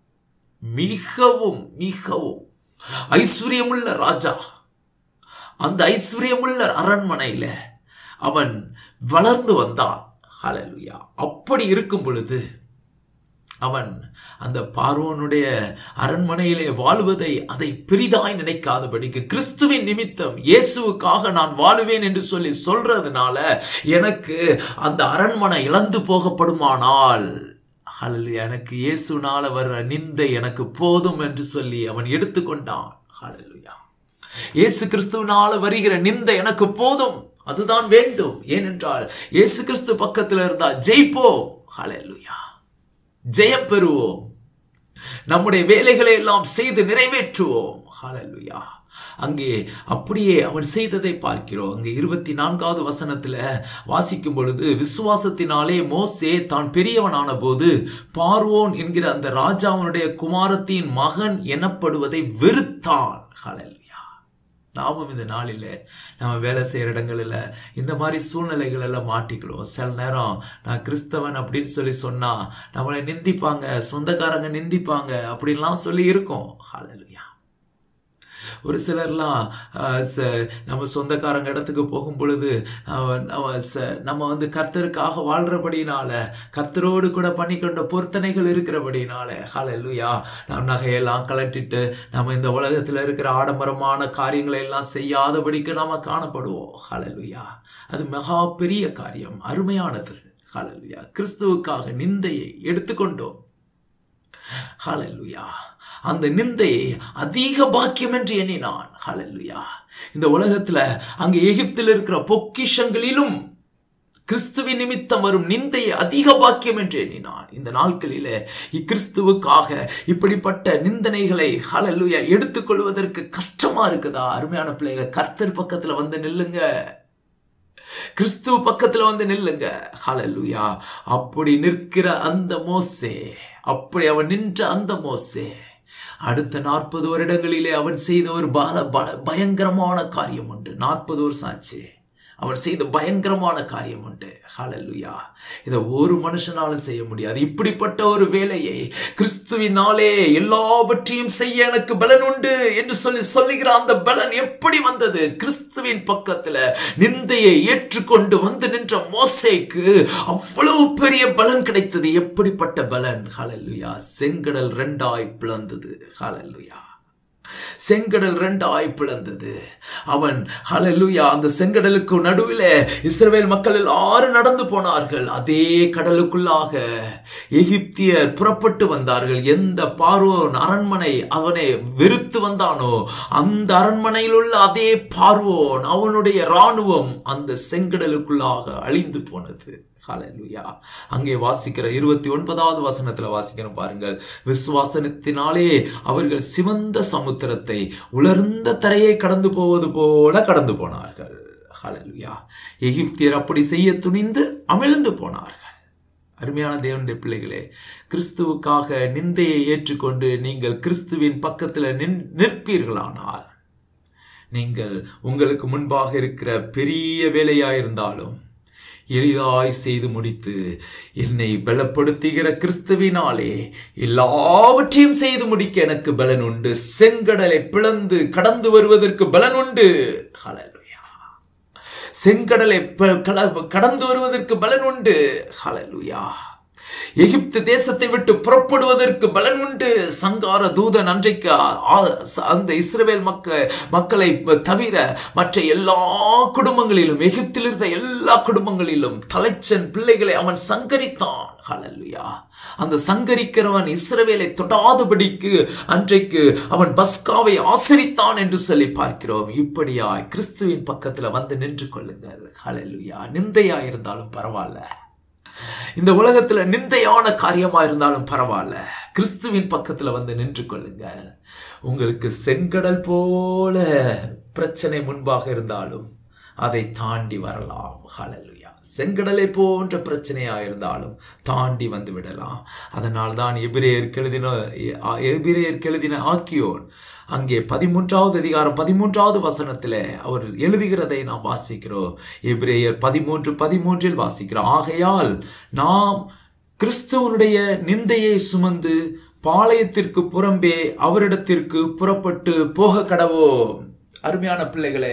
மிகவும் மிகவும் ஐஸ்வர்யமுள்ள ராஜா அந்த ஐஸ்வர்யமுள்ள அரண்மனையில அவன் வளர்ந்து வந்தான் ஹalleluya அப்படி இருக்கும் பொழுது அவன் அந்த பார்வோனுடைய அரண்மனையிலே வாழ்வதை அதை பெரிதாய் நினைக்காதபடிக்கு கிறிஸ்துவின் நிமித்தம் இயேசுவுக்காக நான் வாழுவேன் என்று சொல்லி சொல்றதுனால எனக்கு அந்த அரண்மனை இழந்து போகப்படுமானால் ஹalleluya எனக்கு இயேசுனால வர்ற நிந்தை எனக்கு போதும் என்று சொல்லி அவன் எடுத்துக்கொண்டான் ஹalleluya இயேசு கிறிஸ்துவினால வருகிற நிந்தை எனக்கு போதும் அதுதான் வேண்டும் ஏனென்றால் இயேசு கிறிஸ்து பக்கத்தில் இருந்தா ஜெயிப்போம் ஹalleluya ஜெயம் பெறுவோம் நம்முடைய வேலைகளை எல்லாம் செய்து நிறைவேற்றுவோம் ஹalleluya அங்கே அப்படியே அவன் செய்ததை பார்க்கிறோம் அங்கே இருபத்தி நான்காவது வசனத்துல வாசிக்கும் பொழுது விசுவாசத்தினாலே மோசே தான் பெரியவனான போது பார்வோன் என்கிற அந்த ராஜாவனுடைய குமாரத்தின் மகன் எனப்படுவதை வெறுத்தான் ஹalleluya நாமும் இந்த நாளில் நம்ம வேலை செய்கிற இடங்களில் இந்த மாதிரி சூழ்நிலைகள் எல்லாம் மாட்டிக்கிறோம் சில நேரம் நான் கிறிஸ்தவன் அப்படின்னு சொல்லி சொன்னால் நம்மளை நிந்திப்பாங்க சொந்தக்காரங்க நிந்திப்பாங்க அப்படின்லாம் சொல்லி இருக்கோம் ஹalleluya ஒரு சிலர்லாம் அஹ், ச- நம்ம சொந்தக்காரங்க இடத்துக்கு போகும் பொழுது அவ- அவ ச- நம்ம வந்து கர்த்தருக்காக வாழ்றபடினால கர்த்தரோடு கூட பண்ணிக்கொண்ட பொருத்தனைகள் இருக்கிறபடினால ஹalleluya நாம் நகையெல்லாம் கலட்டிட்டு நம்ம இந்த உலகத்தில் இருக்கிற ஆடம்பரமான காரியங்களை எல்லாம் செய்யாதபடிக்கு நாம காணப்படுவோம் ஹalleluya அது மகா பெரிய காரியம் அருமையானது ஹalleluya கிறிஸ்துவுக்காக நிந்தையை எடுத்துக்கொண்டோம் ஹalleluya அந்த நிந்தையை அதிக பாக்கியம் என்று எண்ணினான் ஹalleluya இந்த உலகத்துல அங்கே எகிப்தில் இருக்கிற பொக்கிஷங்களிலும் கிறிஸ்துவின் நிமித்தம் வரும் நிந்தையை அதிக பாக்கியம் என்று எண்ணினான் இந்த நாட்களிலே இக்கிறிஸ்துவுக்காக இப்படிப்பட்ட நிந்தனைகளை ஹalleluya எடுத்துக்கொள்வதற்கு கஷ்டமா இருக்குதா அருமையான பிள்ளைகளை கர்த்தர் பக்கத்துல வந்து நில்லுங்க கிறிஸ்துவ பக்கத்துல வந்து நில்லுங்க ஹalleluya அப்படி நிற்கிற அந்த மோசே அப்படி அவன் நின்ற அந்த மோசே அடுத்த நாற்பது வருடங்களிலே அவன் செய்த ஒரு பால ப- பயங்கரமான காரியம் உண்டு நாற்பது வருஷம் ஆச்சு அவன் செய்த பயங்கரமான காரியம் உண்டு ஹalleluya இதை ஒரு மனுஷனாலும் செய்ய முடியாது இப்படிப்பட்ட ஒரு வேலையை கிறிஸ்துவினாலே எல்லாவற்றையும் செய்ய எனக்கு பலன் உண்டு என்று சொல்லி சொல்லுகிற அந்த பலன் எப்படி வந்தது கிறிஸ்துவின் பக்கத்துல நிந்தையை ஏற்றுக்கொண்டு வந்து நின்ற மோசேக்கு அவ்வளவு பெரிய பலன் கிடைத்தது எப்படிப்பட்ட பலன் ஹalleluya செங்கடல் ரெண்டாய் பிளந்தது ஹalleluya செங்கடல் ரெண்டாய் பிளந்தது அவன் ஹalleluya அந்த செங்கடலுக்கு நடுவிலே இஸ்ரவேல் மக்கள் எல்லாரும் நடந்து போனார்கள் அதே கடலுக்குள்ளாக எகிப்தியர் புறப்பட்டு வந்தார்கள் எந்த பார்வோன் அரண்மனை அவனை வெறுத்து வந்தானோ அந்த அரண்மனையில் உள்ள அதே பார்வோன் அவனுடைய ராணுவம் அந்த செங்கடலுக்குள்ளாக அழிந்து போனது ஹalleluya அங்கே வாசிக்கிற இருபத்தி ஒன்பதாவது வசனத்துல வாசிக்கிறோம் பாருங்கள் விசுவாசனத்தினாலே அவர்கள் சிவந்த சமுத்திரத்தை உலர்ந்த தரையை கடந்து போவது போல கடந்து போனார்கள் ஹalleluya எகிப்தியர் அப்படி செய்ய துணிந்து அமிழ்ந்து போனார்கள் அருமையான தேவனுடைய பிள்ளைகளே கிறிஸ்துவுக்காக நிந்தையை ஏற்றுக்கொண்டு நீங்கள் கிறிஸ்துவின் பக்கத்தில் நின் நிற்பீர்களானால் நீங்கள் உங்களுக்கு முன்பாக இருக்கிற பெரிய வேலையாயிருந்தாலும் எளிதாய் செய்து முடித்து என்னை பலப்படுத்துகிற கிறிஸ்துவினாலே எல்லாவற்றையும் செய்து முடிக்க எனக்கு பலன் உண்டு செங்கடலை பிளந்து கடந்து வருவதற்கு பலன் உண்டு ஹalleluya செங்கடலை ப- கல- கடந்து வருவதற்கு பலன் உண்டு ஹalleluya எகிப்து தேசத்தை விட்டு புறப்படுவதற்கு பலன் உண்டு சங்கார தூதன் அன்றைக்கு ஆ- ஆ- அந்த இஸ்ரவேல் மக்க மக்களை தவிர மற்ற எல்லா குடும்பங்களிலும் எகிப்தில் இருந்த எல்லா குடும்பங்களிலும் தலைச்சன் பிள்ளைகளை அவன் சங்கரித்தான் ஹalleluya அந்த சங்கரிக்கிறவன் இஸ்ரவேலை தொடாதபடிக்கு அன்றைக்கு அவன் பஸ்காவை ஆசரித்தான் என்று சொல்லி பார்க்கிறோம் இப்படியாய் கிறிஸ்துவின் பக்கத்துல வந்து நின்று கொள்ளுங்கள் ஹalleluya நிந்தையா இருந்தாலும் பரவாயில்ல இந்த உலகத்துல நிந்தையான காரியமா இருந்தாலும் பரவாயில்ல கிறிஸ்துவின் பக்கத்துல வந்து நின்று கொள்ளுங்க உங்களுக்கு செங்கடல் போல பிரச்சனை முன்பாக இருந்தாலும் அதை தாண்டி வரலாம் ஹalleluya செங்கடலை போன்ற பிரச்சனையா இருந்தாலும் தாண்டி வந்து விடலாம் அதனால் தான் எபிரேயருக்கு எழுதின எபிரேயருக்கு எழுதின ஆக்கியோன் அங்கே பதிமூன்றாவது அதிகாரம் பதிமூன்றாவது வசனத்தில் அவர் எழுதுகிறதை நாம் வாசிக்கிறோம் எபிரேயர் பதிமூன்று பதிமூன்றில் வாசிக்கிறோம் ஆகையால் நாம் கிறிஸ்துவனுடைய நிந்தையை சுமந்து பாளையத்திற்கு புறம்பே அவரிடத்திற்கு புறப்பட்டு போக கடவோம் அருமையான பிள்ளைகளே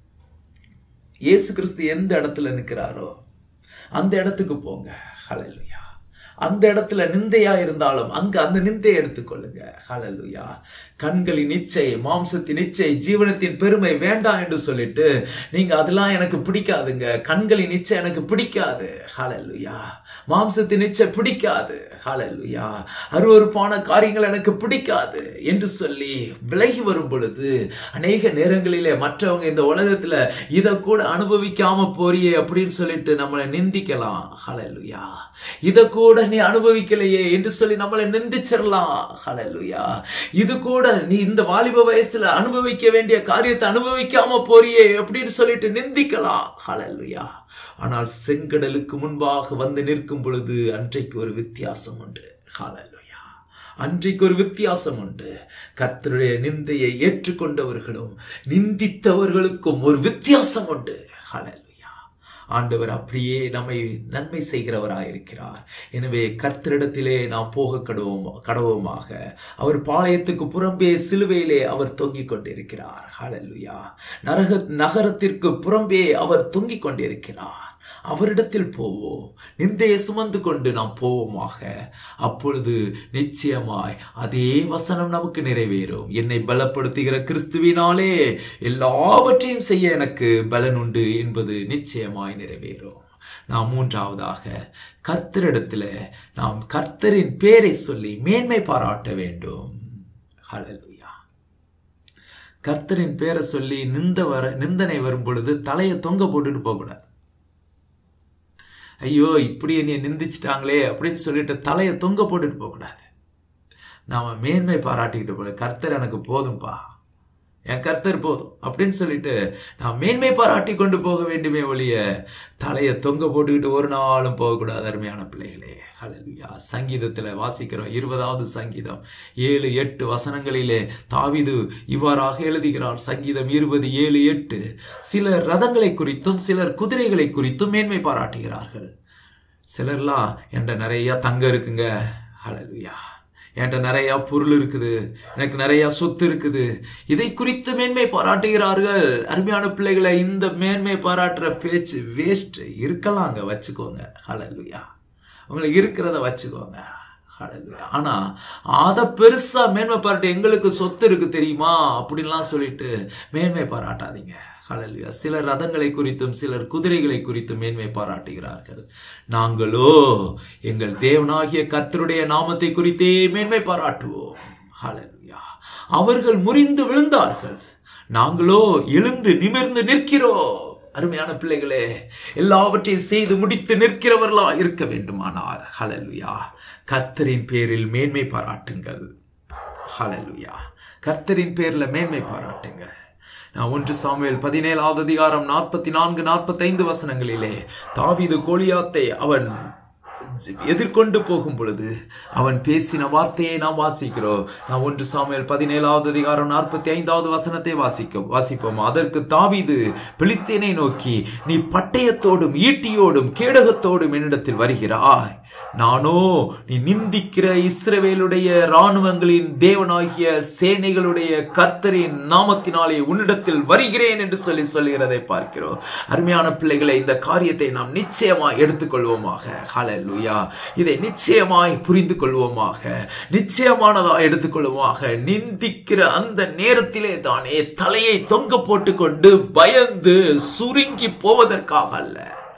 இயேசு கிறிஸ்து எந்த இடத்துல நிற்கிறாரோ அந்த இடத்துக்கு போங்க ஹalleluya அந்த இடத்துல நிந்தையா இருந்தாலும் அங்க அந்த நிந்தையை எடுத்துக்கொள்ளுங்க ஹalleluya கண்களின் இச்சை மாம்சத்தின் இச்சை ஜீவனத்தின் பெருமை வேண்டாம் என்று சொல்லிட்டு நீங்க அதெல்லாம் எனக்கு பிடிக்காதுங்க கண்களின் இச்சை எனக்கு பிடிக்காது ஹalleluya மாம்சத்தின் இச்சை பிடிக்காது ஹalleluya அருவருப்பான காரியங்கள் எனக்கு பிடிக்காது என்று சொல்லி விலகி வரும் பொழுது அநேக நேரங்களிலே மற்றவங்க இந்த உலகத்துல இதை கூட அனுபவிக்காம போறியே அப்படின்னு சொல்லிட்டு நம்மளை நிந்திக்கலாம் ஹalleluya இதை கூட நீ அனுபவிக்கலையே என்று சொல்லி நம்மளை நிந்திச்சிடலாம் ஹalleluya இது கூட நீ இந்த வாலிப வயசுல அனுபவிக்க வேண்டிய காரியத்தை அனுபவிக்காம போறியே அப்படின்னு சொல்லிட்டு நிந்திக்கலாம் ஹalleluya ஆனால் செங்கடலுக்கு முன்பாக வந்து நிற்கும் பொழுது அன்றைக்கு ஒரு வித்தியாசம் உண்டு ஹalleluya அன்றைக்கு ஒரு வித்தியாசம் உண்டு கர்த்தருடைய நிந்தையை ஏற்றுக்கொண்டவர்களும் நிந்தித்தவர்களுக்கும் ஒரு வித்தியாசம் உண்டு ஹalleluya ஆண்டவர் அப்படியே நம்மை நன்மை செய்கிறவராயிருக்கிறார் எனவே கர்த்தரிடத்திலே நாம் போக கடவோம் கடவோமாக அவர் பாளையத்துக்கு புறம்பே சிலுவையிலே அவர் தொங்கிக் கொண்டிருக்கிறார் ஹalleluya நரக நகரத்திற்கு புறம்பே அவர் தொங்கிக் கொண்டிருக்கிறார் அவரிடத்தில் போவோம் நிந்தையை சுமந்து கொண்டு நாம் போவோமாக அப்பொழுது நிச்சயமாய் அதே வசனம் நமக்கு நிறைவேறும் என்னை பலப்படுத்துகிற கிறிஸ்துவினாலே எல்லாவற்றையும் செய்ய எனக்கு பலன் உண்டு என்பது நிச்சயமாய் நிறைவேறும் நாம் மூன்றாவதாக கர்த்தரிடத்துல நாம் கர்த்தரின் பேரை சொல்லி மேன்மை பாராட்ட வேண்டும் ஹalleluya கர்த்தரின் பேரை சொல்லி நிந்த வர நிந்தனை வரும் பொழுது தலையை தொங்க போட்டுட்டு போகக்கூடாது ஐயோ இப்படி என்னைய நிந்திச்சிட்டாங்களே அப்படின்னு சொல்லிட்டு தலையை தொங்க போட்டுட்டு போகக்கூடாது நாம மேன்மை பாராட்டிக்கிட்டு போல கர்த்தர் எனக்கு போதும்பா என் கர்த்தர் போதும் அப்படின்னு சொல்லிட்டு நான் மேன்மை பாராட்டி கொண்டு போக வேண்டுமே ஒழிய தலையை தொங்க போட்டுக்கிட்டு ஒரு நாளும் போகக்கூடாது அருமையான பிள்ளைகளே ஹalleluya சங்கீதத்தில் வாசிக்கிறோம் இருபதாவது சங்கீதம் ஏழு எட்டு வசனங்களிலே தாவிது இவ்வாறாக எழுதுகிறார் சங்கீதம் இருபது ஏழு எட்டு சிலர் ரதங்களை குறித்தும் சிலர் குதிரைகளை குறித்தும் மேன்மை பாராட்டுகிறார்கள் சிலர்லாம் என்கிட்ட நிறைய தங்கம் இருக்குங்க ஹalleluya என்கிட்ட நிறைய பொருள் இருக்குது எனக்கு நிறைய சொத்து இருக்குது இதை குறித்து மேன்மை பாராட்டுகிறார்கள் அருமையான பிள்ளைகளை இந்த மேன்மை பாராட்டுற பேச்சு வேஸ்ட் இருக்கலாங்க வச்சுக்கோங்க ஹalleluya உங்களுக்கு இருக்கிறத வச்சுக்கோங்க ஹalleluya ஆனா அதை பெருசா மேன்மை பாராட்டு எங்களுக்கு சொத்து இருக்கு தெரியுமா அப்படின்லாம் சொல்லிட்டு மேன்மை பாராட்டாதீங்க ஹalleluya சிலர் ரதங்களை குறித்தும் சிலர் குதிரைகளை குறித்தும் மேன்மை பாராட்டுகிறார்கள் நாங்களோ எங்கள் தேவனாகிய கர்த்தருடைய நாமத்தை குறித்தே மேன்மை பாராட்டுவோம் ஹalleluya அவர்கள் முறிந்து விழுந்தார்கள் நாங்களோ எழுந்து நிமிர்ந்து நிற்கிறோம் அருமையான பிள்ளைகளே எல்லாவற்றையும் செய்து முடித்து நிற்கிறவர்களா இருக்க வேண்டுமானார் ஹalleluya கர்த்தரின் பேரில் மேன்மை பாராட்டுங்கள் ஹalleluya கர்த்தரின் பேர்ல மேன்மை பாராட்டுங்கள் நான் ஒன்று சாமுவேல் பதினேழாவது அதிகாரம் நாற்பத்தி நான்கு நாற்பத்தைந்து வசனங்களிலே தாவீது கோலியாத்தை அவன் எதிர்கொண்டு போகும் பொழுது அவன் பேசின வார்த்தையை நாம் வாசிக்கிறோம் நான் ஒன்று சாமுவேல் பதினேழாவது அதிகாரம் நாற்பத்தி ஐந்தாவது வசனத்தை வாசிக்கும் வாசிப்போம் அதற்கு தாவீது பிலிஸ்தீனை நோக்கி நீ பட்டயத்தோடும் ஈட்டியோடும் கேடகத்தோடும் என்னிடத்தில் வருகிறாய் நானோ நீ நிந்திக்கிற இஸ்ரவேலுடைய இராணுவங்களின் தேவனாகிய சேனைகளுடைய கர்த்தரின் நாமத்தினாலே உன்னிடத்தில் வருகிறேன் என்று சொல்லி சொல்கிறதை பார்க்கிறோம் அருமையான பிள்ளைகளை இந்த காரியத்தை நாம் நிச்சயமாய் எடுத்துக்கொள்வோமாக ஹalleluya இதை நிச்சயமாய் புரிந்து கொள்வோமாக நிச்சயமானதா எடுத்துக்கொள்வோமாக நிந்திக்கிற அந்த நேரத்திலே தானே தலையை தொங்க போட்டுக்கொண்டு பயந்து சுருங்கி போவதற்காக அல்ல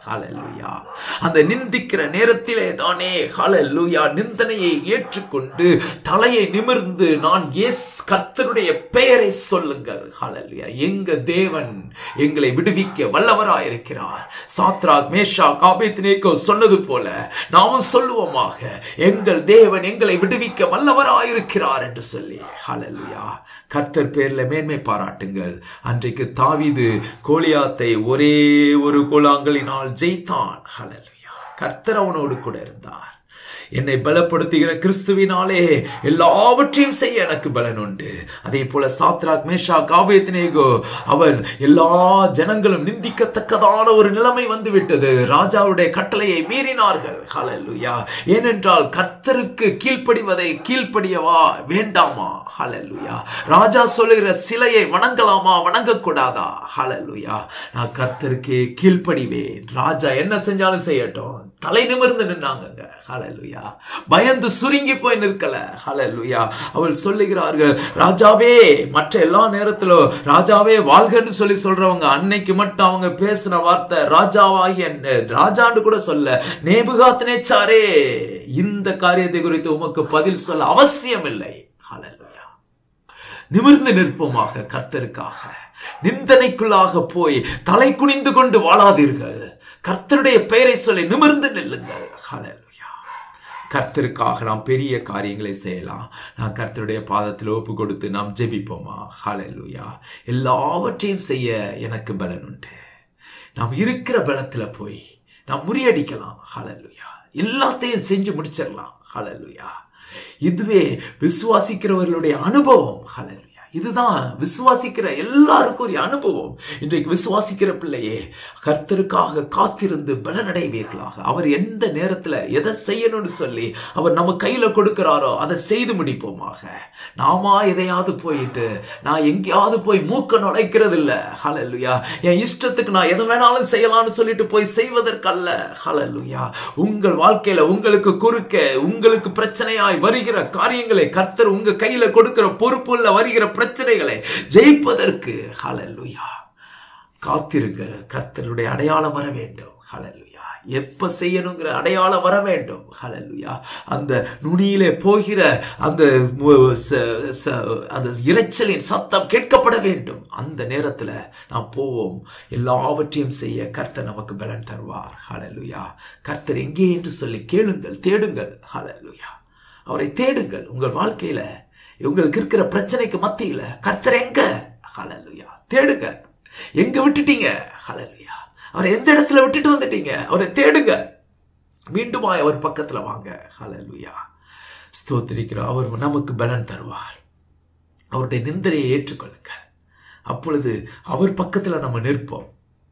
ஹalleluya அந்த நிந்திக்கிற நேரத்திலே தானே ஹalleluya நிந்தனையை ஏற்றுக்கொண்டு தலையை நிமிர்ந்து நான் எஸ் கர்த்தருடைய பெயரை சொல்லுங்கள் ஹalleluya எங்க தேவன் எங்களை விடுவிக்க வல்லவராயிருக்கிறார் சாத்ராக் மேஷாக் ஆபேத்நேகோ சொன்னது போல நாமும் சொல்லுவோமாக எங்கள் தேவன் எங்களை விடுவிக்க வல்லவராயிருக்கிறார் என்று சொல்லி ஹalleluya கர்த்தர் பேர்ல மேன்மை பாராட்டுங்கள் அன்றைக்கு தாவீது கோலியாத்தை ஒரே ஒரு கோலாங்கலினால் ஜெயித்தான் ஹalleluya கர்த்தர் அவனோடு கூட இருந்தார் என்னை பலப்படுத்துகிற கிறிஸ்துவினாலே எல்லாவற்றையும் செய்ய எனக்கு பலன் உண்டு அதே போல சாத்ராக் மேஷா காபேத்னேகோ அவன் எல்லா ஜனங்களும் நிந்திக்கத்தக்கதான ஒரு நிலைமை வந்து விட்டது ராஜாவுடைய கட்டளையை மீறினார்கள் ஹalleluya ஏனென்றால் கர்த்தருக்கு கீழ்ப்படிவதை கீழ்ப்படியவா வேண்டாமா ஹalleluya ராஜா சொல்லுகிற சிலையை வணங்கலாமா வணங்கக்கூடாதா ஹalleluya நான் கர்த்தருக்கு கீழ்ப்படிவேன் ராஜா என்ன செஞ்சாலும் செய்யட்டும் தலை நிமிர்ந்து நின்னாங்க ஹalleluya பயந்து சுருங்கி போய் நிற்கல ஹalleluya அவள் சொல்லுகிறார்கள் ராஜாவே மற்ற எல்லா நேரத்திலும் ராஜாவே வாழ்கன்னு சொல்லி சொல்றவங்க அன்னைக்கு மட்டும் அவங்க பேசின வார்த்தை ராஜாவாகிய ராஜான்னு கூட சொல்ல நேபுகாத் நேச்சாரே இந்த காரியத்தை குறித்து உமக்கு பதில் சொல்ல அவசியம் இல்லை ஹalleluya நிமிர்ந்து நிற்போமாக கர்த்தருக்காக நிந்தனைக்குள்ளாக போய் தலை குனிந்து கொண்டு வாழாதீர்கள் கர்த்தருடைய பெயரை சொல்லி நிமிர்ந்து நில்லுங்கள் ஹalleluya கர்த்தருக்காக நாம் பெரிய காரியங்களை செய்யலாம் நான் கர்த்தருடைய பாதத்தில் ஒப்பு கொடுத்து நாம் ஜெபிப்போமா ஹalleluya எல்லாவற்றையும் செய்ய எனக்கு பலன் உண்டு நாம் இருக்கிற பலத்துல போய் நாம் முறியடிக்கலாம் ஹalleluya எல்லாத்தையும் செஞ்சு முடிச்சிடலாம் ஹalleluya இதுவே விசுவாசிக்கிறவர்களுடைய அனுபவம் ஹalleluya இதுதான் விசுவாசிக்கிற எல்லாருக்கும் ஒரு அனுபவம் இன்றைக்கு விசுவாசிக்கிற பிள்ளையே கர்த்தருக்காக காத்திருந்து பலனடைவீர்களாக அவர் எந்த நேரத்தில் எதை செய்யணும்னு சொல்லி அவர் நம்ம கையில் கொடுக்கிறாரோ அதை செய்து முடிப்போமாக நாமா எதையாவது போயிட்டு நான் எங்கேயாவது போய் மூக்க நுழைக்கிறது இல்லை ஹலல்லுயா என் இஷ்டத்துக்கு நான் எதை வேணாலும் செய்யலாம்னு சொல்லிட்டு போய் செய்வதற்கல்ல ஹலல்லுயா உங்கள் வாழ்க்கையில உங்களுக்கு குறுக்க உங்களுக்கு பிரச்சனையாய் வருகிற காரியங்களை கர்த்தர் உங்க கையில கொடுக்கிற பொறுப்புள்ள வருகிற பிரச்சனைகளை ஜெயிப்பதற்கு ஹalleluya காத்திருங்கள் கர்த்தருடைய அடையாளம் வர வேண்டும் ஹalleluya எப்ப செய்யணுங்கிற அடையாளம் வர வேண்டும் ஹalleluya அந்த நுனியிலே போகிற அந்த மு- ச- ச- அந்த இரைச்சலின் சத்தம் கேட்கப்பட வேண்டும் அந்த நேரத்தில் நாம் போவோம் எல்லாவற்றையும் செய்ய கர்த்தர் நமக்கு பலன் தருவார் ஹalleluya கர்த்தர் எங்கே என்று சொல்லி கேளுங்கள் தேடுங்கள் ஹalleluya அவரை தேடுங்கள் உங்கள் வாழ்க்கையில உங்களுக்கு இருக்கிற பிரச்சனைக்கு மத்தியில கர்த்தர் எங்க ஹalleluya தேடுங்க எங்க விட்டுட்டீங்க ஹalleluya அவரை எந்த இடத்துல விட்டுட்டு வந்துட்டீங்க அவரை தேடுங்க மீண்டுமாய் அவர் பக்கத்துல வாங்க ஹalleluya ஸ்தோத்திரிக்கிறோம் அவர் நமக்கு பலன் தருவார் அவருடைய நிந்தனையை ஏற்றுக்கொள்ளுங்க அப்பொழுது அவர் பக்கத்துல நம்ம நிற்போம்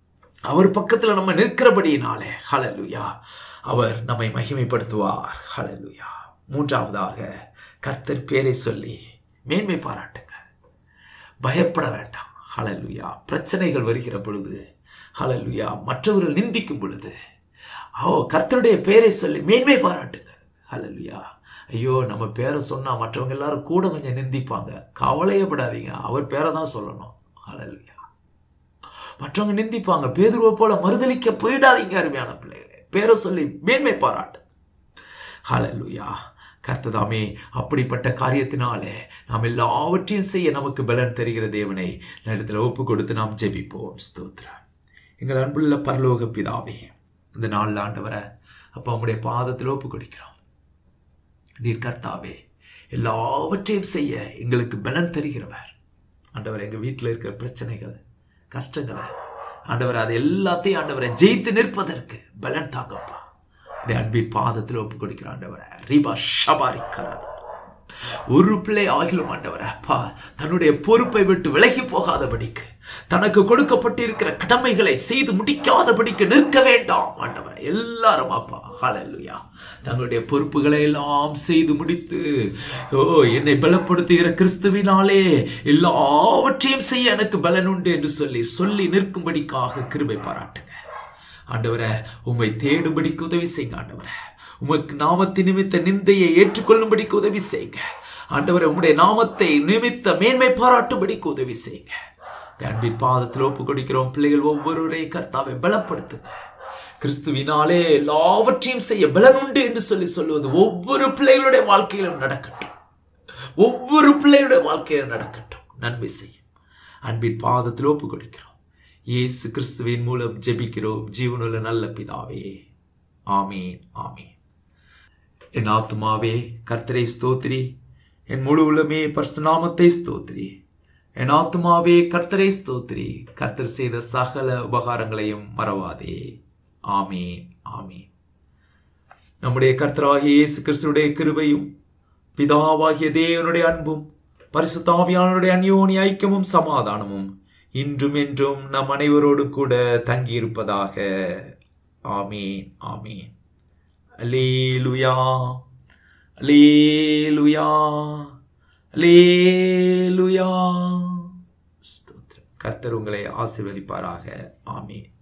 அவர் பக்கத்துல நம்ம நிற்கிறபடியினாலே ஹalleluya அவர் நம்மை மகிமைப்படுத்துவார் ஹalleluya மூன்றாவதாக கர்த்தர் பேரை சொல்லி மேன்மை பாராட்டுங்க பயப்பட வேண்டாம் ஹalleluya பிரச்சனைகள் வருகிற பொழுது ஹalleluya மற்றவர்கள் நிந்திக்கும் பொழுது ஓ கர்த்தருடைய பேரை சொல்லி மேன்மை பாராட்டுங்க ஹalleluya ஐயோ நம்ம பேரை சொன்னா மற்றவங்க எல்லாரும் கூட கொஞ்சம் நிந்திப்பாங்க கவலையப்படாதீங்க அவர் பேரை தான் சொல்லணும் ஹalleluya மற்றவங்க நிந்திப்பாங்க பேதுருவை போல மறுதலிக்க போயிடாதீங்க அருமையான பிள்ளைகளே பேரை சொல்லி மேன்மை பாராட்டு ஹalleluya கர்த்ததாமே அப்படிப்பட்ட காரியத்தினாலே நாம் எல்லாவற்றையும் செய்ய நமக்கு பலன் தருகிற தேவனை நேரத்தில் ஒப்பு கொடுத்து நாம் ஜெபிப்போம் ஸ்தோத்திரம் எங்கள் அன்புள்ள பரலோக பிதாவே இந்த நாளில் ஆண்டவரை அப்போ உம்முடைய பாதத்தில் ஒப்பு கொடுக்கிறோம் நீர் கர்த்தாவே எல்லாவற்றையும் செய்ய எங்களுக்கு பலன் தருகிறவர் ஆண்டவர் எங்கள் வீட்டில் இருக்கிற பிரச்சனைகள் கஷ்டங்களை ஆண்டவர் அது எல்லாத்தையும் ஆண்டவரை ஜெயித்து நிற்பதற்கு பலன் தாங்கப்பா உடைய அன்பின் பாதத்தில் ஒப்பு கொடுக்கிறோம் ஆண்டவரை ரீபா ஷபாரி கராத ஒரு பிள்ளை ஆகிலும் ஆண்டவர் அப்பா தன்னுடைய பொறுப்பை விட்டு விலகி போகாதபடிக்கு தனக்கு கொடுக்கப்பட்டிருக்கிற கடமைகளை செய்து முடிக்காதபடிக்கு நிற்க வேண்டாம் ஆண்டவர் எல்லாரும் அப்பா ஹalleluya தங்களுடைய பொறுப்புகளை எல்லாம் செய்து முடித்து ஓ என்னை பலப்படுத்துகிற கிறிஸ்துவினாலே எல்லாவற்றையும் செய்ய எனக்கு பலன் உண்டு என்று சொல்லி சொல்லி நிற்கும்படிக்காக கிருபை பாராட்டுங்க ஆண்டவரை உம்மை தேடும்படிக்கு உதவி செய்யுங்க ஆண்டவரை உமக்கு நாமத்தின் நிமித்த நிந்தையை ஏற்றுக்கொள்ளும்படிக்கு உதவி செய்யுங்க ஆண்டவரை உம்முடைய நாமத்தை நிமித்த மேன்மை பாராட்டும்படிக்கு உதவி செய்யுங்க உடைய அன்பின் பாதத்தில் ஒப்பு கொடுக்கிறோம் பிள்ளைகள் ஒவ்வொருவரையும் கர்த்தாவை பலப்படுத்துங்க கிறிஸ்துவினாலே எல்லாவற்றையும் செய்ய பலன் உண்டு என்று சொல்லி சொல்லுவது ஒவ்வொரு பிள்ளைகளுடைய வாழ்க்கையிலும் நடக்கட்டும் ஒவ்வொரு பிள்ளையுடைய வாழ்க்கையிலும் நடக்கட்டும் நன்மை செய்யும் அன்பின் பாதத்தில் ஒப்பு கொடுக்கிறோம் இயேசு கிறிஸ்துவின் மூலம் ஜெபிக்கிறோம் ஜீவனுள்ள நல்ல பிதாவே ஆமீன் ஆமீன் என் ஆத்துமாவே கர்த்தரை ஸ்தோத்திரி என் முழு உள்ளமே பரிசுநாமத்தை ஸ்தோத்திரி என் ஆத்துமாவே கர்த்தரை ஸ்தோத்திரி கர்த்தர் செய்த சகல உபகாரங்களையும் மறவாதே ஆமீன் ஆமீன் நம்முடைய கர்த்தராகிய இயேசு கிறிஸ்துடைய கிருபையும் பிதாவாகிய தேவனுடைய அன்பும் பரிசுத்தாவியானுடைய அந்யோனி ஐக்கியமும் சமாதானமும் இன்றும் என்றும் நம் அனைவரோடு கூட தங்கியிருப்பதாக ஆமீன் ஆமீன் அலேலுயா அலேலுயா அலேலுயா ஸ்தோத்திரம் கர்த்தர் உங்களை ஆசீர்வதிப்பாராக ஆமீன்